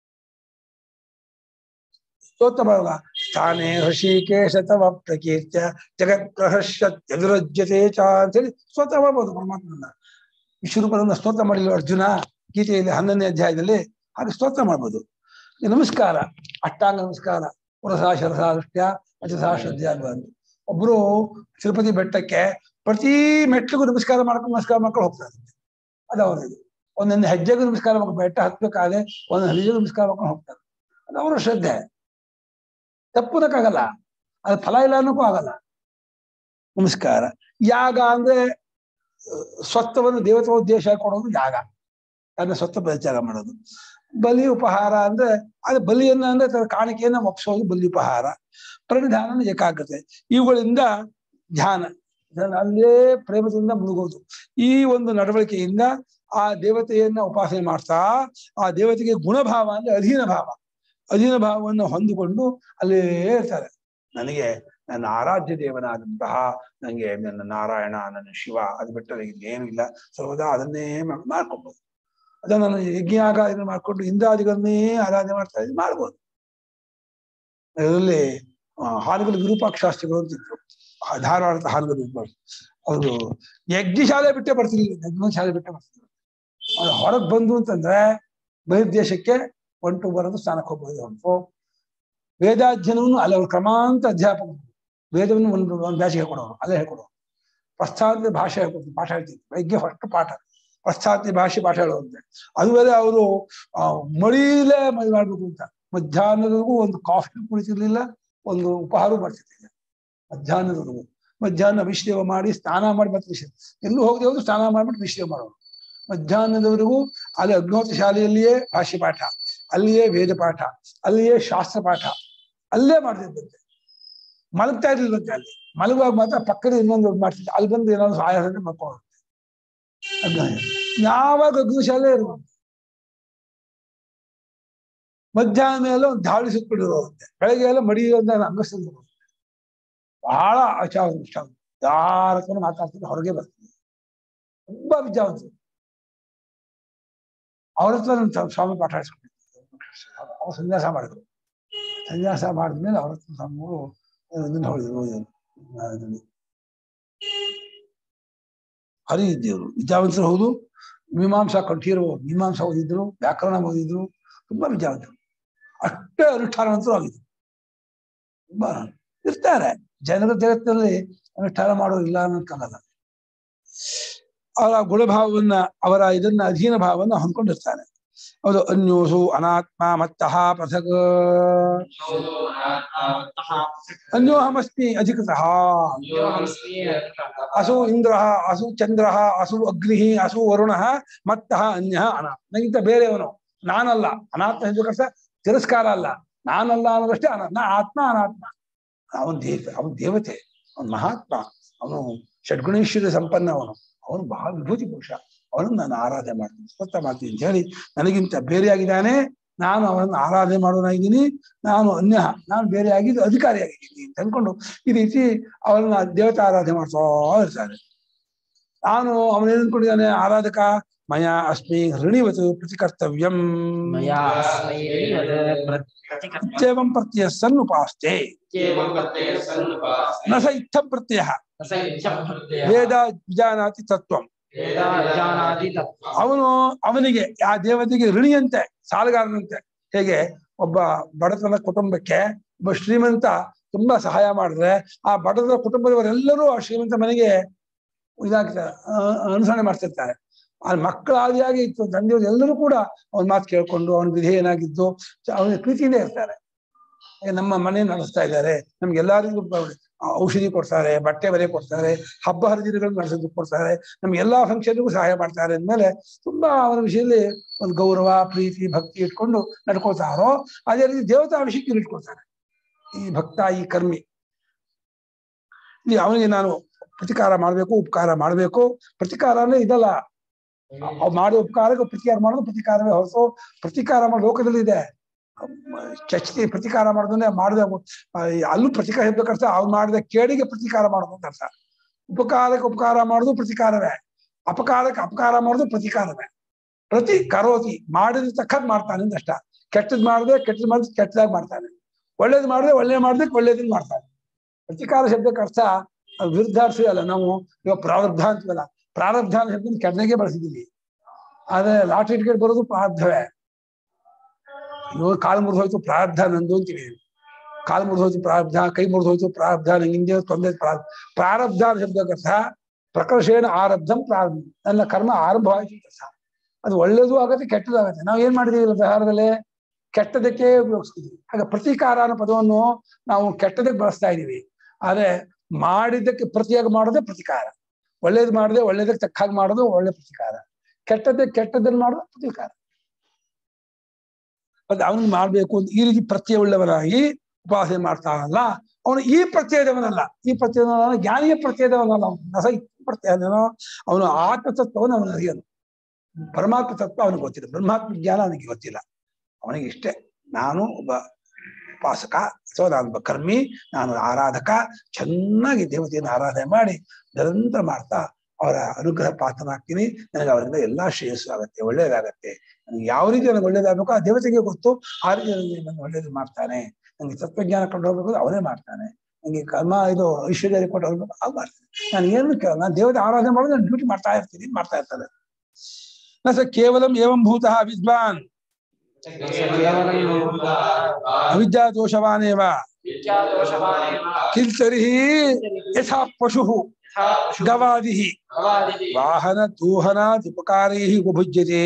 ಸ್ತೋತ್ರ ಮಾಡುವ ತಾನೇ ಹೃಷಿಕೇಶ ತವ ಪ್ರಕೀರ್ತ್ಯ ಜಗತ್ಪ್ರಹರ್ಷ ಎದುರಜ್ಯತೆ ಚ ಅಂತೇಳಿ ಸ್ತೋತ್ರ ಮಾಡ್ಬೋದು ಪರಮಾತ್ಮನ ವಿಶ್ವರೂಪರನ್ನ ಸ್ತೋತ್ರ ಮಾಡಿಲ್ಲ ಅರ್ಜುನ ಗೀತೆಯಲ್ಲಿ ಹನ್ನೊಂದನೇ ಅಧ್ಯಾಯದಲ್ಲಿ ಹಾಗೆ ಸ್ತೋತ್ರ ಮಾಡ್ಬೋದು ಈ ನಮಸ್ಕಾರ ಅಷ್ಟಾಂಗ ನಮಸ್ಕಾರ ಪುರಸಾ ಶರಸಾ ದೃಷ್ಟ್ಯ ಅಚಸಾ ಶ್ರದ್ಧೆಯ ಬಂದು ಒಬ್ರು ತಿರುಪತಿ ಬೆಟ್ಟಕ್ಕೆ ಪ್ರತಿ ಮೆಟ್ಲಿಗೂ ನಮಸ್ಕಾರ ಮಾಡ್ಕೊಂಡು ನಮಸ್ಕಾರ ಮಾಡ್ಕೊಂಡು ಹೋಗ್ತಾರೆ ಅದು ಅವರದು ಒಂದೊಂದು ಹೆಜ್ಜೆಗೂ ನಮಸ್ಕಾರ ಮಾಡ್ಕೊಂಡು ಬೆಟ್ಟ ಹತ್ಬೇಕಾದ್ರೆ ಒಂದೊಂದು ಹೆಜ್ಜೆಗೂ ನಮಸ್ಕಾರ ಮಾಡ್ಕೊಂಡು ಹೋಗ್ತಾರೆ ಅದು ಅವರ ಶ್ರದ್ಧೆ ತಪ್ಪುದಕ್ಕಾಗಲ್ಲ ಅದು ಫಲ ಇಲ್ಲ ಅನ್ನೋಕ್ಕೂ ಆಗಲ್ಲ ನಮಸ್ಕಾರ ಯಾಗ ಅಂದ್ರೆ ಅಹ್, ಸ್ವತ್ವವನ್ನು ದೇವತೋದ್ದೇಶ ಕೊಡೋದು ಯಾಗ ಅದನ್ನ ಸ್ವತ್ವ ಪರಿತ್ಯಾಗ ಮಾಡೋದು ಬಲಿ ಉಪಹಾರ ಅಂದ್ರೆ ಅದು ಬಲಿಯನ್ನ ಅಂದ್ರೆ ಅದರ ಕಾಣಿಕೆಯನ್ನ ಒಪ್ಸೋದು ಬಲಿ ಉಪಹಾರ ಪ್ರಣಿಧಾನ ಏಕಾಗ್ರತೆ ಇವುಗಳಿಂದ ಧ್ಯಾನ ಧ್ಯಾನ ಅಲ್ಲೇ ಪ್ರೇಮದಿಂದ ಮುಳುಗೋದು ಈ ಒಂದು ನಡವಳಿಕೆಯಿಂದ ಆ ದೇವತೆಯನ್ನ ಉಪಾಸನೆ ಮಾಡ್ತಾ ಆ ದೇವತೆಗೆ ಗುಣಭಾವ ಅಂದ್ರೆ ಅಧೀನ ಭಾವ ಅಧೀನ ಭಾವವನ್ನು ಹೊಂದಿಕೊಂಡು ಅಲ್ಲೇ ಇರ್ತಾರೆ ನನಗೆ ನನ್ನ ಆರಾಧ್ಯ ದೇವನಾದಂತಹ ನನಗೆ ನನ್ನ ನಾರಾಯಣ ನನ್ನ ಶಿವ ಅದು ಬಿಟ್ಟರೆ ಇನ್ನೇನು ಇಲ್ಲ ಸರ್ವದಾ ಅದನ್ನೇ ಮಾಡ್- ಮಾಡ್ಕೊಬೋದು ಅದನ್ನ ನಾನು ಯಜ್ಞಾಗ ಇದನ್ನ ಮಾಡ್ಕೊಂಡು ಇಂದ್ರಾದಿಗಳನ್ನೇ ಆರಾಧನೆ ಮಾಡ್ತಾ ಇದ್ದೀನಿ ಮಾಡ್ಬೋದು ಅದರಲ್ಲಿ ಹಾನುಗಲ್ ವಿರೂಪಾಕ್ಷಾಸ್ತ್ರಿಗಳು ಅಂತಿದ್ರು ಆ ಧಾರವಾಡದ ಹಾನುಗಲ್ ವಿರೂಪಾಕ್ಷ ಅವರು ಯಜ್ಞಶಾಲೆ ಬಿಟ್ಟೆ ಬರ್ತಿರ್ಲಿಲ್ಲ ಯಜ್ಞಶಾಲೆ ಬಿಟ್ಟೆ ಬರ್ತಿದ್ರು ಅವ್ರು ಹೊರಗ್ ಬಂದು ಅಂತಂದ್ರೆ ಬಹಿರ್ದೇಶಕ್ಕೆ ಹೊಂಟು ಬರೋದು ಸ್ಥಾನಕ್ಕೆ ಹೋಗ್ಬೋದು ಹೊಂಟು ವೇದಾಧ್ಯಯನವನ್ನು ಅಲ್ಲಿ ಅವ್ರು ಕ್ರಮಾಂತ ಅಧ್ಯಾಪಕರು ವೇದವನ್ನು ಒಂದು ಒಂದು ಬ್ಯಾಚಿಗೆ ಹೇಳ್ಕೊಡೋರು ಅಲ್ಲೇ ಹೇಳ್ಕೊಡೋರು ಪ್ರಸ್ಥಾನದ ಭಾಷೆ ಹೇಳ್ಕೊಡ್ತಾರೆ ಪಾಠ ಹೇಳ್ತಿದ್ರು ಬೆಳಿಗ್ಗೆ ಫಸ್ಟ್ ಪಾಠ ಪ್ರಸ್ಥಾನದ ಭಾಷೆ ಪಾಠ ಹೇಳುವಂತೆ ಅದುವರೆ ಅವರು ಮಳಿಲೇ ಮದುವೆ ಮಾಡ್ಬೇಕು ಅಂತ ಮಧ್ಯಾಹ್ನದವರೆಗೂ ಒಂದು ಕಾಫಿ ಕುಡಿತಿರ್ಲಿಲ್ಲ ಒಂದು ಉಪಹಾರ ಬರ್ತಿರ್ಲಿಲ್ಲ ಮಧ್ಯಾಹ್ನದವರೆಗೂ ಮಧ್ಯಾಹ್ನ ವಿಶ್ಲೇವ ಮಾಡಿ ಸ್ನಾನ ಮಾಡಿ ಮತ್ತೆ ವಿಶ್ಲೇವ ಎಲ್ಲೂ ಹೋಗದೆ ಹೋದ್ರು ಸ್ನಾನ ಮಾಡ್ಬಿಟ್ಟು ವಿಶ್ಲೇವ ಮಾಡೋರು ಮಧ್ಯಾಹ್ನದವರೆಗೂ ಅಲ್ಲಿ ಅಗ್ನೋತ್ರ ಶಾಲೆಯಲ್ಲಿಯೇ ಭಾಷೆ ಪಾಠ ಅಲ್ಲಿಯೇ ವೇದ ಪಾಠ ಅಲ್ಲಿಯೇ ಶಾಸ್ತ್ರ ಪಾಠ ಅಲ್ಲೇ ಮಾಡ್ತಿದ್ದಂತೆ ಮಲಗ್ತಾ ಇರ್ಲಿಲ್ಲಂತೆ ಅಲ್ಲಿ ಮಲಗುವಾಗ ಮಾತ್ರ ಪಕ್ಕದ ಇನ್ನೊಂದು ಮಾಡ್ತಿದ್ದೆ ಅಲ್ಲಿ ಬಂದು ಏನಾದ್ರು ಸಹಾಯ ಅಂದ್ರೆ ಮಕ್ಕೊಳ್ಳುತ್ತೆ ಅಗ್ನ ಯಾವಾಗ ಅಗ್ನಿಶಾಲೆ ಇರುವಂತೆ ಮಧ್ಯಾಹ್ನ ಮೇಲೆ ಒಂದು ಧಾಳಿ ಸುತ್ತಿಡಿರುವಂತೆ ಬೆಳಗ್ಗೆ ಎಲ್ಲ ಮಡಿಯುವಂತ ಅಂಗಸ್ತಂದು ಬಹಳ ಅಚಾರ ಯಾರ ಹತ್ರ ಮಾತಾಡ್ತಿದ್ದೆ ಹೊರಗೆ ಬರ್ತಿದ್ದೆ ತುಂಬಾ ವಿದ್ಯಾವಂತರು ಅವ್ರ ಹತ್ರ ನನ್ನ ಸ್ವ- ಸ್ವಾಮಿ ಪಾಠ ಆಡಿಸ್ಕೊಂಡಿದ್ದೆ ಅವ್ರು ಸನ್ಯಾಸ ಮಾಡಿದ್ರು ಸನ್ಯಾಸ ಮಾಡಿದ್ಮೇಲೆ ಅವ್ರ ಹತ್ರ ಸ್ವಾಮಿಗಳು ಇದನ್ನ ಹೊಡೆದ್ರು ಇದನ್ನು. ಹರಿದಿದ್ದೇವರು ವಿದ್ಯಾವಂತರು ಹೌದು ಮೀಮಾಂಸಾ ಕಂಠೀರವರು ಮೀಮಾಂಸಾ ಓದಿದ್ರು ವ್ಯಾಕರಣ ಓದಿದ್ರು ತುಂಬಾ ವಿದ್ಯಾವಂತರು ಅಷ್ಟೇ ಅನುಷ್ಠಾನವಂತರು ಆಗಿದ್ರು ತುಂಬಾ ಇರ್ತಾರೆ ಜನರ ಜಗತ್ತಿನಲ್ಲಿ ಅನುಷ್ಠಾನ ಮಾಡೋರು ಇಲ್ಲ ಅನ್ನೋಕ್ಕಾಗಲ್ಲ ಅವರ ಗುಣಭಾವವನ್ನ ಅವರ ಇದನ್ನ ಅಧೀನ ಭಾವವನ್ನ ಹೊಂದ್ಕೊಂಡಿರ್ತಾನೆ ಹೌದು ಅನ್ಯೋಸು ಅನಾತ್ಮ ಮತ್ತಃ ಪೃಥಕ್ ಅನ್ಯೋಹಮಸ್ಮಿ ಅಧಿಕೃತಃ ಅಸು ಇಂದ್ರ ಅಸು ಚಂದ್ರ ಅಸು ಅಗ್ನಿ ಅಸು ವರುಣ ಮತ್ತಃ ಅನ್ಯ ಅನಾತ್ಮ ನನಗಿಂತ ಬೇರೆಯವನು ನಾನಲ್ಲ ಅನಾತ್ಮ ಹೆಸರು ತಿರಸ್ಕಾರ ಅಲ್ಲ ನಾನಲ್ಲ ಅನ್ನೋದಷ್ಟೇ ಅನ ನಾ ಆತ್ಮ ಅನಾತ್ಮ ಅವನ್ ದೇವ ಅವನ್ ದೇವತೆ ಅವನ್ ಮಹಾತ್ಮ ಅವನು ಷಡ್ಗುಣೇಶ್ವರ ಸಂಪನ್ನ ಅವನು ಅವನು ಬಹಳ ವಿಭೂತಿ ಪುರುಷ ಅವನನ್ನು ನಾನು ಆರಾಧನೆ ಮಾಡ್ತೀನಿ ಸ್ವತ್ತ ಮಾಡ್ತೀನಿ ಅಂತ ಹೇಳಿ ನನಗಿಂತ ಬೇರೆಯಾಗಿದ್ದಾನೆ ನಾನು ಅವನನ್ನು ಆರಾಧನೆ ಮಾಡೋನಾಗಿದ್ದೀನಿ ನಾನು ಅನ್ಯ ನಾನು ಬೇರೆಯಾಗಿದ್ದು ಅಧಿಕಾರಿಯಾಗಿದ್ದೀನಿ ಅಂತ ಅನ್ಕೊಂಡು ಈ ರೀತಿ ಅವರನ್ನ ದೇವತಾ ಆರಾಧನೆ ಮಾಡ್ತಾ ಇರ್ತಾರೆ ನಾನು ಅವನೇನ್ ಅನ್ಕೊಂಡಿದ್ದಾನೆ ಆರಾಧಕ ಮಯ ಅಸ್ಮಿ ಹೃಣಿವತು ಪ್ರತಿಕರ್ತವ್ಯಂ ಮಯಾ ಅಸ್ಮೈ ಯದ್ ಪ್ರತಿಕರ್ತ ಇತ್ಯೇವಂ ಪ್ರತ್ಯಯ ಸನ್ ಉಪಾಸ್ತೆ ಏವಂ ಪ್ರತ್ಯಯ ಸನ್ನುಪಾಸ್ತೆ. ನ ಸ ಇತ್ತಂ ಪ್ರತ್ಯಯ ಸ ಇಚ್ಛಂ ಪ್ರತ್ಯಯ ವೇದ ವಿಜಾನಾತಿ ತತ್ವಂ ವೇದ ವಿಜಾನಾತಿ ತತ್ವ. ಅವನು ಅವನಿಗೆ ಆ ದೇವತೆಗೆ ಋಣಿಯಂತೆ ಸಾಲಗಾರನಂತೆ ಹೇಗೆ ಒಬ್ಬ ಬಡತನ ಕುಟುಂಬಕ್ಕೆ ಒಬ್ಬ ಶ್ರೀಮಂತ ತುಂಬಾ ಸಹಾಯ ಮಾಡಿದ್ರೆ ಆ ಬಡವರ ಕುಟುಂಬದವರೆಲ್ಲರೂ ಆ ಶ್ರೀಮಂತ ಮನೆಗೆ ಇದಾಗ್ತಾರೆ ಆ- ಅನುಸರಣೆ ಮಾಡ್ತಿರ್ತಾರೆ ಆ ಮಕ್ಕಳ ಆದಿಯಾಗಿ ಇತ್ತು ತಂದೆಯವರು ಎಲ್ಲರೂ ಕೂಡ ಅವನ ಮಾತು ಕೇಳ್ಕೊಂಡು ಅವನ ವಿಧೇಯನಾಗಿದ್ದು ಅವನಿಗೆ ಪ್ರೀತಿಯಿಂದ ಇರ್ತಾರೆ ಏ, ನಮ್ಮ ಮನೆ ನಡೆಸ್ತಾ ಇದ್ದಾರೆ ನಮ್ಗೆ ಎಲ್ಲರಿಗೂ ಬ- ಔಷಧಿ ಕೊಡ್ತಾರೆ ಬಟ್ಟೆ ಬರೆ ಕೊಡ್ತಾರೆ ಹಬ್ಬ ಹರಿದಿನಗಳು ನಡೆಸೋದಕ್ಕೆ ಕೊಡ್ತಾರೆ ನಮ್ಗೆ ಎಲ್ಲಾ ಫಂಕ್ಷನ್ಗೂ ಸಹಾಯ ಮಾಡ್ತಾರೆ ಅಂದ್ಮೇಲೆ ತುಂಬಾ ಅವರ ವಿಷಯದಲ್ಲಿ ಒಂದು ಗೌರವ ಪ್ರೀತಿ ಭಕ್ತಿ ಇಟ್ಕೊಂಡು ನಡ್ಕೊಳ್ತಾರೋ ಅದೇ ರೀತಿ ದೇವತಾ ವಿಷಯಕ್ಕೆ ಇಟ್ಕೊಳ್ತಾರೆ ಈ ಭಕ್ತ ಈ ಕರ್ಮಿ ಇಲ್ಲಿ ಅವನಿಗೆ ನಾನು ಪ್ರತಿಕಾರ ಮಾಡ್ಬೇಕು ಉಪಕಾರ ಮಾಡ್ಬೇಕು ಪ್ರತಿಕಾರ ಅಂದ್ರೆ ಇದಲ್ಲ ಅವ್ ಮಾಡೋ ಉಪಕಾರಕ್ಕೆ ಪ್ರತಿಕಾರ ಮಾಡೋದು ಪ್ರತಿಕಾರವೇ ಹೊರತು ಪ್ರತಿಕಾರ ಮಾಡೋ ಲೋಕದಲ್ಲಿ ಇದೆ ಚಚ್ತಿ ಪ್ರತಿಕಾರ ಮಾಡೋದಂದ್ರೆ ಮಾಡಿದ ಅಲ್ಲೂ ಪ್ರತಿಕಾರ ಶಬ್ದಕ್ಕರ್ಥ ಅವ್ನು ಮಾಡಿದ ಕೇಡಿಗೆ ಪ್ರತಿಕಾರ ಮಾಡೋದು ಅಂತ ಅರ್ಥ ಉಪಕಾರಕ್ಕೆ ಉಪಕಾರ ಮಾಡೋದು ಪ್ರತಿಕಾರವೇ ಅಪಕಾರಕ್ಕೆ ಅಪಕಾರ ಮಾಡೋದು ಪ್ರತಿಕಾರವೇ ಪ್ರತಿ ಕರೋತಿ ಮಾಡಿದ ತಕ್ಕ ಮಾಡ್ತಾನೆ ಅಂತ ಅಷ್ಟ ಕೆಟ್ಟದ್ ಮಾಡಿದ್ರೆ ಕೆಟ್ಟದ್ ಮಾಡಿದ್ರೆ ಕೆಟ್ಟದಾಗಿ ಮಾಡ್ತಾನೆ ಒಳ್ಳೇದ್ ಮಾಡಿದ್ರೆ ಒಳ್ಳೆ ಮಾಡಿದ್ರೆ ಒಳ್ಳೇದನ್ನ ಮಾಡ್ತಾನೆ ಪ್ರತಿಕಾರ ಶಬ್ದಕ್ಕೆ ಅರ್ಥ ಅದು ವಿರುದ್ಧಾರ್ಥಿ ಅಲ್ಲ ನಾವು ಇವಾಗ ಪ್ರಾರಬ್ಧ ಅಂತೀವಲ್ಲ ಪ್ರಾರಬ್ಧ ಅನ್ನೋ ಶಬ್ದ ಕೆಟ್ಟದಾಗೆ ಬಳಸಿದೀವಿ ಆದ್ರೆ ಲಾಟ್ರಿ ಟಿಕೆಟ್ ಬರೋದು ಪ್ರಾರಬ್ಧವೇ ಇವಾಗ ಕಾಲು ಮುರಿದು ಹೋಯ್ತು ಪ್ರಾರಬ್ಧ ನಂದು ಅಂತೀವಿ ಕಾಲು ಮುರಿದು ಹೋಯ್ತು ಪ್ರಾರಬ್ಧ ಕೈ ಮುರಿದು ಹೋಯ್ತು ಪ್ರಾರಬ್ಧ ನಂಗೆ ಹಿಂದೆ ತೊಂದರೆ ಪ್ರಾರಬ್ಧ ಪ್ರಾರಬ್ಧ ಅನ್ನೋ ಶಬ್ದಕ್ಕೆ ಅರ್ಥ ಪ್ರಕರ್ಷೇಣ ಆರಬ್ಧಂ ಪ್ರಾರಂಭ ನನ್ನ ಕರ್ಮ ಆರಂಭವಾಯಿತು ಅಂತ ಅರ್ಥ ಅದು ಒಳ್ಳೇದು ಆಗತ್ತೆ ಕೆಟ್ಟದ್ದು ಆಗತ್ತೆ ನಾವು ಏನ್ ಮಾಡಿದೀವಿ ವ್ಯವಹಾರದಲ್ಲಿ ಕೆಟ್ಟದಕ್ಕೆ ಉಪಯೋಗಿಸ್ತಿದ್ವಿ ಹಾಗೆ ಪ್ರತೀಕಾರ ಅನ್ನೋ ಪದವನ್ನು ನಾವು ಕೆಟ್ಟದಕ್ಕೆ ಬಳಸ್ತಾ ಇದೀವಿ ಆದ್ರೆ ಮಾಡಿದ್ದಕ್ಕೆ ಪ್ರತಿಯಾಗಿ ಮಾಡೋದೇ ಪ್ರತಿಕಾರ ಒಳ್ಳೇದು ಮಾಡದೆ ಒಳ್ಳೇದಕ್ಕೆ ತಕ್ಕ ಹಾಗೆ ಮಾಡೋದು ಒಳ್ಳೆ ಪ್ರತಿಕಾರ ಕೆಟ್ಟದ್ದಕ್ಕೆ ಕೆಟ್ಟದ್ದನ್ನು ಮಾಡೋದು ಪ್ರತಿಕಾರ ಅದು ಅವನಿಗೆ ಮಾಡ್ಬೇಕು ಅಂತ ಈ ರೀತಿ ಪ್ರತ್ಯಯ ಉಳ್ಳವನಾಗಿ ಉಪಾಸನೆ ಮಾಡ್ತಾನಲ್ಲ ಅವನು ಈ ಪ್ರತ್ಯಯದವನಲ್ಲ ಈ ಪ್ರತ್ಯಯದವನಲ್ಲ ಜ್ಞಾನಿಯ ಪ್ರತ್ಯಯದವನಲ್ಲ ಅವನು ರಸ ಪ್ರತ್ಯಯನೋ ಅವನು ಆತ್ಮತತ್ವವನ್ನು ಅವನು ಅರಿಯನು ಪರಮಾತ್ಮ ತತ್ವ ಅವನಿಗೆ ಗೊತ್ತಿಲ್ಲ ಬ್ರಹ್ಮಾತ್ಮ ಜ್ಞಾನ ಅವನಿಗೆ ಗೊತ್ತಿಲ್ಲ ಅವನಿಗೆ ಇಷ್ಟೇ ನಾನು ಒಬ್ಬ ಉಪಾಸಕ ಅಥವಾ ನಾನೊಬ್ಬ ಕರ್ಮಿ ನಾನು ಆರಾಧಕ ಚೆನ್ನಾಗಿ ದೇವತೆಯನ್ನು ಆರಾಧನೆ ಮಾಡಿ ನಿರಂತರ ಮಾಡ್ತಾ ಅವರ ಅನುಗ್ರಹ ಪಾತ್ರನಾಗ್ತೀನಿ ನನಗೆ ಅವರಿಂದ ಎಲ್ಲಾ ಶ್ರೇಯಸ್ಸು ಆಗತ್ತೆ ಒಳ್ಳೇದಾಗತ್ತೆ ನನಗೆ ಯಾವ ರೀತಿ ನನಗೆ ಒಳ್ಳೇದಾಗಬೇಕು ಆ ದೇವತೆಗೆ ಗೊತ್ತು ಆ ರೀತಿ ನನಗೆ ನನಗೆ ಒಳ್ಳೇದು ಮಾಡ್ತಾನೆ ನನಗೆ ತತ್ವಜ್ಞಾನ ಕೊಂಡು ಹೋಗ್ಬೇಕು ಅವನೇ ಮಾಡ್ತಾನೆ ನನಗೆ ಕರ್ಮ ಇದು ಐಶ್ವರ್ಯ ಕೊಟ್ಟು ಹೋಗ್ಬೇಕು ಅದು ಮಾಡ್ತಾನೆ ನಾನು ಏನು ಕೇಳ ನಾನು ದೇವತೆ ಆರಾಧನೆ ಮಾಡೋದು ನಾನು ಡ್ಯೂಟಿ ಮಾಡ್ತಾ ಇರ್ತೀನಿ ಮಾಡ್ತಾ ಇರ್ತಾರೆ ನ ಸ ಕೇವಲಂ ಏವಂ ಭೂತಃ ವಿದ್ವಾನ್ ಅವಿದ್ಯಾ ದೋಷವಾನೇವ ಕಿಲ್ತರಿಹಿ ಯಥಾ ಪಶು ಗವಾದಿ ವಾಹನ ದೂಹನಾದುಪಕಾರೈ ಉಪಭುಜ್ಯತೆ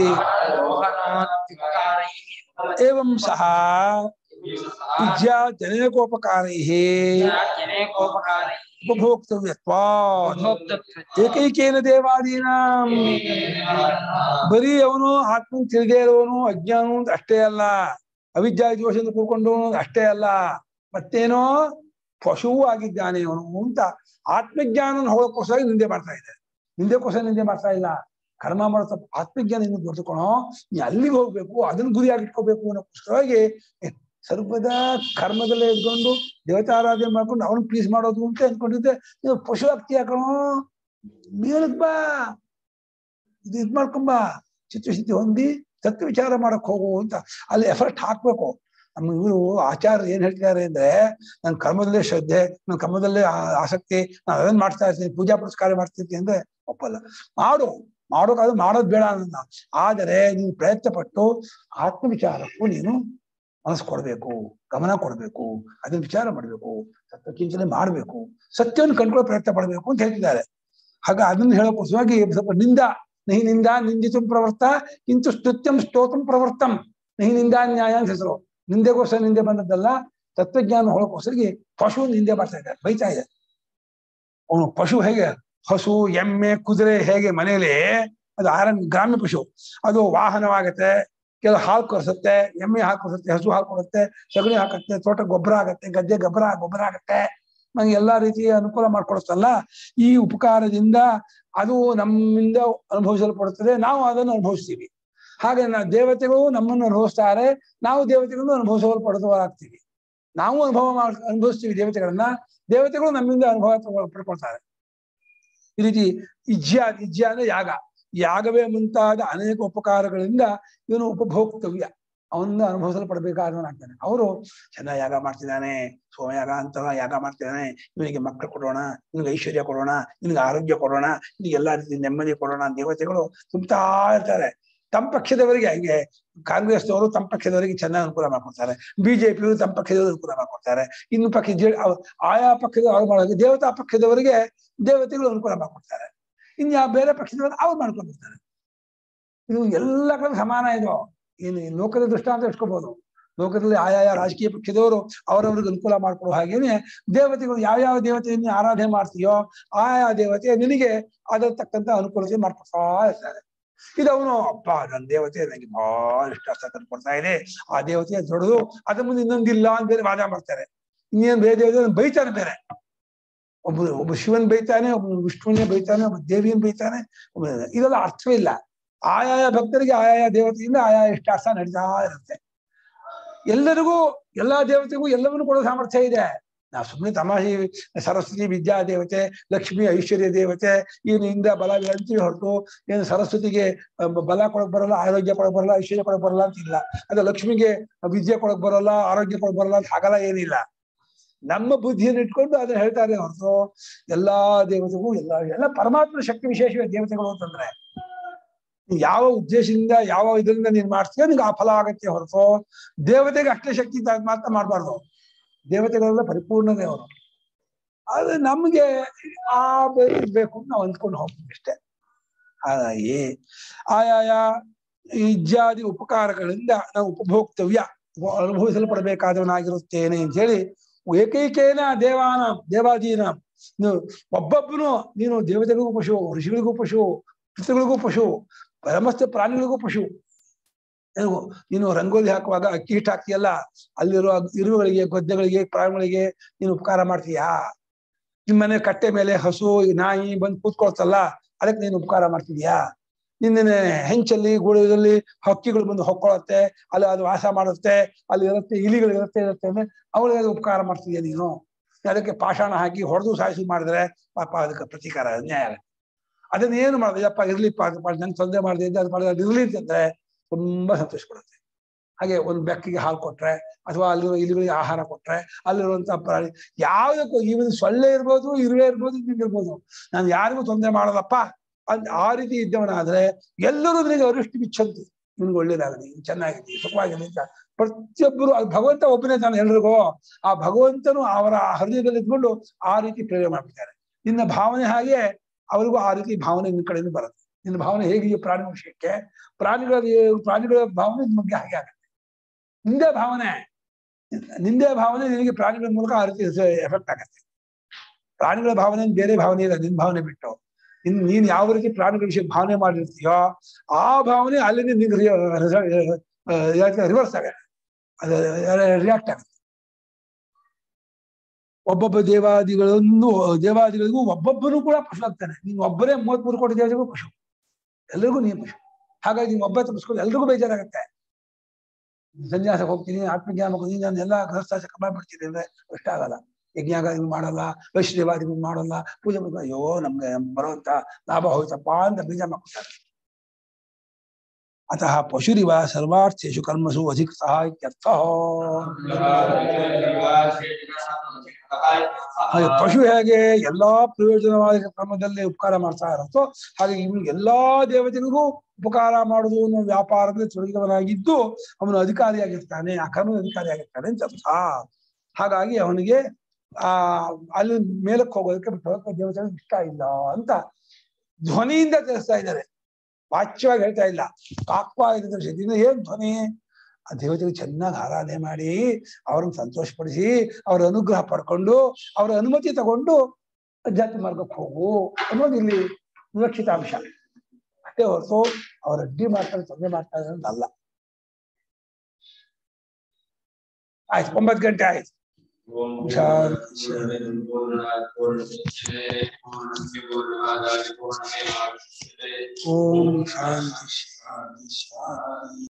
ಏವಂ ಸಹ ವಿದ್ಯಾ ಜನೇಕೋಪಕಾರೈ ಉಪಭೋಕ್ತವ್ಯತ್ವಾತ್ ಏಕೈಕೇನ ದೇವಾದೀನಾಂ ಬರೀ ಅವನು ಆತ್ಮ ತಿಳಿದೇ ಇರುವವನು ಅಜ್ಞಾನ ಅಂತ ಅಷ್ಟೇ ಅಲ್ಲ ಅವಿದ್ಯಾ ದೋಷದಿಂದ ಕೂಡ್ಕೊಂಡವನು ಅಷ್ಟೇ ಅಲ್ಲ ಮತ್ತೇನೋ ಪಶುವೂ ಆಗಿದ್ದಾನೆ ಅವನು ಅಂತ ಆತ್ಮಜ್ಞಾನ ಹೋಗೋಕ್ಕೋಸ್ಕರ ನಿಂದೆ ಮಾಡ್ತಾ ಇದೆ ನಿಂದೆಕೋಸ್ಕರ ನಿಂದೆ ಮಾಡ್ತಾ ಇಲ್ಲ ಕರ್ಮ ಮಾಡೋ ತಪ್ಪು ಆತ್ಮಜ್ಞಾನ ನಿಂಗೆ ಗೊತ್ತುಕೊಳೋ ನೀ ಅಲ್ಲಿಗೆ ಹೋಗ್ಬೇಕು ಅದನ್ನ ಗುರಿಯಾಗಿ ಇಟ್ಕೋಬೇಕು ಅನ್ನೋಕ್ಕೋಸ್ಕರವಾಗಿ ಸರ್ವದಾ ಕರ್ಮದಲ್ಲೇ ಇದ್ಕೊಂಡು ದೇವತಾರಾಧನೆ ಮಾಡ್ಕೊಂಡು ಅವನು ಪ್ಲೀಸ್ ಮಾಡೋದು ಅಂತ ಅನ್ಕೊಂಡಿದ್ದೆ ನೀವು ಪಶು ಆಗ್ತಿ ಯಾಕಣೋ ಮೇಲಕ್ ಬಾ ಇದು ಇದ್ ಮಾಡ್ಕೊಂಬ ಚಿತ್ರಸ್ಥಿತಿ ಹೊಂದಿ ತತ್ವ ವಿಚಾರ ಮಾಡಕ್ ಹೋಗು ಅಂತ ಅಲ್ಲಿ ಎಫರ್ಟ್ ಹಾಕ್ಬೇಕು ನಮ್ಮ ಇವರು ಆಚಾರ್ಯ ಏನ್ ಹೇಳ್ತಿದ್ದಾರೆ ಅಂದ್ರೆ ನನ್ ಕರ್ಮದಲ್ಲೇ ಶ್ರದ್ಧೆ ನನ್ನ ಕರ್ಮದಲ್ಲೇ ಆ- ಆಸಕ್ತಿ ನಾನು ಅದನ್ನ ಮಾಡ್ತಾ ಇರ್ತೀನಿ ಪೂಜಾ ಪುರಸ್ಕಾರ ಮಾಡ್ತಿರ್ತೀನಿ ಅಂದ್ರೆ ಒಪ್ಪಲ್ಲ ಮಾಡು ಮಾಡೋಕಾದ್ರೆ ಮಾಡೋದ್ ಬೇಡ ನನ್ನ ಆದರೆ ನೀನು ಪ್ರಯತ್ನ ಪಟ್ಟು ಆತ್ಮ ವಿಚಾರಕ್ಕೂ ನೀನು ಮನಸ್ಸು ಕೊಡ್ಬೇಕು ಗಮನ ಕೊಡ್ಬೇಕು ಅದನ್ನ ವಿಚಾರ ಮಾಡ್ಬೇಕು ಸತ್ಯ ಚಿಂತನೆ ಮಾಡ್ಬೇಕು ಸತ್ಯವನ್ನು ಕಂಡ್ಕೊಳ್ಳೋ ಪ್ರಯತ್ನ ಪಡ್ಬೇಕು ಅಂತ ಹೇಳ್ತಿದ್ದಾರೆ ಹಾಗ ಅದನ್ನ ಹೇಳೋಕ್ಕೋಸ್ಕರವಾಗಿ ಸ್ವಲ್ಪ ನಿಂದ ನಹಿ ನಿಂದ ನಿಂದಿತು ಪ್ರವರ್ತ ಕಿಂತು ಸ್ತುತ್ಯಂ ಸ್ತೋತಂ ಪ್ರವರ್ತಂ ನಹಿ ನಿಂದಾ ನ್ಯಾಯ ಅಂತ ಹೆಸರು ನಿಂದೆಗೋಸ್ಕರ ನಿಂದೆ ಬಂದದ್ದಲ್ಲ ತತ್ವಜ್ಞಾನ ಹೊಳಕೋಸ್ಕರಗಿ ಪಶು ನಿಂದೆ ಮಾಡ್ತಾ ಇದ್ದಾರೆ ಬೈತಾ ಇದೆ ಅವನು ಪಶು ಹೇಗೆ ಹಸು ಎಮ್ಮೆ ಕುದುರೆ ಹೇಗೆ ಮನೆಯಲ್ಲಿ ಅದು ಆರನ್ ಗ್ರಾಮ್ಯ ಪಶು ಅದು ವಾಹನವಾಗತ್ತೆ ಕೆಲವು ಹಾಲು ಕೊಡಿಸುತ್ತೆ ಎಮ್ಮೆ ಹಾಲು ಕೊಡಿಸುತ್ತೆ ಹಸು ಹಾಲು ಕೊಡುತ್ತೆ ಸಗಣಿ ಹಾಕತ್ತೆ ತೋಟ ಗೊಬ್ಬರ ಆಗತ್ತೆ ಗದ್ದೆ ಗೊಬ್ಬರ ಗೊಬ್ಬರ ಆಗತ್ತೆ ನಮ್ಗೆ ಎಲ್ಲಾ ರೀತಿಯ ಅನುಕೂಲ ಮಾಡ್ಕೊಡುತ್ತಲ್ಲ ಈ ಉಪಕಾರದಿಂದ ಅದು ನಮ್ಮಿಂದ ಅನುಭವಿಸಲ್ಪಡುತ್ತದೆ ನಾವು ಅದನ್ನು ಅನುಭವಿಸ್ತೀವಿ ಹಾಗೆ ನಾ ದೇವತೆಗಳು ನಮ್ಮನ್ನು ಅನುಭವಿಸ್ತಾರೆ ನಾವು ದೇವತೆಗಳನ್ನು ಅನುಭವಿಸಲ್ಪಡುವವರಾಗ್ತೀವಿ ನಾವು ಅನುಭವ ಮಾಡ್ ಅನುಭವಿಸ್ತೀವಿ ದೇವತೆಗಳನ್ನ ದೇವತೆಗಳು ನಮ್ಮಿಂದ ಅನುಭವ ತಗೊ- ಪಡ್ಕೊಳ್ತಾರೆ ಈ ರೀತಿ ಇಜ್ಯ ಇಜ್ಯ ಅಂದ್ರೆ ಯಾಗ ಯಾಗವೇ ಮುಂತಾದ ಅನೇಕ ಉಪಕಾರಗಳಿಂದ ಇವನು ಉಪಭೋಕ್ತವ್ಯ ಅವನ್ನ ಅನುಭವಿಸಲ್ಪಡಬೇಕಾದವನಾಗ್ತಾನೆ ಅವರು ಚೆನ್ನಾಗಿ ಯಾಗ ಮಾಡ್ತಿದ್ದಾನೆ ಸೋಮಯಾಗ ಅಂತ ಯಾಗ ಮಾಡ್ತಿದ್ದಾನೆ ಇವನಿಗೆ ಮಕ್ಕಳು ಕೊಡೋಣ ಇವನಿಗೆ ಐಶ್ವರ್ಯ ಕೊಡೋಣ ಇವನಿಗೆ ಆರೋಗ್ಯ ಕೊಡೋಣ ಇವನಿಗೆ ಎಲ್ಲಾ ರೀತಿ ನೆಮ್ಮದಿ ಕೊಡೋಣ ದೇವತೆಗಳು ತುಂಬುತ್ತಾ ಇರ್ತಾರೆ ತಮ್ಮ ಪಕ್ಷದವರಿಗೆ ಹೀಗೆ ಕಾಂಗ್ರೆಸ್ನವರು ತಮ್ಮ ಪಕ್ಷದವರಿಗೆ ಚೆನ್ನಾಗಿ ಅನುಕೂಲ ಮಾಡ್ಕೊಡ್ತಾರೆ ಬಿಜೆಪಿಯವರು ತಮ್ಮ ಪಕ್ಷದವರು ಅನುಕೂಲ ಮಾಡ್ಕೊಡ್ತಾರೆ ಇನ್ನು ಪಕ್ಷ ಜೆ ಅವ್- ಆಯಾ ಪಕ್ಷದ ಅವ್ರು ಮಾಡೋದು ದೇವತಾ ಪಕ್ಷದವರಿಗೆ ದೇವತೆಗಳು ಅನುಕೂಲ ಮಾಡ್ಕೊಡ್ತಾರೆ ಇನ್ನು ಯಾವ ಬೇರೆ ಪಕ್ಷದವರು ಅವ್ರು ಮಾಡ್ಕೊಂಡಿರ್ತಾರೆ ಇದು ಎಲ್ಲ ಕಡೆ ಸಮಾನ ಇದು ಏನು ಈ ಲೋಕದ ದೃಷ್ಟಾಂತ ಇಟ್ಕೋಬಹುದು ಲೋಕದಲ್ಲಿ ಆಯಾಯ ರಾಜಕೀಯ ಪಕ್ಷದವರು ಅವರವ್ರಿಗೆ ಅನುಕೂಲ ಮಾಡ್ಕೊಡೋ ಹಾಗೇನೆ ದೇವತೆಗಳು ಯಾವ್ಯಾವ ದೇವತೆಯನ್ನು ಆರಾಧನೆ ಮಾಡ್ತೀಯೋ ಆಯಾ ದೇವತೆ ನಿನಗೆ ಅದರ ತಕ್ಕಂತ ಅನುಕೂಲತೆ ಮಾಡ್ಕೊಡ್ತಾ ಇರ್ತಾರೆ ಇದು ಅವನು ಅಪ್ಪ ನನ್ನ ದೇವತೆ ನನಗೆ ಬಹಳ ಇಷ್ಟ ಅಂತ ತಂದ್ಕೊಡ್ತಾ ಇದೆ ಆ ದೇವತೆ ದೊಡ್ಡದು ಅದ್ರ ಮುಂದೆ ಇನ್ನೊಂದಿಲ್ಲ ಅಂತ ಬೇರೆ ವಾದ ಮಾಡ್ತಾರೆ ಇನ್ನೇನ್ ಬೇರೆ ದೇವತೆ ಬೈತಾನೆ ಬೇರೆ ಒಬ್ಬ ಒಬ್ಬ ಶಿವನ್ ಬೈತಾನೆ ಒಬ್ಬ ವಿಷ್ಣುವನ್ನೇ ಬೈತಾನೆ ಒಬ್ಬ ದೇವಿಯನ್ ಬೈತಾನೆ ಒಬ್ಬ ಇದೆಲ್ಲ ಅರ್ಥವೇ ಇಲ್ಲ ಆಯಾಯ ಭಕ್ತರಿಗೆ ಆಯಾಯ ದೇವತೆಯಿಂದ ಆಯಾಯ ಇಷ್ಟಾರ್ಥ ನಡೀತಾ ಇರುತ್ತೆ ಎಲ್ಲರಿಗೂ ಎಲ್ಲಾ ದೇವತೆಗೂ ಎಲ್ಲವನ್ನೂ ಕೊಡೋ ಸಾಮರ್ಥ್ಯ ಇದೆ ನಾವು ಸುಮ್ಮನೆ ತಮಾಷೆ ಸರಸ್ವತಿ ವಿದ್ಯಾ ದೇವತೆ ಲಕ್ಷ್ಮಿ ಐಶ್ವರ್ಯ ದೇವತೆ ಏನು ಇಂದ್ರ ಬಲ ಅಂತೀವಿ ಹೊರತು ಏನು ಸರಸ್ವತಿಗೆ ಅ, ಬ- ಬಲ ಕೊಡಕ್ ಬರಲ್ಲ ಆರೋಗ್ಯ ಕೊಡಕ್ ಬರಲ್ಲ ಐಶ್ವರ್ಯ ಕೊಡಕ್ ಬರಲ್ಲ ಅಂತ ಇಲ್ಲ ಅದು ಲಕ್ಷ್ಮಿಗೆ ವಿದ್ಯೆ ಕೊಡಕ್ ಬರಲ್ಲ ಆರೋಗ್ಯ ಕೊಡಕ್ ಬರಲ್ಲ ಅಂತ ಹಾಗಲ್ಲ ಏನಿಲ್ಲ ನಮ್ಮ ಬುದ್ಧಿಯನ್ನು ಇಟ್ಕೊಂಡು ಅದನ್ನ ಹೇಳ್ತಾರೆ ಹೊರತು ಎಲ್ಲಾ ದೇವತೆಗೂ ಎಲ್ಲ ಎಲ್ಲ ಪರಮಾತ್ಮ ಶಕ್ತಿ ವಿಶೇಷವೇ ದೇವತೆಗಳು ಅಂತಂದ್ರೆ ನೀನ್ ಯಾವ ಉದ್ದೇಶದಿಂದ ಯಾವ ಇದರಿಂದ ನೀನ್ ಮಾಡ್ತೀಯೋ ನಿಂಗೆ ಆ ಫಲ ಆಗತ್ತೆ ಹೊರತು ದೇವತೆಗೆ ಅಷ್ಟೇ ಶಕ್ತಿ ಇದ್ದ ಮಾತ್ರ ಮಾಡಬಾರ್ದು ದೇವತೆಗಳೆಲ್ಲ ಪರಿಪೂರ್ಣ ದೇವರು ಆದ್ರೆ ನಮ್ಗೆ ಆ ಬೇರೆ ಬೇಕು ಅಂತ ನಾವು ಅಂದ್ಕೊಂಡು ಹೋಗ್ತೀವಿ ಅಷ್ಟೇ ಹಾಗಾಗಿ ಆಯಾಯ ಇತ್ಯಾದಿ ಉಪಕಾರಗಳಿಂದ ನಾವು ಉಪಭೋಕ್ತವ್ಯ ಉಪ- ಅನುಭವಿಸಲ್ಪಡಬೇಕಾದವನಾಗಿರುತ್ತೇನೆ ಅಂತ ಹೇಳಿ ಏಕೈಕೇನ ದೇವಾನ ದೇವಾದೀನ ನೀವು ಒಬ್ಬೊಬ್ಬನು ನೀನು ದೇವತೆಗಳಿಗೂ ಪಶು ಋಷಿಗಳಿಗೂ ಪಶು ಪಿತೃಗಳಿಗೂ ಪಶು ಸಮಸ್ತ ಪ್ರಾಣಿಗಳಿಗೂ ಪಶು ಏನು, ನೀನು ರಂಗೋಲಿ ಹಾಕುವಾಗ ಅಕ್ಕಿ ಹಿಟ್ಟು ಹಾಕ್ತೀಯಲ್ಲ ಅಲ್ಲಿರುವ ಇರುವೆಗಳಿಗೆ ಗದ್ದೆಗಳಿಗೆ ಪ್ರಾಣಿಗಳಿಗೆ ನೀನು ಉಪಕಾರ ಮಾಡ್ತೀಯಾ ನಿಮ್ಮನೆ ಕಟ್ಟೆ ಮೇಲೆ ಹಸು ನಾಯಿ ಬಂದು ಕೂತ್ಕೊಳ್ತಲ್ಲ ಅದಕ್ಕೆ ನೀನು ಉಪಕಾರ ಮಾಡ್ತಿದ್ಯಾ ನಿನ್ನೆ ಹೆಂಚಲ್ಲಿ ಗೂಡದಲ್ಲಿ ಹಕ್ಕಿಗಳು ಬಂದು ಹೊಕ್ಕೊಳತ್ತೆ ಅಲ್ಲಿ ಅದು ವಾಸ ಮಾಡುತ್ತೆ ಅಲ್ಲಿ ಇರುತ್ತೆ ಇಲಿಗಳು ಇರುತ್ತೆ ಇರುತ್ತೆ ಅಂದ್ರೆ ಅವಳಿಗೆ ಉಪಕಾರ ಮಾಡ್ತಿದ್ಯಾ ನೀನು ಅದಕ್ಕೆ ಪಾಷಾಣ ಹಾಕಿ ಹೊಡೆದು ಸಾಯಿಸಿ ಮಾಡಿದ್ರೆ ಪಾಪ ಅದಕ್ಕೆ ಪ್ರತೀಕಾರ ಅನ್ಯಾಯ ಆಗುತ್ತೆ ಅದನ್ನೇನು ಮಾಡೋದು ಯಪ್ಪ ಇರ್ಲಿಪ್ಪ ಅದು ಮಾಡಿ ನಂಗೆ ತೊಂದರೆ ಮಾಡಿದೆ ಇದು ಅದು ಮಾಡಿದ್ರೆ ಅದು ಇರ್ಲಿ ಅಂತಂದ್ರೆ ತುಂಬಾ ಸಂತೋಷ ಪಡುತ್ತೆ ಹಾಗೆ ಒಂದು ಬೆಕ್ಕಿಗೆ ಹಾಲು ಕೊಟ್ರೆ ಅಥವಾ ಅಲ್ಲಿರೋ ಇಲಿಗಳಿಗೆ ಆಹಾರ ಕೊಟ್ರೆ ಅಲ್ಲಿರುವಂತ ಪ್ರಾಣಿ ಯಾವುದಕ್ಕೂ ಇವನ್ ಸೊಳ್ಳೆ ಇರ್ಬೋದು ಇರುವೆ ಇರ್ಬೋದು ಇರ್ಬೋದು ನಾನು ಯಾರಿಗೂ ತೊಂದರೆ ಮಾಡೋದಪ್ಪ ಅಂತ ಆ ರೀತಿ ಇದ್ದವನಾದ್ರೆ ಎಲ್ಲರೂ ನಿನಗೆ ಅರಿಷ್ಟು ಬಿಚ್ಚಂತು ನಿನ್ಗೆ ಒಳ್ಳೇದಾಗಲಿ ನೀನ್ ಚೆನ್ನಾಗಿರ್ಲಿ ಸುಖವಾಗಿರ್ಲಿ ಅಂತ ಪ್ರತಿಯೊಬ್ಬರು ಅದು ಭಗವಂತ ಒಬ್ಬನೇ ತಾನು ಎಲ್ರಿಗೂ ಆ ಭಗವಂತನು ಅವರ ಹೃದಯದಲ್ಲಿ ಇದ್ಕೊಂಡು ಆ ರೀತಿ ಪ್ರೇರಣೆ ಮಾಡ್ಬಿಡ್ತಾರೆ ನಿನ್ನ ಭಾವನೆ ಹಾಗೆ ಅವರಿಗೂ ಆ ರೀತಿ ಭಾವನೆ ನಿನ್ನ ಕಡೆಯಿಂದ ಬರುತ್ತೆ ನಿನ್ನ ಭಾವನೆ ಹೇಗಿದೆಯೋ ಪ್ರಾಣಿ ವಿಷಯಕ್ಕೆ ಪ್ರಾಣಿಗಳ ಪ್ರಾಣಿಗಳ ಭಾವನೆ ನಿನ್ನ ಬಗ್ಗೆ ಹಾಗೆ ಆಗುತ್ತೆ ನಿಂದೇ ಭಾವನೆ ನಿಂದೇ ಭಾವನೆ ನಿನಗೆ ಪ್ರಾಣಿಗಳ ಮೂಲಕ ಆ ರೀತಿ ಎಫೆಕ್ಟ್ ಆಗುತ್ತೆ ಪ್ರಾಣಿಗಳ ಭಾವನೆ ಬೇರೆ ಭಾವನೆ ಇಲ್ಲ ನಿನ್ ಭಾವನೆ ಬಿಟ್ಟು ಇನ್ ನೀನ್ ಯಾವ ರೀತಿ ಪ್ರಾಣಿಗಳ ವಿಷಯ ಭಾವನೆ ಮಾಡಿರ್ತೀಯೋ ಆ ಭಾವನೆ ಅಲ್ಲಿಂದ ನಿಂಗೆ ರಿವರ್ಸ್ ಆಗುತ್ತೆ ಅದು ರಿಯಾಕ್ಟ್ ಆಗುತ್ತೆ ಒಬ್ಬೊಬ್ಬ ದೇವಾದಿಗಳನ್ನು ದೇವಾದಿಗಳಿಗೂ ಒಬ್ಬೊಬ್ಬನು ಕೂಡ ಪಶು ಆಗ್ತಾನೆ ನೀನು ಒಬ್ಬರೇ ಮೂವತ್ಮೂರು ಕೋಟಿ ದೇವತೆಗೂ ಪಶು ಎಲ್ರಿಗೂ ನೀನು ಪಶು ಹಾಗಾಗಿ ನೀವು ಒಬ್ಬ ತಪ್ಪಿಸ್ಕೊಂಡು ಎಲ್ರಿಗೂ ಬೇಜಾರಾಗುತ್ತೆ ಸನ್ಯಾಸಕ್ಕೆ ಹೋಗ್ತೀನಿ ಆತ್ಮಜ್ಞಾನ ಹೋಗ್ತೀನಿ ನಾನು ಎಲ್ಲ ಗೃಹಸ್ಥಾಶ ಕಮ್ಮಿ ಮಾಡ್ತೀನಿ ಅಂದ್ರೆ ಇಷ್ಟ ಆಗಲ್ಲ ಯಜ್ಞಾಗ ಹಿಂಗ್ ಮಾಡಲ್ಲ ವೈಷ್ಣವಾದಿ ಹಿಂಗ್ ಮಾಡಲ್ಲ ಪೂಜೆ ಮಾಡಲ್ಲ ಅಯ್ಯೋ ನಮ್ಗೆ ಬರುವಂತ ಲಾಭ ಹೋಯ್ತಪ್ಪ ಅಂತ ಬೀಜ ಮಾಡ್ಕೊತಾರೆ ಅತಃ ಪಶುರಿವ ಸರ್ವಾರ್ಥೇಶು ಕರ್ಮಸು ಅಧಿಕೃತಃ ಇತ್ಯರ್ಥಃ ಹಾಗೆ ಪಶು ಹೇಗೆ ಎಲ್ಲಾ ಪ್ರಯೋಜನವಾದ ಕ್ರಮದಲ್ಲಿ ಉಪಕಾರ ಮಾಡ್ತಾ ಇರುತ್ತೋ ಹಾಗೆ ಇವನು ಎಲ್ಲಾ ದೇವತೆಗಳಿಗೂ ಉಪಕಾರ ಮಾಡುವುದು ಅನ್ನೋ ವ್ಯಾಪಾರದಲ್ಲಿ ತೊಡಗಿದವನಾಗಿದ್ದು ಅವನು ಅಧಿಕಾರಿಯಾಗಿರ್ತಾನೆ ಆ ಕರ್ಮದ ಅಧಿಕಾರಿಯಾಗಿರ್ತಾನೆ ಅಂತ ಅರ್ಥ ಹಾಗಾಗಿ ಅವನಿಗೆ ಆ ಅಲ್ಲಿ ಮೇಲಕ್ಕೆ ಹೋಗೋದಕ್ಕೆ ಭಗವಂತ ದೇವತೆಗಳಿಗೆ ಇಷ್ಟ ಇಲ್ಲ ಅಂತ ಧ್ವನಿಯಿಂದ ತಿಳಿಸ್ತಾ ಇದ್ದಾರೆ ವಾಚ್ಯವಾಗಿ ಹೇಳ್ತಾ ಇಲ್ಲ ಕಾಕ್ವಾಗಿದೆ ಇದರಿಂದ ಏನ್ ಧ್ವನಿ ಆ ದೇವತೆಗೆ ಚೆನ್ನಾಗಿ ಆರಾಧನೆ ಮಾಡಿ ಅವ್ರನ್ನ ಸಂತೋಷಪಡಿಸಿ ಅವರ ಅನುಗ್ರಹ ಪಡ್ಕೊಂಡು ಅವರ ಅನುಮತಿ ತಗೊಂಡು ಅಧ್ಯಾತ್ಮ ಮಾರ್ಗಕ್ಕೆ ಹೋಗು ಅನ್ನೋದು ಇಲ್ಲಿ ಸುರಕ್ಷಿತ ಅಂಶ ಅಷ್ಟೇ ಹೊರತು ಅವ್ರ ಅಡ್ಡಿ ಮಾಡ್ತಾರೆ ತೊಂದರೆ ಮಾಡ್ತಾರೆ ಅನ್ನೋದಲ್ಲ ಆಯ್ತು ಒಂಬತ್ತು ಗಂಟೆ ಆಯ್ತು ಶಾಂತಿ ಓಂ ಶಾಂತಿ ಶಾಂತಿ ಶಾಂತಿ